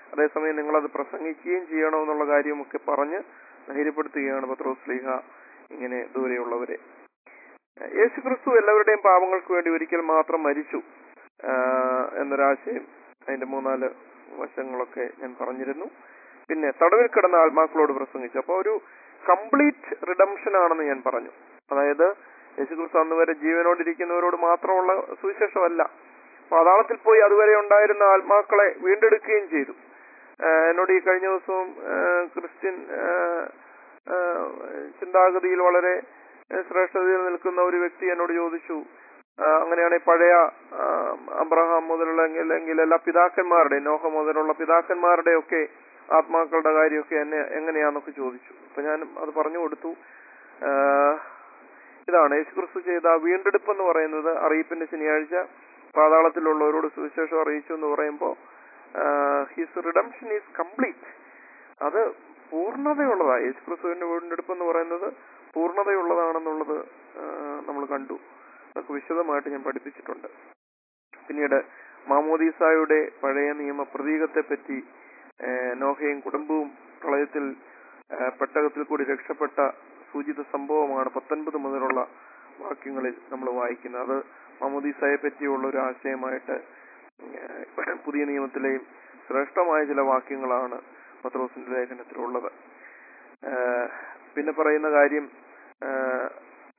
അതേസമയം നിങ്ങളത് പ്രസംഗിക്കുകയും ചെയ്യണമെന്നുള്ള കാര്യമൊക്കെ പറഞ്ഞ് ധൈര്യപ്പെടുത്തുകയാണ് പത്രോസ് ലീഹ ഇങ്ങനെ ദൂരെയുള്ളവരെ യേശു ക്രിസ്തു എല്ലാവരുടെയും പാപങ്ങൾക്ക് വേണ്ടി ഒരിക്കൽ മാത്രം മരിച്ചു ആ, എന്നൊരാശയം അതിന്റെ മൂന്നാല് വശങ്ങളൊക്കെ ഞാൻ പറഞ്ഞിരുന്നു പിന്നെ തടവിൽ കിടന്ന ആത്മാക്കളോട് പ്രസംഗിച്ചു അപ്പൊ ഒരു കംപ്ലീറ്റ് റിഡംഷൻ ആണെന്ന് ഞാൻ പറഞ്ഞു അതായത് യേശുക്രിസ്തു അന്ന് വരെ ജീവനോടിരിക്കുന്നവരോട് മാത്രമുള്ള സുവിശേഷമല്ല പാതാളത്തിൽ പോയി അതുവരെ ഉണ്ടായിരുന്ന ആത്മാക്കളെ വീണ്ടെടുക്കുകയും ചെയ്തു ആഹ് എന്നോട് ഈ കഴിഞ്ഞ ദിവസവും ആഹ് ക്രിസ്ത്യൻ ആഹ് ആഹ് ചിന്താഗതിയിൽ വളരെ ആഹ് ശ്രേഷ്ഠതയിൽ നിൽക്കുന്ന ഒരു വ്യക്തി എന്നോട് ചോദിച്ചു ആഹ് അങ്ങനെയാണെങ്കിൽ പഴയ ആഹ് അബ്രഹാം മുതലുള്ള അല്ലെങ്കിൽ എല്ലാ പിതാക്കന്മാരുടെ നോഹ മുതലുള്ള പിതാക്കന്മാരുടെ ഒക്കെ ആത്മാക്കളുടെ കാര്യമൊക്കെ എന്നെ എങ്ങനെയാന്നൊക്കെ ചോദിച്ചു അപ്പൊ ഞാൻ അത് പറഞ്ഞു കൊടുത്തു ആഹ് ഇതാണ് യേശുക്രിസ്തു ചെയ്ത ആ വീണ്ടെടുപ്പ് എന്ന് പറയുന്നത് അറിയിപ്പിന്റെ ശനിയാഴ്ച പാതാളത്തിലുള്ളവരോട് സുവിശേഷം അറിയിച്ചു എന്ന് പറയുമ്പോൾ ഹിസ് റിഡംഷൻ ഈസ് കംപ്ലീറ്റ് അത് പൂർണ്ണതയുള്ളതാണ് യേശുക്രിസ്തുവിന്റെ വീണ്ടെടുപ്പ് എന്ന് പറയുന്നത് പൂർണ്ണതയുള്ളതാണെന്നുള്ളത് നമ്മൾ കണ്ടു അതൊക്കെ വിശദമായിട്ട് ഞാൻ പഠിപ്പിച്ചിട്ടുണ്ട് പിന്നീട് മാമോദീസായുടെ പഴയ നിയമ പ്രതീകത്തെ പറ്റി ഏഹ് നോഹയും കുടുംബവും പ്രളയത്തിൽ ഏഹ് പെട്ടകത്തിൽ കൂടി രക്ഷപ്പെട്ട സൂചിത സംഭവമാണ് പത്തൊൻപത് മുതലുള്ള വാക്യങ്ങളിൽ നമ്മൾ വായിക്കുന്നത് അത് മാമോദീസായെ പറ്റിയുള്ള ഒരു ആശയമായിട്ട് ഏഹ് പുതിയ നിയമത്തിലെയും ശ്രേഷ്ഠമായ ചില വാക്യങ്ങളാണ് പത്രോസിന്റെ ലേഖനത്തിലുള്ളത് ഏഹ് പിന്നെ പറയുന്ന കാര്യം ഏഹ്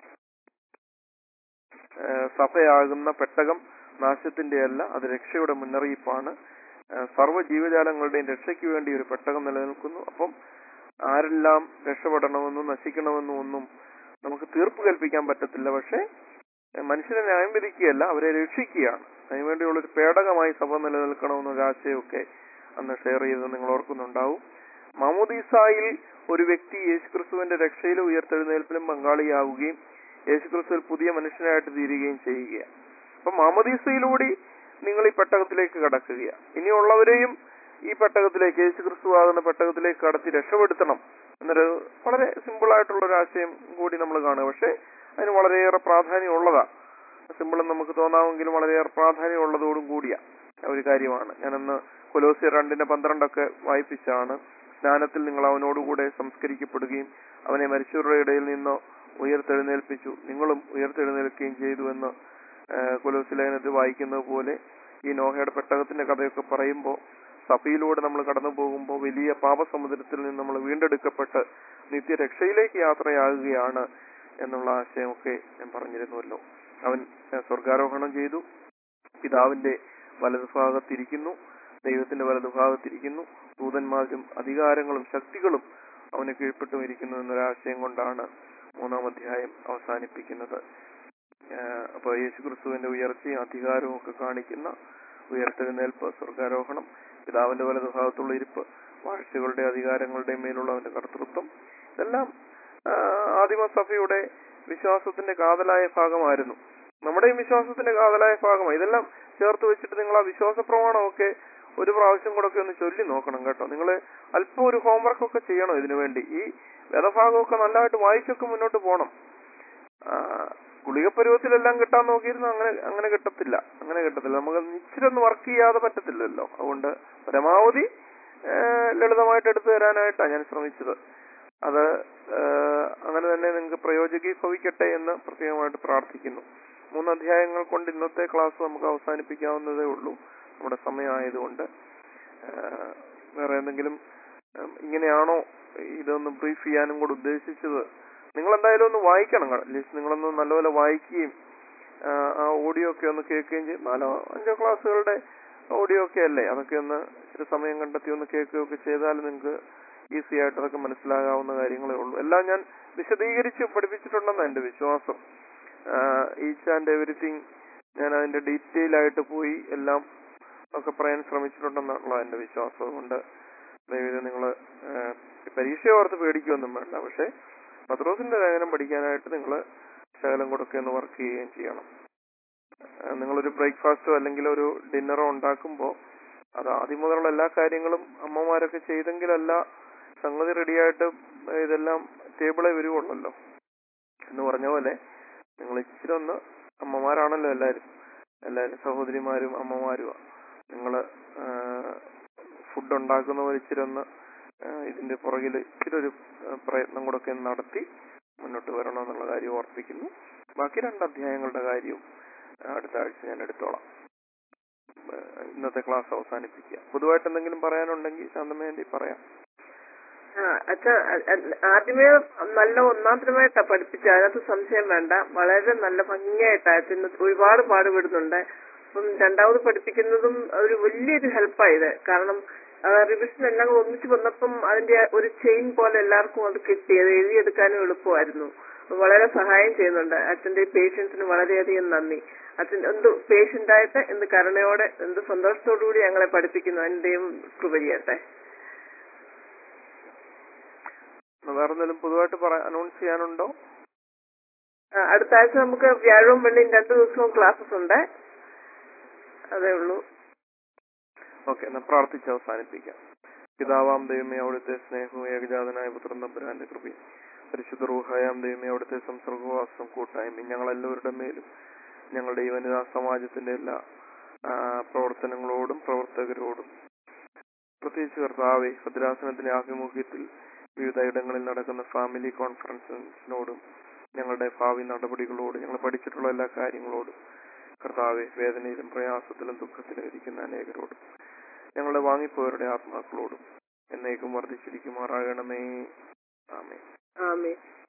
ഏഹ് സഭയാകുന്ന പെട്ടകം നാശത്തിന്റെ അല്ല അത് രക്ഷയുടെ മുന്നറിയിപ്പാണ് ഏഹ് സർവ്വ ജീവജാലങ്ങളുടെയും രക്ഷയ്ക്ക് വേണ്ടി ഒരു പെട്ടകം നിലനിൽക്കുന്നു അപ്പം ആരെല്ലാം രക്ഷപ്പെടണമെന്നും നശിക്കണമെന്നും ഒന്നും നമുക്ക് തീർപ്പ് കൽപ്പിക്കാൻ പറ്റത്തില്ല പക്ഷേ ഏഹ് മനുഷ്യനെ ന്യായം വിധിക്കുകയല്ല അവരെ രക്ഷിക്കുകയാണ് അതിനുവേണ്ടിയുള്ള ഒരു പേടകമായി സഭ നിലനിൽക്കണമെന്നൊരു ആശയമൊക്കെ അന്ന് ഷെയർ ചെയ്തത് നിങ്ങൾ ഓർക്കുന്നുണ്ടാവും മാമോദീസായിൽ ഒരു വ്യക്തി യേശുക്രിസ്തുവിന്റെ രക്ഷയിലും ഉയർത്തെഴുന്നേൽപ്പിലും പങ്കാളിയാവുകയും യേശുക്രിസ്തുവിൽ പുതിയ മനുഷ്യനായിട്ട് തീരുകയും ചെയ്യുകയാണ് അപ്പൊ മാമോദീസയിലൂടെ നിങ്ങൾ ഈ പെട്ടകത്തിലേക്ക് കടക്കുകയാണ് ഇനിയുള്ളവരെയും ഈ പെട്ടകത്തിലേക്ക് യേശുക്രിസ്തു ആകുന്ന പെട്ടകത്തിലേക്ക് കടത്തി രക്ഷപ്പെടുത്തണം എന്നൊരു വളരെ സിമ്പിൾ ആയിട്ടുള്ള ഒരു ആശയം കൂടി നമ്മൾ കാണുക പക്ഷെ അതിന് വളരെയേറെ പ്രാധാന്യം ഉള്ളതാ സിമ്പിൾ എന്ന് നമുക്ക് തോന്നാമെങ്കിലും വളരെയേറെ പ്രാധാന്യം ഉള്ളതോടും കൂടിയ ഒരു കാര്യമാണ് ഞാനന്ന് കൊലോസി രണ്ടിന്റെ പന്ത്രണ്ടൊക്കെ വായിപ്പിച്ചാണ് സ്നാനത്തിൽ നിങ്ങൾ അവനോടുകൂടെ സംസ്കരിക്കപ്പെടുകയും അവനെ മരിച്ചവരുടെ ഇടയിൽ നിന്ന് ഉയർത്തെഴുന്നേൽപ്പിച്ചു നിങ്ങളും ഉയർത്തെഴുന്നേൽക്കുകയും ചെയ്തു എന്ന് ഏഹ് കൊലോസി ലേഖനത്തിൽ വായിക്കുന്നത് പോലെ ഈ നോഹയുടെ പെട്ടകത്തിന്റെ കഥയൊക്കെ പറയുമ്പോൾ സഭയിലൂടെ നമ്മൾ കടന്നു പോകുമ്പോൾ വലിയ പാപസമുദ്രത്തിൽ നിന്ന് നമ്മൾ വീണ്ടെടുക്കപ്പെട്ട് നിത്യരക്ഷയിലേക്ക് യാത്രയാകുകയാണ് എന്നുള്ള ആശയമൊക്കെ ഞാൻ പറഞ്ഞിരുന്നുവല്ലോ അവൻ ഏഹ് സ്വർഗാരോഹണം ചെയ്തു പിതാവിന്റെ വലതുഭാഗത്തിരിക്കുന്നു ദൈവത്തിന്റെ വലതുഭാഗത്തിരിക്കുന്നു ദൂതന്മാരും അധികാരങ്ങളും ശക്തികളും അവന് കീഴ്പ്പെട്ടും ഇരിക്കുന്നു എന്നൊരാശയം കൊണ്ടാണ് മൂന്നാം അധ്യായം അവസാനിപ്പിക്കുന്നത് ഏഹ് അപ്പൊ യേശുക്രിസ്തുവിന്റെ ഉയർച്ചയും അധികാരവും ഒക്കെ കാണിക്കുന്ന ഉയർത്തെഴുന്നേൽപ്പ് സ്വർഗാരോഹണം പിതാവിന്റെ വലതുഭാഗത്തുള്ള ഇരിപ്പ് വാഴ്ചകളുടെ അധികാരങ്ങളുടെ മേലുള്ള അവന്റെ കർത്തൃത്വം ഇതെല്ലാം ആഹ് ആദിമസഭയുടെ വിശ്വാസത്തിന്റെ കാതലായ ഭാഗമായിരുന്നു നമ്മുടെയും വിശ്വാസത്തിന്റെ കാതലായ ഭാഗമാണ് ഇതെല്ലാം ചേർത്ത് വെച്ചിട്ട് നിങ്ങൾ ആ വിശ്വാസ പ്രമാണമൊക്കെ ഒരു പ്രാവശ്യം കൂടെ ഒക്കെ ഒന്ന് ചൊല്ലി നോക്കണം കേട്ടോ നിങ്ങൾ അല്പം ഒരു ഹോംവർക്ക് ഒക്കെ ചെയ്യണം ഇതിനു വേണ്ടി ഈ വേദഭാഗമൊക്കെ നല്ലതായിട്ട് വായിച്ചൊക്കെ മുന്നോട്ട് പോകണം ആ, ഗുളിക പരുവത്തിലെല്ലാം കിട്ടാൻ നോക്കിയിരുന്നു അങ്ങനെ അങ്ങനെ കിട്ടത്തില്ല അങ്ങനെ കിട്ടത്തില്ല നമുക്ക് ഇച്ചിരി ഒന്ന് വർക്ക് ചെയ്യാതെ പറ്റത്തില്ലല്ലോ അതുകൊണ്ട് പരമാവധി ആ, ലളിതമായിട്ട് എടുത്തു തരാനായിട്ടാണ് ഞാൻ ശ്രമിച്ചത് അത് ആ, അങ്ങനെ തന്നെ നിങ്ങൾക്ക് പ്രയോജകീഭവിക്കട്ടെ എന്ന് പ്രത്യേകമായിട്ട് പ്രാർത്ഥിക്കുന്നു മൂന്ന് അധ്യായങ്ങൾ കൊണ്ട് ഇന്നത്തെ ക്ലാസ് നമുക്ക് അവസാനിപ്പിക്കാവുന്നതേ ഉള്ളൂ നമ്മുടെ സമയമായതുകൊണ്ട് ആ, വേറെ എന്തെങ്കിലും ഉം, ഇങ്ങനെയാണോ ഇതൊന്ന് ബ്രീഫ് ചെയ്യാനും കൂടെ ഉദ്ദേശിച്ചത് നിങ്ങൾ എന്തായാലും ഒന്ന് വായിക്കണം അറ്റ്ലീസ്റ്റ് നിങ്ങളൊന്ന് നല്ലപോലെ വായിക്കുകയും ആ, ആ ഓഡിയോ ഒക്കെ ഒന്ന് കേൾക്കുകയും ചെയ്യും നാലോ അഞ്ചോ ക്ലാസ്സുകളുടെ ഓഡിയോ ഒക്കെ അല്ലേ അതൊക്കെ ഒന്ന് ഇച്ചിരി സമയം കണ്ടെത്തി ഒന്ന് കേൾക്കുകയൊക്കെ ചെയ്താൽ നിങ്ങൾക്ക് ഈസി ആയിട്ട് അതൊക്കെ മനസ്സിലാകാവുന്ന കാര്യങ്ങളേ ഉള്ളൂ എല്ലാം ഞാൻ വിശദീകരിച്ച് പഠിപ്പിച്ചിട്ടുണ്ടെന്നാണ് എൻ്റെ വിശ്വാസം ഈച്ച് ആൻഡ് എവറിത്തിങ് ഞാൻ അതിന്റെ ഡീറ്റെയിൽ ആയിട്ട് പോയി എല്ലാം ഒക്കെ പറയാൻ ശ്രമിച്ചിട്ടുണ്ടെന്നുള്ള എൻ്റെ വിശ്വാസം അതുകൊണ്ട് ദയവീത് നിങ്ങൾ പരീക്ഷ ഓർത്ത് പേടിക്കുകയൊന്നും വേണ്ട പക്ഷേ പത്രോസിന്റെ ലേഖനം പഠിക്കാനായിട്ട് നിങ്ങൾ ശകലം കൂടെ ഒന്ന് വർക്ക് ചെയ്യുകയും ചെയ്യണം ആ, നിങ്ങളൊരു ബ്രേക്ക്ഫാസ്റ്റോ അല്ലെങ്കിൽ ഒരു ഡിന്നറോ ഉണ്ടാക്കുമ്പോൾ അത് ആദ്യം മുതലുള്ള എല്ലാ കാര്യങ്ങളും അമ്മമാരൊക്കെ ചെയ്തെങ്കിലല്ല സംഗതി റെഡിയായിട്ട് ഇതെല്ലാം ടേബിളെ വരുവുള്ളല്ലോ എന്ന് പറഞ്ഞ പോലെ നിങ്ങൾ ഇച്ചിരി ഒന്ന് അമ്മമാരാണല്ലോ എല്ലാവരും എല്ലാവരും സഹോദരിമാരും അമ്മമാരും നിങ്ങൾ ഫുഡ് ഉണ്ടാക്കുന്നവർ ഇച്ചിരി ഒന്ന് ആ, ഇതിന്റെ പുറകിൽ ഇച്ചിരി ഒരു ആ, പ്രയത്നം കൂടെ ഒക്കെ നടത്തി മുന്നോട്ട് വരണമെന്നുള്ള കാര്യം ഓർപ്പിക്കുന്നു ബാക്കി രണ്ട് അധ്യായങ്ങളുടെ കാര്യവും ആ, അടുത്ത ആഴ്ച ഞാൻ എടുത്തോളാം ആ, ഇന്നത്തെ ക്ലാസ് അവസാനിപ്പിക്കുക പൊതുവായിട്ട് എന്തെങ്കിലും പറയാനുണ്ടെങ്കിൽ ശാന്തമേണ്ടി പറയാം ആ, അച്ഛാ അ- അ- ആദ്യമേ നല്ല ഒന്നാന്തരമായിട്ടാ പഠിപ്പിച്ച അതിനകത്ത് സംശയം വേണ്ട വളരെ നല്ല ഭംഗിയായിട്ടാ അച്ഛൻ ഒരുപാട് പാടുപെടുന്നുണ്ട് അപ്പം രണ്ടാമത് പഠിപ്പിക്കുന്നതും ഒരു വലിയൊരു ഹെൽപ്പായത് കാരണം റിവിഷൻ എല്ലാം കൂടെ ഒന്നിച്ച് വന്നപ്പം അതിന്റെ ഒരു ചെയിൻ പോലെ എല്ലാവർക്കും അത് കിട്ടി അത് എഴുതിയെടുക്കാനും എളുപ്പമായിരുന്നു വളരെ സഹായം ചെയ്യുന്നുണ്ട് അച്ഛന്റെ പേഷ്യൻസിന് വളരെയധികം നന്ദി അച്ഛൻ എന്ത് പേഷ്യന്റ് ആയിട്ട് എന്ത് കരുണയോടെ എന്ത് സന്തോഷത്തോടു കൂടി ഞങ്ങളെ പഠിപ്പിക്കുന്നു അതിന്റെ ദൈവം കൃപ ചെയ്യട്ടെ വേറെ എന്തെങ്കിലും പൊതുവായിട്ട് പറയാൻ അനൗൺസ് ചെയ്യാനുണ്ടോ ആ, അടുത്ത ആഴ്ച നമുക്ക് വ്യാഴവും വെള്ളിയും രണ്ടു ദിവസവും ക്ലാസ്സസ് ഉണ്ട് അതേ ഉള്ളൂ ഓക്കെ എന്നാ പ്രാർത്ഥിച്ച് അവസാനിപ്പിക്കാം പിതാവാം ദൈവമേ അവിടുത്തെ സ്നേഹവും ഏകജാതനായ പുത്രൻ തമ്പുരാന്റെ കൃപയും പരിശുദ്ധ റൂഹായാം ദൈവമേ അവിടുത്തെ സംസർഗവാസം കൂട്ടായ്മയും ഞങ്ങളെല്ലാവരുടെ മേലും ഞങ്ങളുടെ ഈ വനിതാ സമാജത്തിന്റെ എല്ലാ ആ, പ്രവർത്തനങ്ങളോടും പ്രവർത്തകരോടും പ്രത്യേകിച്ച് കർത്താവെ ഭദ്രാസനത്തിന്റെ ആഭിമുഖ്യത്തിൽ വിവിധ ഇടങ്ങളിൽ നടക്കുന്ന ഫാമിലി കോൺഫറൻസിനോടും ഞങ്ങളുടെ ഭാവി നടപടികളോടും ഞങ്ങൾ പഠിച്ചിട്ടുള്ള എല്ലാ കാര്യങ്ങളോടും കർത്താവെ വേദനയിലും പ്രയാസത്തിലും ദുഃഖത്തിലും ഇരിക്കുന്ന അനേകരോടും ഞങ്ങളുടെ വാങ്ങിപ്പോയവരുടെ ആത്മാക്കളോടും എന്നേക്കും വർദ്ധിച്ചിരിക്കുമാറാകണമേ ആമേ ആമേ